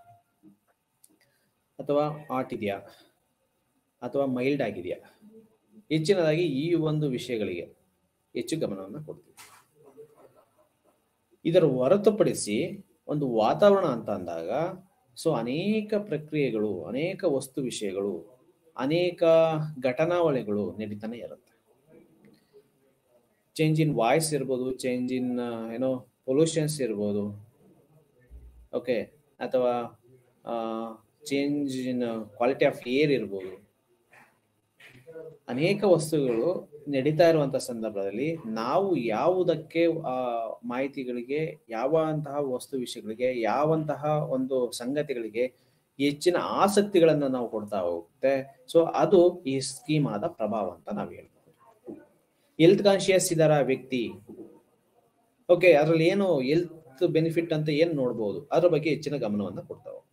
ಅಥವಾ ಹಾಟ್ ಇದೆಯಾ ಅಥವಾ ಮೈಲ್ಡ್ ಆಗಿದೆಯಾ ಹೆಚ್ಚಿನದಾಗಿ ಈ ಒಂದು ವಿಷಯಗಳಿಗೆ ಹೆಚ್ಚು ಗಮನವನ್ನು ಕೊಡ್ತೀವಿ ಇದರ ಹೊರತುಪಡಿಸಿ ಒಂದು ವಾತಾವರಣ ಅಂತ ಅಂದಾಗ ಸೊ ಅನೇಕ ಪ್ರಕ್ರಿಯೆಗಳು ಅನೇಕ ವಸ್ತು ವಿಷಯಗಳು ಅನೇಕ ಘಟನಾವಳಿಗಳು ನಡೀತಾನೆ ಇರುತ್ತೆ ಚೇಂಜ್ ಇನ್ ವಾಯ್ಸ್ ಇರ್ಬೋದು ಚೇಂಜ್ ಇನ್ ಏನೋ ಪೊಲ್ಯೂಷನ್ಸ್ ಇರ್ಬೋದು ಓಕೆ ಅಥವಾ change in quality of air ಇರ್ಬೋದು ಅನೇಕ ವಸ್ತುಗಳು ನಡೀತಾ ಇರುವಂತಹ ಸಂದರ್ಭದಲ್ಲಿ ನಾವು ಯಾವುದಕ್ಕೆ ಆ ಮಾಹಿತಿಗಳಿಗೆ ಯಾವಂತಹ ವಸ್ತು ವಿಷಯಗಳಿಗೆ ಯಾವಂತಹ ಒಂದು ಸಂಗತಿಗಳಿಗೆ ಹೆಚ್ಚಿನ ಆಸಕ್ತಿಗಳನ್ನ ನಾವು ಕೊಡ್ತಾ ಹೋಗುತ್ತೆ ಸೊ ಅದು ಈ ಸ್ಕೀಮ್ ಆದ ಪ್ರಭಾವ ಅಂತ ನಾವು ಹೇಳ್ಬೋದು ಹೆಲ್ತ್ ಕಾನ್ಶಿಯಸ್ ಇದರ ವ್ಯಕ್ತಿ ಓಕೆ ಅದ್ರಲ್ಲಿ ಏನು ಹೆಲ್ತ್ ಬೆನಿಫಿಟ್ ಅಂತ ಏನ್ ನೋಡ್ಬೋದು ಅದ್ರ ಬಗ್ಗೆ ಹೆಚ್ಚಿನ ಗಮನವನ್ನ ಕೊಡ್ತಾ ಹೋಗ್ತಾರೆ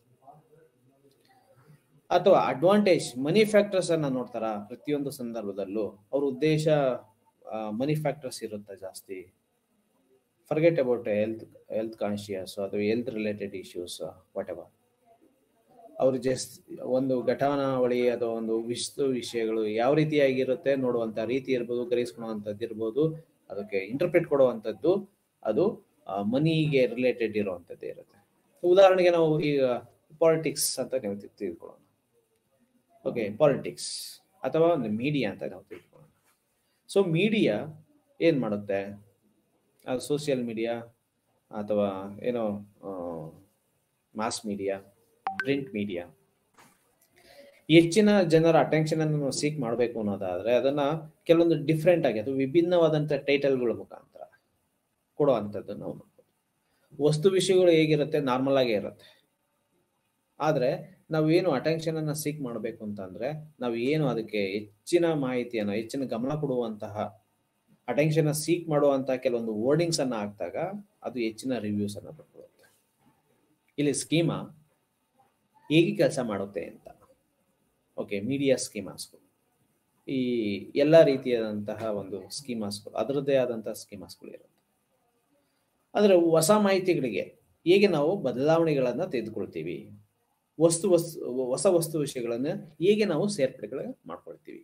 ಅಥವಾ ಅಡ್ವಾಂಟೇಜ್ ಮನಿ ಫ್ಯಾಕ್ಟರ್ಸ್ ಅನ್ನ ನೋಡ್ತಾರ ಪ್ರತಿಯೊಂದು ಸಂದರ್ಭದಲ್ಲೂ ಅವ್ರ ಉದ್ದೇಶ ಮನಿ ಫ್ಯಾಕ್ಟರ್ಸ್ ಇರುತ್ತೆ ಜಾಸ್ತಿ forget about health health conscious ಅಥವಾ health related issues whatever ಅವ್ರು ಜಸ್ಟ್ ಒಂದು ಘಟನಾವಳಿ ಅಥವಾ ಒಂದು ವಿಶ್ವ ವಿಷಯಗಳು ಯಾವ ರೀತಿಯಾಗಿರುತ್ತೆ ನೋಡುವಂತ ರೀತಿ ಇರ್ಬೋದು ಗ್ರಹಿಸ್ಕೊಳ್ಳುವಂಥದ್ದು ಇರ್ಬೋದು ಅದಕ್ಕೆ ಇಂಟರ್ಪ್ರಿಟ್ ಕೊಡುವಂಥದ್ದು ಅದು ಮನಿಗೆ ರಿಲೇಟೆಡ್ ಇರುವಂಥದ್ದು ಇರುತ್ತೆ ಉದಾಹರಣೆಗೆ ನಾವು ಈಗ ಪಾಲಿಟಿಕ್ಸ್ ಅಂತ ನಾವು ತಿಳ್ಕೊಳ್ಳೋಣ ಓಕೆ ಪಾಲಿಟಿಕ್ಸ್ ಅಥವಾ ಒಂದು ಮೀಡಿಯಾ ಅಂತ ನಾವು ತಿಳ್ಕೊಳ್ಳೋಣ ಸೊ ಮೀಡಿಯಾ ಏನ್ ಮಾಡುತ್ತೆ ಅದು ಸೋಷಿಯಲ್ ಮೀಡಿಯಾ ಅಥವಾ ಏನೋ ಮಾಸ್ ಮೀಡಿಯಾ ಪ್ರಿಂಟ್ ಮೀಡಿಯಾ ಹೆಚ್ಚಿನ ಜನರ ಅಟೆನ್ಷನ್ ಅನ್ನು ನಾವು ಸೀಕ್ ಮಾಡಬೇಕು ಅನ್ನೋದಾದ್ರೆ ಅದನ್ನ ಕೆಲವೊಂದು ಡಿಫ್ರೆಂಟ್ ಆಗಿ ಅಥವಾ ವಿಭಿನ್ನವಾದಂಥ ಟೈಟಲ್ಗಳ ಮುಖಾಂತರ ಕೊಡುವಂಥದ್ದು ನಾವು ನೋಡ್ಬೋದು ವಸ್ತು ವಿಷಯಗಳು ಹೇಗಿರುತ್ತೆ ನಾರ್ಮಲ್ ಆಗೇ ಇರುತ್ತೆ ಆದ್ರೆ ನಾವು ಏನು ಅಟೆನ್ಷನ್ ಅನ್ನ ಸೀಕ್ ಮಾಡಬೇಕು ಅಂತಂದ್ರೆ ನಾವು ಏನು ಅದಕ್ಕೆ ಹೆಚ್ಚಿನ ಮಾಹಿತಿಯನ್ನು ಹೆಚ್ಚಿನ ಗಮನ ಕೊಡುವಂತಹ ಅಟೆನ್ಷನ್ ಸೀಕ್ ಮಾಡುವಂತಹ ಕೆಲವೊಂದು ವರ್ಡಿಂಗ್ಸ್ ಅನ್ನ ಹಾಕಿದಾಗ ಅದು ಹೆಚ್ಚಿನ ರಿವ್ಯೂಸ್ ಅನ್ನ ಪಡ್ಕೊಳ್ಳುತ್ತೆ ಇಲ್ಲಿ ಸ್ಕೀಮಾ ಹೇಗೆ ಕೆಲಸ ಮಾಡುತ್ತೆ ಅಂತ ಓಕೆ ಮೀಡಿಯಾ ಸ್ಕೀಮಾಸ್ಗಳು ಈ ಎಲ್ಲ ರೀತಿಯಾದಂತಹ ಒಂದು ಸ್ಕೀಮಾಸ್ಗಳು ಅದರದ್ದೇ ಆದಂತಹ ಸ್ಕೀಮಾಸ್ಗಳು ಇರುತ್ತೆ ಆದರೆ ಹೊಸ ಮಾಹಿತಿಗಳಿಗೆ ಹೇಗೆ ನಾವು ಬದಲಾವಣೆಗಳನ್ನ ತೆಗೆದುಕೊಳ್ತೀವಿ ವಸ್ತು ವಸ್ತು ಹೊಸ ವಸ್ತು ವಿಷಯಗಳನ್ನ ಹೇಗೆ ನಾವು ಸೇರ್ಪಡೆಗಳ ಮಾಡ್ಕೊಳ್ತೀವಿ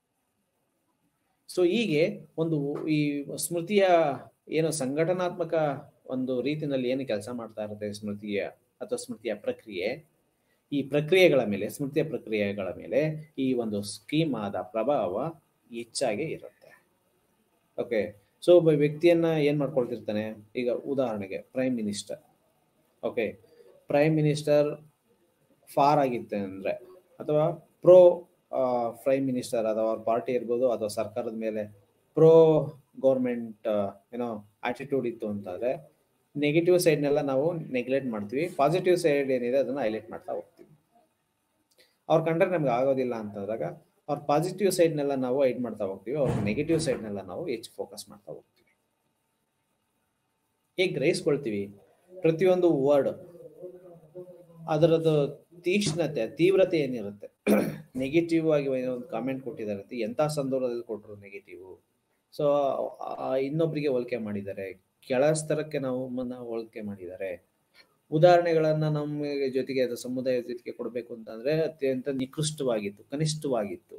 ಸೊ ಹೀಗೆ ಒಂದು ಈ ಸ್ಮೃತಿಯ ಏನು ಸಂಘಟನಾತ್ಮಕ ಒಂದು ರೀತಿಯಲ್ಲಿ ಏನು ಕೆಲಸ ಮಾಡ್ತಾ ಇರುತ್ತೆ ಸ್ಮೃತಿಯ ಅಥವಾ ಸ್ಮೃತಿಯ ಪ್ರಕ್ರಿಯೆ ಈ ಪ್ರಕ್ರಿಯೆಗಳ ಮೇಲೆ ಸ್ಮೃತಿಯ ಪ್ರಕ್ರಿಯೆಗಳ ಮೇಲೆ ಈ ಒಂದು ಸ್ಕೀಮ್ ಆದ ಪ್ರಭಾವ ಹೆಚ್ಚಾಗಿ ಇರುತ್ತೆ ಓಕೆ ಸೊ ಒಬ್ಬ ವ್ಯಕ್ತಿಯನ್ನ ಏನ್ ಮಾಡ್ಕೊಳ್ತಿರ್ತಾನೆ ಈಗ ಉದಾಹರಣೆಗೆ prime minister okay prime minister for ಆಗಿತ್ತೆ ಅಂದ್ರೆ ಅಥವಾ ಪ್ರೋ ಪ್ರೈಮ್ ಮಿನಿಸ್ಟರ್ ಅಥವಾ ಅವ್ರ ಪಾರ್ಟಿ ಇರ್ಬೋದು ಅಥವಾ ಸರ್ಕಾರದ ಮೇಲೆ ಪ್ರೋ ಗೌರ್ಮೆಂಟ್ ಏನೋ ಆಟಿಟ್ಯೂಡ್ ಇತ್ತು ಅಂತಾದ್ರೆ ನೆಗೆಟಿವ್ ಸೈಡ್ನೆಲ್ಲ ನಾವು ನೆಗ್ಲೆಕ್ಟ್ ಮಾಡ್ತೀವಿ ಪಾಸಿಟಿವ್ ಸೈಡ್ ಏನಿದೆ ಅದನ್ನ ಹೈಲೈಟ್ ಮಾಡ್ತಾ ಹೋಗ್ತೀವಿ ಅವ್ರ ಕಂಡ್ರೆ ನಮ್ಗೆ ಆಗೋದಿಲ್ಲ ಅಂತಂದಾಗ ಅವ್ರ ಪಾಸಿಟಿವ್ ಸೈಡ್ನೆಲ್ಲ ನಾವು ಐಡ್ ಮಾಡ್ತಾ ಹೋಗ್ತೀವಿ ಅವ್ರ ನೆಗೆಟಿವ್ ಸೈಡ್ನೆಲ್ಲ ನಾವು ಹೆಚ್ಚು ಫೋಕಸ್ ಮಾಡ್ತಾ ಹೋಗ್ತೀವಿ ಹೇಗೆ ಗ್ರಹಿಸ್ಕೊಳ್ತೀವಿ ಪ್ರತಿಯೊಂದು ವರ್ಡ್ ಅದರದ್ದು ತೀಕ್ಷ್ಣತೆ ತೀವ್ರತೆ ಏನಿರುತ್ತೆ ನೆಗೆಟಿವ್ ಆಗಿ ಒಂದು ಕಾಮೆಂಟ್ ಕೊಟ್ಟಿದ್ದಾರೆ ಎಂಥ ಸಂದರ್ಭದಲ್ಲಿ ಕೊಟ್ಟರು ನೆಗೆಟಿವ್ ಸೊ ಇನ್ನೊಬ್ಬರಿಗೆ ಹೋಲಿಕೆ ಮಾಡಿದ್ದಾರೆ ಕೆಳ ಸ್ತರಕ್ಕೆ ನಾವು ಹೋಲಿಕೆ ಮಾಡಿದ್ದಾರೆ ಉದಾಹರಣೆಗಳನ್ನ ನಮ್ಮ ಜೊತೆಗೆ ಅದು ಸಮುದಾಯದ ಜೊತೆಗೆ ಕೊಡಬೇಕು ಅಂತಂದ್ರೆ ಅತ್ಯಂತ ನಿಕೃಷ್ಟವಾಗಿತ್ತು ಕನಿಷ್ಠವಾಗಿತ್ತು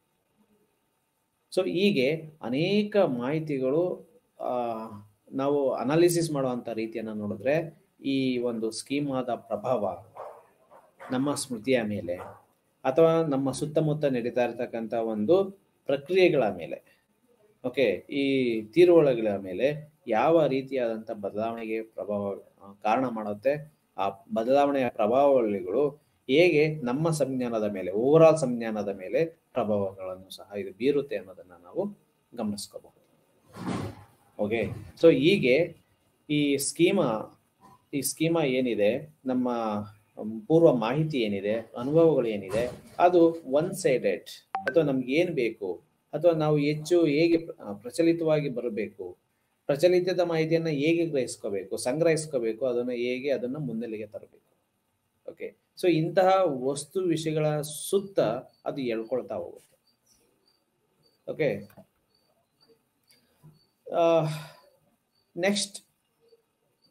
ಸೊ ಹೀಗೆ ಅನೇಕ ಮಾಹಿತಿಗಳು ಆ ನಾವು ಅನಾಲಿಸಿಸ್ ಮಾಡುವಂತ ರೀತಿಯನ್ನ ನೋಡಿದ್ರೆ ಈ ಒಂದು ಸ್ಕೀಮ್ ಆದ ಪ್ರಭಾವ ನಮ್ಮ ಸ್ಮೃತಿಯ ಮೇಲೆ ಅಥವಾ ನಮ್ಮ ಸುತ್ತಮುತ್ತ ನಡೀತಾ ಇರತಕ್ಕಂಥ ಒಂದು ಪ್ರಕ್ರಿಯೆಗಳ ಮೇಲೆ ಓಕೆ ಈ ತೀರುವಳಿಗಳ ಮೇಲೆ ಯಾವ ರೀತಿಯಾದಂಥ ಬದಲಾವಣೆಗೆ ಪ್ರಭಾವ ಕಾರಣ ಮಾಡುತ್ತೆ ಆ ಬದಲಾವಣೆಯ ಪ್ರಭಾವಗಳು ಹೇಗೆ ನಮ್ಮ ಸಂಜ್ಞಾನದ ಮೇಲೆ ಓವರ್ ಆಲ್ ಸಂಜ್ಞಾನದ ಮೇಲೆ ಪ್ರಭಾವಗಳನ್ನು ಸಹ ಇದು ಬೀರುತ್ತೆ ಅನ್ನೋದನ್ನ ನಾವು ಗಮನಿಸ್ಕೋಬಹುದು ಓಕೆ ಸೊ ಹೀಗೆ ಈ ಸ್ಕೀಮಾ ಈ ಸ್ಕೀಮಾ ಏನಿದೆ ನಮ್ಮ ಪೂರ್ವ ಮಾಹಿತಿ ಏನಿದೆ ಅನುಭವಗಳು ಏನಿದೆ ಅದು ಒನ್ ಸೈಡೆಡ್ ಅಥವಾ ನಮ್ಗೆ ಏನ್ ಬೇಕು ಅಥವಾ ನಾವು ಹೆಚ್ಚು ಹೇಗೆ ಪ್ರಚಲಿತವಾಗಿ ಬರಬೇಕು ಪ್ರಚಲಿತದ ಮಾಹಿತಿಯನ್ನ ಹೇಗೆ ಗ್ರಹಿಸ್ಕೋಬೇಕು ಸಂಗ್ರಹಿಸ್ಕೋಬೇಕು ಅದನ್ನ ಹೇಗೆ ಅದನ್ನ ಮುನ್ನೆಲೆಗೆ ತರಬೇಕು ಓಕೆ ಸೊ ಇಂತಹ ವಸ್ತು ವಿಷಯಗಳ ಸುತ್ತ ಅದು ಎಳ್ಕೊಳ್ತಾ ಹೋಗುತ್ತೆ ಓಕೆ ನೆಕ್ಸ್ಟ್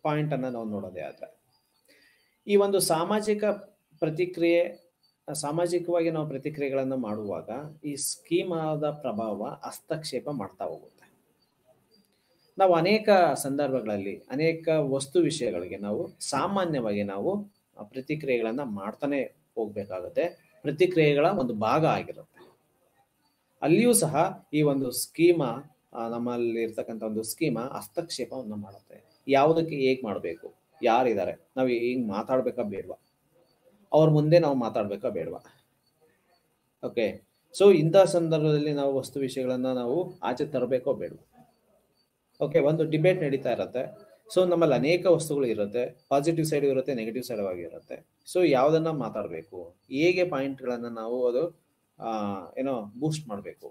ಪಾಯಿಂಟ್ ಅನ್ನ ನಾವು ನೋಡೋದೇ ಆದ್ರೆ ಈ ಒಂದು ಸಾಮಾಜಿಕ ಪ್ರತಿಕ್ರಿಯೆ ಸಾಮಾಜಿಕವಾಗಿ ನಾವು ಪ್ರತಿಕ್ರಿಯೆಗಳನ್ನು ಮಾಡುವಾಗ ಈ ಸ್ಕೀಮಾದ ಪ್ರಭಾವ ಹಸ್ತಕ್ಷೇಪ ಮಾಡ್ತಾ ಹೋಗುತ್ತೆ ನಾವು ಅನೇಕ ಸಂದರ್ಭಗಳಲ್ಲಿ ಅನೇಕ ವಸ್ತು ವಿಷಯಗಳಿಗೆ ನಾವು ಸಾಮಾನ್ಯವಾಗಿ ನಾವು ಆ ಪ್ರತಿಕ್ರಿಯೆಗಳನ್ನ ಮಾಡ್ತಾನೆ ಹೋಗ್ಬೇಕಾಗುತ್ತೆ ಪ್ರತಿಕ್ರಿಯೆಗಳ ಒಂದು ಭಾಗ ಆಗಿರುತ್ತೆ ಅಲ್ಲಿಯೂ ಸಹ ಈ ಒಂದು ಸ್ಕೀಮ ನಮ್ಮಲ್ಲಿ ಇರ್ತಕ್ಕಂಥ ಒಂದು ಸ್ಕೀಮ ಹಸ್ತಕ್ಷೇಪವನ್ನು ಮಾಡುತ್ತೆ ಯಾವುದಕ್ಕೆ ಹೇಗ್ ಮಾಡಬೇಕು ಯಾರಿದ್ದಾರೆ ನಾವು ಹಿಂಗ್ ಮಾತಾಡ್ಬೇಕಾ ಬೇಡವಾ ಅವ್ರ ಮುಂದೆ ನಾವು ಮಾತಾಡ್ಬೇಕಾ ಬೇಡವಾ ಓಕೆ ಸೊ ಇಂಥ ಸಂದರ್ಭದಲ್ಲಿ ನಾವು ವಸ್ತು ವಿಷಯಗಳನ್ನ ನಾವು ಆಚೆ ತರಬೇಕೋ ಬೇಡವಾ ಓಕೆ ಒಂದು ಡಿಬೇಟ್ ನಡೀತಾ ಇರುತ್ತೆ ಸೊ ನಮ್ಮಲ್ಲಿ ಅನೇಕ ವಸ್ತುಗಳು ಇರುತ್ತೆ ಪಾಸಿಟಿವ್ ಸೈಡ್ ಇರುತ್ತೆ ನೆಗೆಟಿವ್ ಸೈಡ್ ಆಗಿರುತ್ತೆ ಸೊ ಯಾವ್ದನ್ನ ಮಾತಾಡಬೇಕು ಹೇಗೆ ಪಾಯಿಂಟ್ಗಳನ್ನ ನಾವು ಅದು ಆ, ಏನೋ ಬೂಸ್ಟ್ ಮಾಡಬೇಕು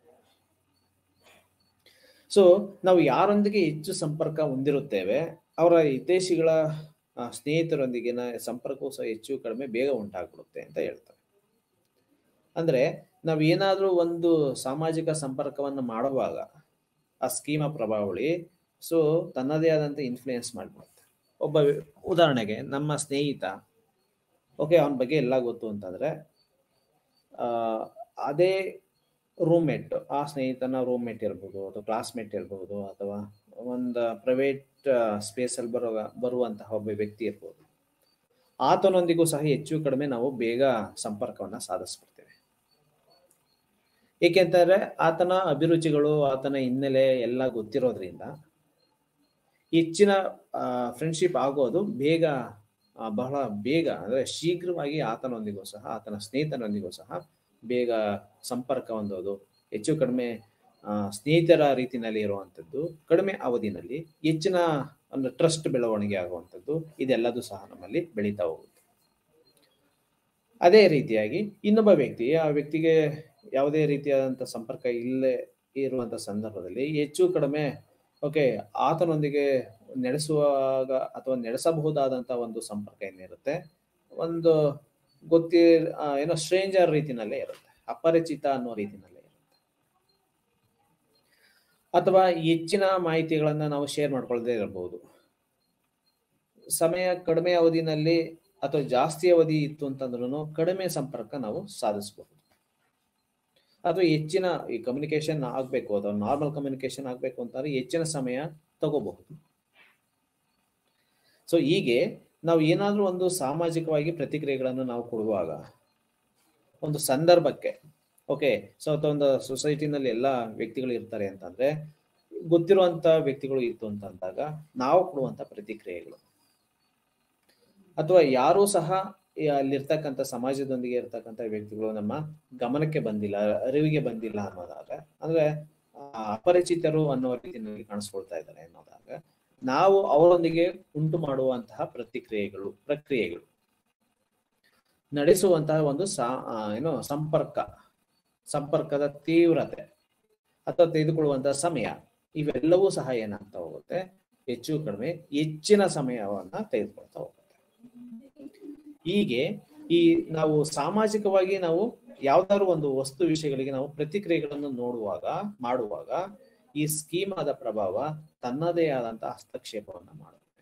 ಸೊ ನಾವು ಯಾರೊಂದಿಗೆ ಹೆಚ್ಚು ಸಂಪರ್ಕ ಹೊಂದಿರುತ್ತೇವೆ ಅವರ ಹಿತೈಷಿಗಳ ಆ, ಸ್ನೇಹಿತರೊಂದಿಗಿನ ಸಂಪರ್ಕವು ಸಹ ಹೆಚ್ಚು ಕಡಿಮೆ ಬೇಗ ಉಂಟಾಗ್ಬಿಡುತ್ತೆ ಅಂತ ಹೇಳ್ತಾರೆ ಅಂದ್ರೆ ನಾವು ಏನಾದ್ರೂ ಒಂದು ಸಾಮಾಜಿಕ ಸಂಪರ್ಕವನ್ನು ಮಾಡುವಾಗ ಆ ಸ್ಕೀಮ ಪ್ರಭಾವಳಿ ಸೊ ತನ್ನದೇ ಆದಂತ ಇನ್ಫ್ಲೂಯೆನ್ಸ್ ಮಾಡ್ಬಿಡುತ್ತೆ ಒಬ್ಬ ವ್ಯ- ಉದಾಹರಣೆಗೆ ನಮ್ಮ ಸ್ನೇಹಿತ ಓಕೆ ಅವನ ಬಗ್ಗೆ ಎಲ್ಲ ಗೊತ್ತು ಅಂತಂದ್ರೆ ಆ, ಅದೇ ರೂಮ್ಮೇಟ್ ಆ ಸ್ನೇಹಿತನ ರೂಮ್ಮೇಟ್ ಇರ್ಬೋದು ಅಥವಾ ಕ್ಲಾಸ್ಮೇಟ್ ಇರ್ಬೋದು ಅಥವಾ ಒಂದು ಪ್ರೈವೇಟ್ ಸ್ಪೇಸಲ್ಲಿ ಬರುವ ಬರುವಂತಹ ಒಬ್ಬ ವ್ಯಕ್ತಿ ಇರ್ಬೋದು ಆತನೊಂದಿಗೂ ಸಹ ಹೆಚ್ಚು ಕಡಿಮೆ ನಾವು ಬೇಗ ಸಂಪರ್ಕವನ್ನ ಸಾಧಿಸ್ಬಿಡ್ತೇವೆ ಏಕೆಂತಂದ್ರೆ ಆತನ ಅಭಿರುಚಿಗಳು ಆತನ ಹಿನ್ನೆಲೆ ಎಲ್ಲ ಗೊತ್ತಿರೋದ್ರಿಂದ ಹೆಚ್ಚಿನ ಫ್ರೆಂಡ್ಶಿಪ್ ಆಗೋದು ಬೇಗ ಆ, ಬಹಳ ಬೇಗ ಅಂದ್ರೆ ಶೀಘ್ರವಾಗಿ ಆತನೊಂದಿಗೂ ಸಹ ಆತನ ಸ್ನೇಹಿತನೊಂದಿಗೂ ಸಹ ಬೇಗ ಸಂಪರ್ಕ ಹೊಂದೋದು ಹೆಚ್ಚು ಕಡಿಮೆ ಆ, ಸ್ನೇಹಿತರ ರೀತಿನಲ್ಲಿ ಇರುವಂಥದ್ದು ಕಡಿಮೆ ಅವಧಿನಲ್ಲಿ ಹೆಚ್ಚಿನ ಒಂದು ಟ್ರಸ್ಟ್ ಬೆಳವಣಿಗೆ ಆಗುವಂಥದ್ದು ಇದೆಲ್ಲದೂ ಸಹ ನಮ್ಮಲ್ಲಿ ಬೆಳೀತಾ ಹೋಗುತ್ತೆ ಅದೇ ರೀತಿಯಾಗಿ ಇನ್ನೊಬ್ಬ ವ್ಯಕ್ತಿ ಆ ವ್ಯಕ್ತಿಗೆ ಯಾವುದೇ ರೀತಿಯಾದಂಥ ಸಂಪರ್ಕ ಇಲ್ಲೇ ಇರುವಂಥ ಸಂದರ್ಭದಲ್ಲಿ ಹೆಚ್ಚು ಕಡಿಮೆ ಓಕೆ ಆತನೊಂದಿಗೆ ನಡೆಸುವಾಗ ಅಥವಾ ನಡೆಸಬಹುದಾದಂಥ ಒಂದು ಸಂಪರ್ಕ ಏನಿರುತ್ತೆ ಒಂದು ಗೊತ್ತಿ ಆ, ಏನೋ ಸ್ಟ್ರೇಂಜರ್ ರೀತಿನಲ್ಲೇ ಇರುತ್ತೆ ಅಪರಿಚಿತ ಅನ್ನೋ ರೀತಿನಲ್ಲೇ ಇರುತ್ತೆ ಅಥವಾ ಹೆಚ್ಚಿನ ಮಾಹಿತಿಗಳನ್ನ ನಾವು ಶೇರ್ ಮಾಡ್ಕೊಳ್ಳದೆ ಇರಬಹುದು ಸಮಯ ಕಡಿಮೆ ಅವಧಿನಲ್ಲಿ ಅಥವಾ ಜಾಸ್ತಿ ಅವಧಿ ಇತ್ತು ಅಂತಂದ್ರೂ ಕಡಿಮೆ ಸಂಪರ್ಕ ನಾವು ಸಾಧಿಸಬಹುದು ಅಥವಾ ಹೆಚ್ಚಿನ ಈ ಕಮ್ಯುನಿಕೇಶನ್ ಆಗ್ಬೇಕು ಅಥವಾ ನಾರ್ಮಲ್ ಕಮ್ಯುನಿಕೇಶನ್ ಆಗ್ಬೇಕು ಅಂತಂದ್ರೆ ಹೆಚ್ಚಿನ ಸಮಯ ತಗೋಬಹುದು ಸೊ ಹೀಗೆ ನಾವು ಏನಾದ್ರೂ ಒಂದು ಸಾಮಾಜಿಕವಾಗಿ ಪ್ರತಿಕ್ರಿಯೆಗಳನ್ನು ನಾವು ಕೊಡುವಾಗ ಒಂದು ಸಂದರ್ಭಕ್ಕೆ ಓಕೆ ಸೊ ಅಥವಾ ಒಂದು ಸೊಸೈಟಿನಲ್ಲಿ ಎಲ್ಲ ವ್ಯಕ್ತಿಗಳು ಇರ್ತಾರೆ ಅಂತಂದ್ರೆ ಗೊತ್ತಿರುವಂತ ವ್ಯಕ್ತಿಗಳು ಇತ್ತು ಅಂತಂದಾಗ ನಾವು ಕೊಡುವಂತ ಪ್ರತಿಕ್ರಿಯೆಗಳು ಅಥವಾ ಯಾರೂ ಸಹ ಈ ಅಲ್ಲಿರ್ತಕ್ಕಂಥ ಸಮಾಜದೊಂದಿಗೆ ಇರ್ತಕ್ಕಂಥ ವ್ಯಕ್ತಿಗಳು ನಮ್ಮ ಗಮನಕ್ಕೆ ಬಂದಿಲ್ಲ ಅರಿವಿಗೆ ಬಂದಿಲ್ಲ ಅನ್ನೋದಾಗ ಅಂದ್ರೆ ಆ, ಅಪರಿಚಿತರು ಅನ್ನೋ ರೀತಿಯಲ್ಲಿ ಕಾಣಿಸ್ಕೊಳ್ತಾ ಇದ್ದಾರೆ ಅನ್ನೋದಾಗ ನಾವು ಅವರೊಂದಿಗೆ ಉಂಟು ಮಾಡುವಂತಹ ಪ್ರತಿಕ್ರಿಯೆಗಳು ಪ್ರಕ್ರಿಯೆಗಳು ನಡೆಸುವಂತಹ ಒಂದು ಸಾ ಆ, ಏನು ಸಂಪರ್ಕ ಸಂಪರ್ಕದ ತೀವ್ರತೆ ಅಥವಾ ತೆಗೆದುಕೊಳ್ಳುವಂತಹ ಸಮಯ ಇವೆಲ್ಲವೂ ಸಹ ಏನಾಗ್ತಾ ಹೋಗುತ್ತೆ ಹೆಚ್ಚು ಕಡಿಮೆ ಹೆಚ್ಚಿನ ಸಮಯವನ್ನ ತೆಗೆದುಕೊಳ್ತಾ ಹೋಗುತ್ತೆ ಹೀಗೆ ಈ ನಾವು ಸಾಮಾಜಿಕವಾಗಿ ನಾವು ಯಾವ್ದಾದ್ರು ಒಂದು ವಸ್ತು ವಿಷಯಗಳಿಗೆ ನಾವು ಪ್ರತಿಕ್ರಿಯೆಗಳನ್ನು ನೋಡುವಾಗ ಮಾಡುವಾಗ ಈ ಸ್ಕೀಮಾದ ಪ್ರಭಾವ ತನ್ನದೇ ಆದಂತಹ ಹಸ್ತಕ್ಷೇಪವನ್ನ ಮಾಡುತ್ತೆ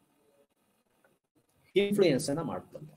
ಇನ್ಫ್ಲೂಯೆನ್ಸ್ ಅನ್ನ ಮಾಡುತ್ತೆ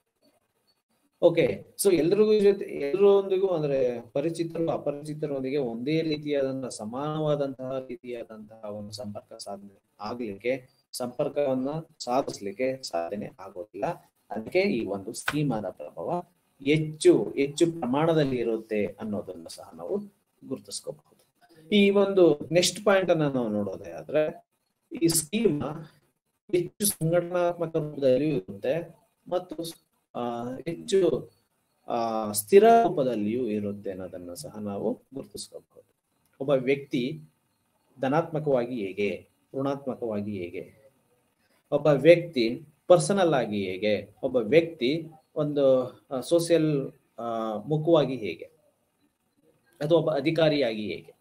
ಓಕೆ ಸೊ ಎಲ್ರಿಗೂ ಜೊತೆ ಎಲ್ಲರೊಂದಿಗೂ ಅಂದ್ರೆ ಪರಿಚಿತರು ಅಪರಿಚಿತರೊಂದಿಗೆ ಒಂದೇ ರೀತಿಯಾದಂತಹ ಸಮಾನವಾದಂತಹ ರೀತಿಯಾದಂತಹ ಒಂದು ಸಂಪರ್ಕ ಸಾಧನೆ ಆಗ್ಲಿಕ್ಕೆ ಸಂಪರ್ಕವನ್ನ ಸಾಧಿಸ್ಲಿಕ್ಕೆ ಸಾಧನೆ ಆಗೋದಿಲ್ಲ ಅದಕ್ಕೆ ಈ ಒಂದು ಸ್ಕೀಮಾದ ಪ್ರಭಾವ ಹೆಚ್ಚು ಹೆಚ್ಚು ಪ್ರಮಾಣದಲ್ಲಿ ಇರುತ್ತೆ ಅನ್ನೋದನ್ನ ಸಹ ನಾವು ಗುರುತಿಸ್ಕೋಬಹುದು ಈ ಒಂದು ನೆಕ್ಸ್ಟ್ ಪಾಯಿಂಟ್ ಅನ್ನ ನಾವು ನೋಡೋದೇ ಆದ್ರೆ ಈ ಸ್ಕೀಮ್ ಹೆಚ್ಚು ಸಂಘಟನಾತ್ಮಕ ರೂಪದಲ್ಲಿಯೂ ಇರುತ್ತೆ ಮತ್ತು ಆ, ಹೆಚ್ಚು ಆ, ಸ್ಥಿರ ರೂಪದಲ್ಲಿಯೂ ಇರುತ್ತೆ ಅನ್ನೋದನ್ನ ಸಹ ನಾವು ಗುರುತಿಸ್ಕೋಬಹುದು ಒಬ್ಬ ವ್ಯಕ್ತಿ ಧನಾತ್ಮಕವಾಗಿ ಹೇಗೆ ಋಣಾತ್ಮಕವಾಗಿ ಹೇಗೆ ಒಬ್ಬ ವ್ಯಕ್ತಿ ಪರ್ಸನಲ್ ಆಗಿ ಹೇಗೆ ಒಬ್ಬ ವ್ಯಕ್ತಿ ಒಂದು ಸೋಷಿಯಲ್ ಮುಖವಾಗಿ ಹೇಗೆ ಅಥವಾ ಒಬ್ಬ ಅಧಿಕಾರಿಯಾಗಿ ಹೇಗೆ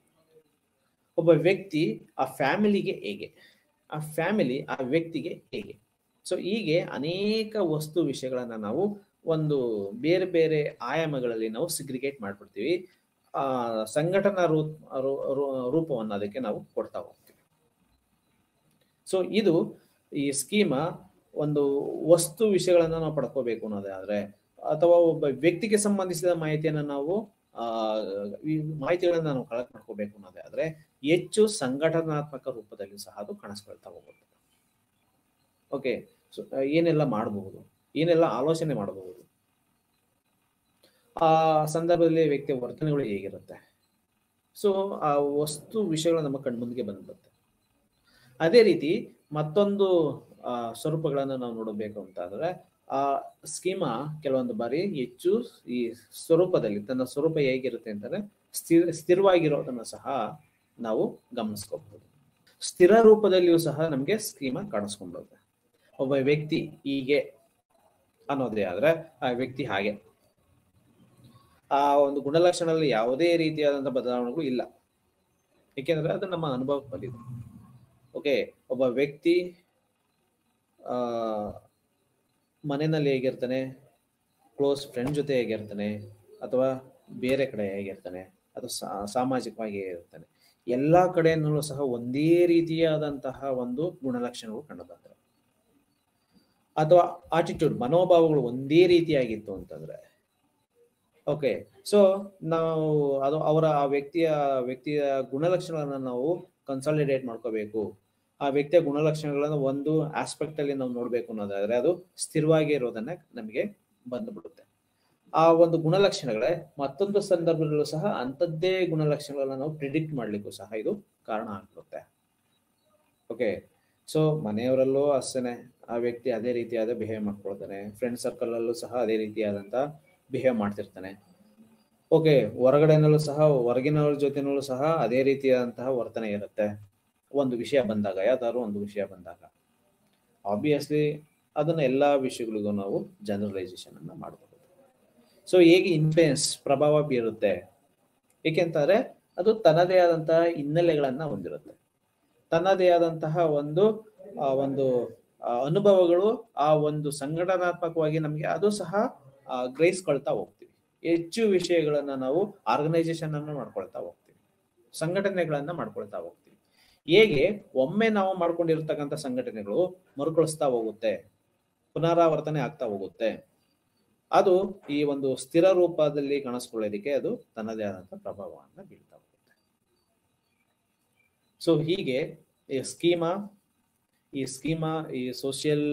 ಒಬ್ಬ ವ್ಯಕ್ತಿ ಆ ಫ್ಯಾಮಿಲಿಗೆ ಹೇಗೆ ಆ ಫ್ಯಾಮಿಲಿ ಆ ವ್ಯಕ್ತಿಗೆ ಹೇಗೆ ಸೊ ಹೀಗೆ ಅನೇಕ ವಸ್ತು ವಿಷಯಗಳನ್ನ ನಾವು ಒಂದು ಬೇರೆ ಬೇರೆ ಆಯಾಮಗಳಲ್ಲಿ ನಾವು ಸಿಗ್ರಿಗೇಟ್ ಮಾಡ್ಬಿಡ್ತೀವಿ ಆ ಸಂಘಟನಾ ರೂಪ ರೂ- ರೂ- ರೂಪವನ್ನು ಅದಕ್ಕೆ ನಾವು ಕೊಡ್ತಾ ಹೋಗ್ತೀವಿ ಸೊ ಇದು ಈ ಸ್ಕೀಮ ಒಂದು ವಸ್ತು ವಿಷಯಗಳನ್ನ ನಾವು ಪಡ್ಕೋಬೇಕು ಅನ್ನೋದಾದ್ರೆ ಅಥವಾ ಒಬ್ಬ ವ್ಯಕ್ತಿಗೆ ಸಂಬಂಧಿಸಿದ ಮಾಹಿತಿಯನ್ನ ನಾವು ಆ ಈ ಮಾಹಿತಿಗಳನ್ನ ನಾವು ಕಲೆಕ್ಟ್ ಮಾಡ್ಕೋಬೇಕು ಅನ್ನೋದೇ ಆದ್ರೆ ಹೆಚ್ಚು ಸಂಘಟನಾತ್ಮಕ ರೂಪದಲ್ಲಿ ಸಹ ಅದು ಕಾಣಿಸ್ಕೊಳ್ತಾ ಹೋಗುತ್ತೆ ಓಕೆ ಸೊ ಏನೆಲ್ಲ ಮಾಡಬಹುದು ಏನೆಲ್ಲ ಆಲೋಚನೆ ಮಾಡಬಹುದು ಆ ಸಂದರ್ಭದಲ್ಲಿ ವ್ಯಕ್ತಿಯ ವರ್ತನೆಗಳು ಹೇಗಿರುತ್ತೆ ಸೊ ಆ ವಸ್ತು ವಿಷಯಗಳು ನಮ್ಮ ಕಣ್ಮುಂದಿಗೆ ಬಂದ್ಬಿಡುತ್ತೆ ಅದೇ ರೀತಿ ಮತ್ತೊಂದು ಆ ಸ್ವರೂಪಗಳನ್ನು ನಾವು ನೋಡಬೇಕು ಅಂತ ಅಂದ್ರೆ ಆ ಸ್ಕೀಮಾ ಕೆಲವೊಂದು ಬಾರಿ ಹೆಚ್ಚು ಈ ಸ್ವರೂಪದಲ್ಲಿ ತನ್ನ ಸ್ವರೂಪ ಹೇಗಿರುತ್ತೆ ಅಂತಂದ್ರೆ ಸ್ಥಿರ ಸ್ಥಿರವಾಗಿರೋದನ್ನ ಸಹ ನಾವು ಗಮನಿಸ್ಕೋಬಹುದು ಸ್ಥಿರ ರೂಪದಲ್ಲಿಯೂ ಸಹ ನಮಗೆ ಸ್ಕೀಮಾ ಕಾಣಿಸ್ಕೊಂಡ್ಬಿಡುತ್ತೆ ಒಬ್ಬ ವ್ಯಕ್ತಿ ಹೀಗೆ ಅನ್ನೋದೇ ಆದ್ರೆ ಆ ವ್ಯಕ್ತಿ ಹಾಗೆ ಆ ಒಂದು ಗುಣಲಕ್ಷಣದಲ್ಲಿ ಯಾವುದೇ ರೀತಿಯಾದಂತಹ ಬದಲಾವಣೆಗಳು ಇಲ್ಲ ಏಕೆಂದ್ರೆ ಅದು ನಮ್ಮ ಅನುಭವ ಬಂದಿದೆ ಓಕೆ ಒಬ್ಬ ವ್ಯಕ್ತಿ ಆ ಮನೆಯಲ್ಲಿ ಹೇಗಿರ್ತಾನೆ ಕ್ಲೋಸ್ ಫ್ರೆಂಡ್ ಜೊತೆ ಹೇಗಿರ್ತಾನೆ ಅಥವಾ ಬೇರೆ ಕಡೆ ಹೇಗಿರ್ತಾನೆ ಅಥವಾ ಸಾ- ಸಾಮಾಜಿಕವಾಗಿ ಹೇಗಿರ್ತಾನೆ ಎಲ್ಲಾ ಕಡೆಯಲ್ಲೂ ಸಹ ಒಂದೇ ರೀತಿಯಾದಂತಹ ಒಂದು ಗುಣಲಕ್ಷಣಗಳು ಕಂಡು ಬರ್ತವೆ ಅಥವಾ ಆಟಿಟ್ಯೂಡ್ ಮನೋಭಾವಗಳು ಒಂದೇ ರೀತಿಯಾಗಿತ್ತು ಅಂತಂದ್ರೆ ಓಕೆ ಸೊ ನಾವು ಅದು ಅವರ ಆ ವ್ಯಕ್ತಿಯ ವ್ಯಕ್ತಿಯ ಗುಣಲಕ್ಷಣಗಳನ್ನ ನಾವು ಕನ್ಸಾಲಿಡೇಟ್ ಮಾಡ್ಕೋಬೇಕು ಆ ವ್ಯಕ್ತಿಯ ಗುಣಲಕ್ಷಣಗಳನ್ನ ಒಂದು ಆಸ್ಪೆಕ್ಟ್ ಅಲ್ಲಿ ನಾವು ನೋಡ್ಬೇಕು ಅನ್ನೋದಾದ್ರೆ ಅದು ಸ್ಥಿರವಾಗಿ ಇರೋದನ್ನ ನಮಗೆ ಬಂದ್ಬಿಡುತ್ತೆ ಆ ಒಂದು ಗುಣಲಕ್ಷಣಗಳೇ ಮತ್ತೊಂದು ಸಂದರ್ಭದಲ್ಲೂ ಸಹ ಅಂಥದ್ದೇ ಗುಣಲಕ್ಷಣಗಳನ್ನ ನಾವು ಪ್ರಿಡಿಕ್ಟ್ ಮಾಡ್ಲಿಕ್ಕೂ ಸಹ ಇದು ಕಾರಣ ಆಗ್ಬಿಡುತ್ತೆ ಓಕೆ ಸೊ ಮನೆಯವರಲ್ಲೂ ಅಷ್ಟೇನೆ ಆ ವ್ಯಕ್ತಿ ಅದೇ ರೀತಿಯಾದ ಬಿಹೇವ್ ಮಾಡ್ಕೊಳ್ತಾನೆ ಫ್ರೆಂಡ್ ಸರ್ಕಲ್ ಅಲ್ಲೂ ಸಹ ಅದೇ ರೀತಿಯಾದಂತ ಬಿಹೇವ್ ಮಾಡ್ತಿರ್ತಾನೆ ಓಕೆ ಹೊರಗಡೆನಲ್ಲೂ ಸಹ ಹೊರಗಿನವ್ರ ಜೊತೆನಲ್ಲೂ ಸಹ ಅದೇ ರೀತಿಯಾದಂತಹ ವರ್ತನೆ ಇರುತ್ತೆ ಒಂದು ವಿಷಯ ಬಂದಾಗ ಯಾವ್ದಾದ್ರು ಒಂದು ವಿಷಯ ಬಂದಾಗ ಆಬ್ವಿಯಸ್ಲಿ ಅದನ್ನ ಎಲ್ಲಾ ವಿಷಯಗಳಿಗೂ ನಾವು ಜನರಲೈಸೇಷನ್ ಅನ್ನ ಮಾಡಬಹುದು ಸೊ ಹೇಗೆ ಇನ್ಫ್ಲುಯೆನ್ಸ್ ಪ್ರಭಾವ ಬೀರುತ್ತೆ ಏಕೆಂತಂದ್ರೆ ಅದು ತನ್ನದೇ ಆದಂತಹ ಹಿನ್ನೆಲೆಗಳನ್ನ ಹೊಂದಿರುತ್ತೆ ತನ್ನದೇ ಆದಂತಹ ಒಂದು ಆ, ಒಂದು ಆ, ಅನುಭವಗಳು ಆ ಒಂದು ಸಂಘಟನಾತ್ಮಕವಾಗಿ ನಮಗೆ ಅದು ಸಹ ಆ, ಗ್ರಹಿಸ್ಕೊಳ್ತಾ ಹೋಗ್ತೀವಿ ಹೆಚ್ಚು ವಿಷಯಗಳನ್ನ ನಾವು ಆರ್ಗನೈಸೇಷನ್ ಅನ್ನು ಮಾಡ್ಕೊಳ್ತಾ ಹೋಗ್ತೀವಿ ಸಂಘಟನೆಗಳನ್ನ ಮಾಡ್ಕೊಳ್ತಾ ಹೋಗ್ತೀವಿ ಹೇಗೆ ಒಮ್ಮೆ ನಾವು ಮಾಡ್ಕೊಂಡಿರ್ತಕ್ಕಂಥ ಸಂಘಟನೆಗಳು ಮರುಕಳಿಸ್ತಾ ಹೋಗುತ್ತೆ ಪುನರಾವರ್ತನೆ ಆಗ್ತಾ ಹೋಗುತ್ತೆ ಅದು ಈ ಒಂದು ಸ್ಥಿರ ರೂಪದಲ್ಲಿ ಕಾಣಿಸ್ಕೊಳ್ಳೋದಕ್ಕೆ ಅದು ತನ್ನದೇ ಆದಂತಹ ಪ್ರಭಾವವನ್ನು ಬೀಳ್ತಾ ಹೋಗುತ್ತೆ ಸೊ ಹೀಗೆ ಈ ಸ್ಕೀಮಾ ಈ ಸ್ಕೀಮಾ ಈ ಸೋಷಿಯಲ್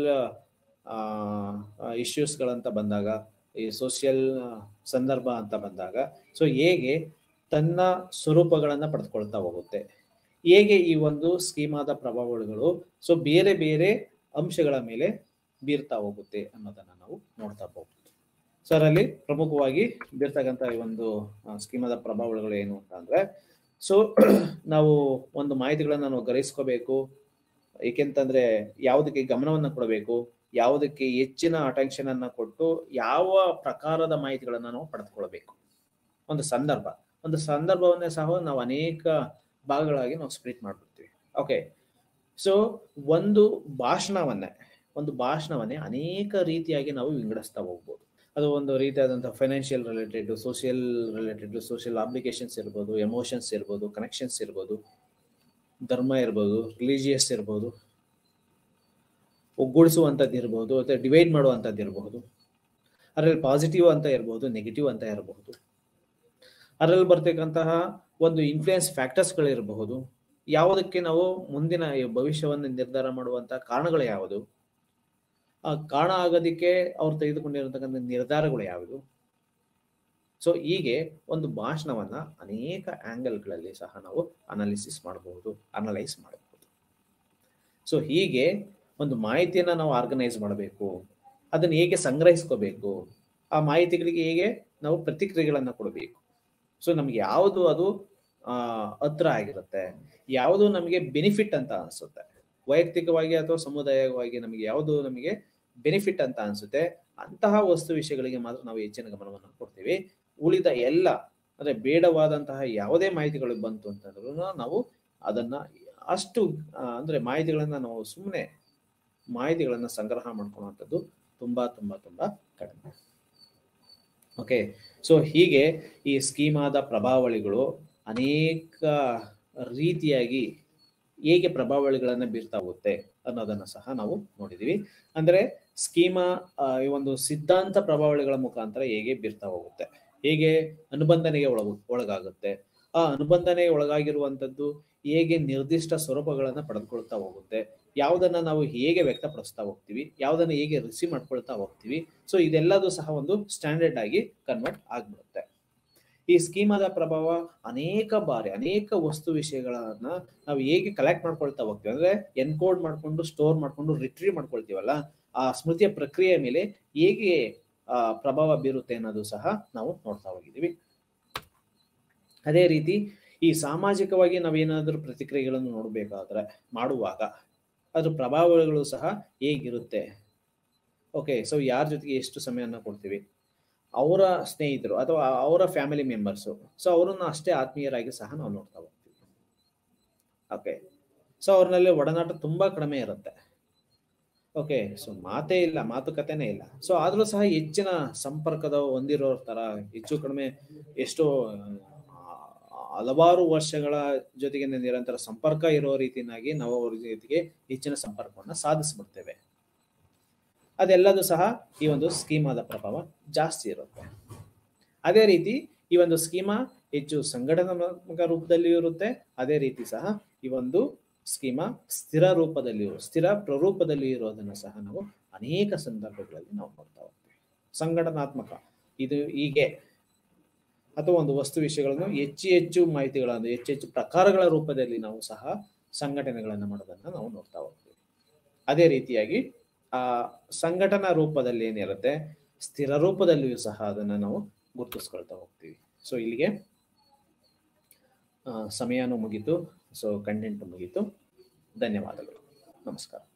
ಇಶ್ಯೂಸ್ಗಳಂತ ಬಂದಾಗ ಈ ಸೋಷಿಯಲ್ ಸಂದರ್ಭ ಅಂತ ಬಂದಾಗ ಸೊ ಹೇಗೆ ತನ್ನ ಸ್ವರೂಪಗಳನ್ನ ಪಡೆದುಕೊಳ್ತಾ ಹೋಗುತ್ತೆ ಹೇಗೆ ಈ ಒಂದು ಸ್ಕೀಮಾದ ಪ್ರಭಾವಗಳು ಸೊ ಬೇರೆ ಬೇರೆ ಅಂಶಗಳ ಮೇಲೆ ಬೀರ್ತಾ ಹೋಗುತ್ತೆ ಅನ್ನೋದನ್ನ ನಾವು ನೋಡ್ತಾ ಹೋಗ್ಬೋದು ಸೊ ಅದರಲ್ಲಿ ಪ್ರಮುಖವಾಗಿ ಬೀರ್ತಕ್ಕಂಥ ಈ ಒಂದು ಸ್ಕೀಮಾದ ಪ್ರಭಾವಗಳು ಏನು ಅಂತ ಅಂದ್ರೆ ಸೊ ನಾವು ಒಂದು ಮಾಹಿತಿಗಳನ್ನ ನಾವು ಗ್ರಹಿಸ್ಕೋಬೇಕು ಏಕೆಂತಂದ್ರೆ ಯಾವುದಕ್ಕೆ ಗಮನವನ್ನ ಕೊಡಬೇಕು ಯಾವುದಕ್ಕೆ ಹೆಚ್ಚಿನ ಅಟೆನ್ಷನ್ ಅನ್ನ ಕೊಟ್ಟು ಯಾವ ಪ್ರಕಾರದ ಮಾಹಿತಿಗಳನ್ನ ನಾವು ಪಡೆದುಕೊಳ್ಬೇಕು ಒಂದು ಸಂದರ್ಭ ಒಂದು ಸಂದರ್ಭವನ್ನೇ ಸಹ ನಾವು ಅನೇಕ ಭಾಗಗಳಾಗಿ ನಾವು ಸ್ಪ್ಲಿಟ್ ಮಾಡ್ಬಿಡ್ತೀವಿ ಓಕೆ ಸೊ ಒಂದು ಭಾಷಣವನ್ನೇ ಒಂದು ಭಾಷಣವನ್ನೇ ಅನೇಕ ರೀತಿಯಾಗಿ ನಾವು ವಿಂಗಡಿಸ್ತಾ ಹೋಗ್ಬೋದು ಅದು ಒಂದು ರೀತಿಯಾದಂತಹ financial related social related social applications ಇರ್ಬೋದು ಎಮೋಷನ್ಸ್ ಇರ್ಬೋದು ಕನೆಕ್ಷನ್ಸ್ ಇರ್ಬೋದು ಧರ್ಮ ಇರ್ಬೋದು ರಿಲಿಜಿಯಸ್ ಇರ್ಬೋದು ಒಗ್ಗೂಡಿಸುವಂಥದ್ದು ಇರ್ಬೋದು ಅಥವಾ ಡಿವೈಡ್ ಮಾಡುವಂಥದ್ದು ಇರಬಹುದು ಅದರಲ್ಲಿ ಪಾಸಿಟಿವ್ ಅಂತ ಇರ್ಬೋದು ನೆಗೆಟಿವ್ ಅಂತ ಇರಬಹುದು ಅದರಲ್ಲಿ ಬರ್ತಕ್ಕಂತಹ ಒಂದು ಇನ್ಫ್ಲೂಯೆನ್ಸ್ ಫ್ಯಾಕ್ಟರ್ಸ್ಗಳಿರಬಹುದು ಯಾವುದಕ್ಕೆ ನಾವು ಮುಂದಿನ ಈ ಭವಿಷ್ಯವನ್ನು ನಿರ್ಧಾರ ಮಾಡುವಂತಹ ಕಾರಣಗಳು ಯಾವುದು ಆ ಕಾರಣ ಆಗೋದಕ್ಕೆ ಅವ್ರು ತೆಗೆದುಕೊಂಡಿರತಕ್ಕಂಥ ನಿರ್ಧಾರಗಳು ಯಾವುದು ಸೊ ಹೀಗೆ ಒಂದು ಭಾಷಣವನ್ನ ಅನೇಕ ಆಂಗಲ್ಗಳಲ್ಲಿ ಸಹ ನಾವು ಅನಾಲಿಸಿಸ್ ಮಾಡಬಹುದು ಅನಲೈಸ್ ಮಾಡಬಹುದು ಸೊ ಹೀಗೆ ಒಂದು ಮಾಹಿತಿಯನ್ನ ನಾವು ಆರ್ಗನೈಸ್ ಮಾಡಬೇಕು ಅದನ್ನು ಹೇಗೆ ಸಂಗ್ರಹಿಸ್ಕೋಬೇಕು ಆ ಮಾಹಿತಿಗಳಿಗೆ ಹೇಗೆ ನಾವು ಪ್ರತಿಕ್ರಿಯೆಗಳನ್ನ ಕೊಡಬೇಕು ಸೊ ನಮ್ಗೆ ಯಾವುದು ಅದು ಆ ಹತ್ರ ಆಗಿರುತ್ತೆ ಯಾವುದು ನಮಗೆ ಬೆನಿಫಿಟ್ ಅಂತ ಅನ್ಸುತ್ತೆ ವೈಯಕ್ತಿಕವಾಗಿ ಅಥವಾ ಸಮುದಾಯವಾಗಿ ನಮಗೆ ಯಾವುದು ನಮಗೆ ಬೆನಿಫಿಟ್ ಅಂತ ಅನ್ಸುತ್ತೆ ಅಂತಹ ವಸ್ತು ವಿಷಯಗಳಿಗೆ ಮಾತ್ರ ನಾವು ಹೆಚ್ಚಿನ ಗಮನವನ್ನು ಕೊಡ್ತೀವಿ ಉಳಿದ ಎಲ್ಲ ಅಂದ್ರೆ ಬೇಡವಾದಂತಹ ಯಾವುದೇ ಮಾಹಿತಿಗಳು ಬಂತು ಅಂತಂದ್ರೂ ನಾವು ಅದನ್ನ ಅಷ್ಟು ಆ, ಅಂದ್ರೆ ಮಾಹಿತಿಗಳನ್ನ ನಾವು ಸುಮ್ಮನೆ ಮಾಹಿತಿಗಳನ್ನ ಸಂಗ್ರಹ ಮಾಡ್ಕೊಳ್ಳುವಂಥದ್ದು ತುಂಬಾ ತುಂಬಾ ತುಂಬಾ ಕಡಿಮೆ ಓಕೆ ಸೊ ಹೀಗೆ ಈ ಸ್ಕೀಮಾದ ಪ್ರಭಾವಳಿಗಳು ಅನೇಕ ರೀತಿಯಾಗಿ ಹೇಗೆ ಪ್ರಭಾವಳಿಗಳನ್ನ ಬೀರ್ತಾ ಹೋಗುತ್ತೆ ಅನ್ನೋದನ್ನ ಸಹ ನಾವು ನೋಡಿದೀವಿ ಅಂದ್ರೆ ಸ್ಕೀಮಾ ಆ, ಈ ಒಂದು ಸಿದ್ಧಾಂತ ಪ್ರಭಾವಳಿಗಳ ಮುಖಾಂತರ ಹೇಗೆ ಬೀರ್ತಾ ಹೋಗುತ್ತೆ ಹೇಗೆ ಅನುಬಂಧನೆಗೆ ಒಳಗ ಒಳಗಾಗುತ್ತೆ ಆ ಅನುಬಂಧನೆಗೆ ಒಳಗಾಗಿರುವಂತದ್ದು ಹೇಗೆ ನಿರ್ದಿಷ್ಟ ಸ್ವರೂಪಗಳನ್ನ ಪಡೆದುಕೊಳ್ತಾ ಹೋಗುತ್ತೆ ಯಾವುದನ್ನ ನಾವು ಹೇಗೆ ವ್ಯಕ್ತಪಡಿಸ್ತಾ ಹೋಗ್ತೀವಿ ಯಾವುದನ್ನ ಹೇಗೆ ರಿಸೀವ್ ಮಾಡ್ಕೊಳ್ತಾ ಹೋಗ್ತೀವಿ ಸೊ ಇದೆಲ್ಲದೂ ಸಹ ಒಂದು ಸ್ಟ್ಯಾಂಡರ್ಡ್ ಆಗಿ ಕನ್ವರ್ಟ್ ಆಗ್ಬಿಡುತ್ತೆ ಈ ಸ್ಕೀಮಾದ ಪ್ರಭಾವ ಅನೇಕ ಬಾರಿ ಅನೇಕ ವಸ್ತು ವಿಷಯಗಳನ್ನ ನಾವು ಹೇಗೆ ಕಲೆಕ್ಟ್ ಮಾಡ್ಕೊಳ್ತಾ ಹೋಗ್ತೀವಿ ಅಂದ್ರೆ ಎನ್ಕೋಡ್ ಮಾಡ್ಕೊಂಡು ಸ್ಟೋರ್ ಮಾಡ್ಕೊಂಡು ರಿಟ್ರೀವ್ ಮಾಡ್ಕೊಳ್ತೀವಲ್ಲ ಆ ಸ್ಮೃತಿಯ ಪ್ರಕ್ರಿಯೆ ಮೇಲೆ ಹೇಗೆ ಆ, ಪ್ರಭಾವ ಬೀರುತ್ತೆ ಅನ್ನೋದು ಸಹ ನಾವು ನೋಡ್ತಾ ಹೋಗಿದ್ದೀವಿ ಅದೇ ರೀತಿ ಈ ಸಾಮಾಜಿಕವಾಗಿ ನಾವೇನಾದ್ರೂ ಪ್ರತಿಕ್ರಿಯೆಗಳನ್ನು ನೋಡಬೇಕಾದ್ರೆ ಮಾಡುವಾಗ ಅದ್ರ ಪ್ರಭಾವಗಳು ಸಹ ಹೇಗಿರುತ್ತೆ ಓಕೆ ಸೊ ಯಾರ ಜೊತೆಗೆ ಎಷ್ಟು ಸಮಯನ ಕೊಡ್ತೀವಿ ಅವರ ಸ್ನೇಹಿತರು ಅಥವಾ ಅವರ ಫ್ಯಾಮಿಲಿ ಮೆಂಬರ್ಸು ಸೊ ಅವರನ್ನ ಅಷ್ಟೇ ಆತ್ಮೀಯರಾಗಿ ಸಹ ನಾವು ನೋಡ್ತಾ ಹೋಗ್ತೀವಿ ಓಕೆ ಸೊ ಅವ್ರನಲ್ಲಿ ಒಡನಾಟ ತುಂಬಾ ಕಡಿಮೆ ಇರುತ್ತೆ ಓಕೆ ಸೊ ಮಾತೇ ಇಲ್ಲ ಮಾತುಕತೆನೇ ಇಲ್ಲ ಸೊ ಆದ್ರೂ ಸಹ ಹೆಚ್ಚಿನ ಸಂಪರ್ಕದ ಹೊಂದಿರೋ ತರ ಹೆಚ್ಚು ಕಡಿಮೆ ಎಷ್ಟೋ ಆ, ಹಲವಾರು ವರ್ಷಗಳ ಜೊತೆಗೆ ನಿರಂತರ ಸಂಪರ್ಕ ಇರೋ ರೀತಿಯಾಗಿ ನಾವು ಅವ್ರ ಜೊತೆಗೆ ಹೆಚ್ಚಿನ ಸಂಪರ್ಕವನ್ನ ಸಾಧಿಸ್ಬಿಡ್ತೇವೆ ಅದೆಲ್ಲದೂ ಸಹ ಈ ಒಂದು ಸ್ಕೀಮಾದ ಪ್ರಭಾವ ಜಾಸ್ತಿ ಇರುತ್ತೆ ಅದೇ ರೀತಿ ಈ ಒಂದು ಸ್ಕೀಮಾ ಹೆಚ್ಚು ಸಂಘಟನಾತ್ಮಕ ರೂಪದಲ್ಲಿಯೂ ಇರುತ್ತೆ ಅದೇ ರೀತಿ ಸಹ ಈ ಒಂದು ಸ್ಕೀಮಾ ಸ್ಥಿರ ರೂಪದಲ್ಲಿಯೂ ಸ್ಥಿರ ಪ್ರರೂಪದಲ್ಲಿ ಇರೋದನ್ನ ಸಹ ನಾವು ಅನೇಕ ಸಂದರ್ಭಗಳಲ್ಲಿ ನಾವು ನೋಡ್ತಾ ಹೋಗ್ತೀವಿ ಸಂಘಟನಾತ್ಮಕ ಇದು ಹೀಗೆ ಅಥವಾ ಒಂದು ವಸ್ತು ವಿಷಯಗಳನ್ನು ಹೆಚ್ಚು ಹೆಚ್ಚು ಮಾಹಿತಿಗಳನ್ನು ಹೆಚ್ಚು ಹೆಚ್ಚು ಪ್ರಕಾರಗಳ ರೂಪದಲ್ಲಿ ನಾವು ಸಹ ಸಂಘಟನೆಗಳನ್ನು ಮಾಡೋದನ್ನ ನಾವು ನೋಡ್ತಾ ಹೋಗ್ತೀವಿ ಅದೇ ರೀತಿಯಾಗಿ ಆ ಸಂಘಟನಾ ರೂಪದಲ್ಲಿ ಏನಿರುತ್ತೆ ಸ್ಥಿರ ರೂಪದಲ್ಲಿಯೂ ಸಹ ಅದನ್ನ ನಾವು ಗುರುತಿಸ್ಕೊಳ್ತಾ ಹೋಗ್ತೀವಿ ಸೊ ಇಲ್ಲಿಗೆ ಆ, ಸಮಯನೂ ಮುಗೀತು ಸೊ ಕಂಟೆಂಟ್ ಮುಗೀತು ಧನ್ಯವಾದಗಳು ನಮಸ್ಕಾರ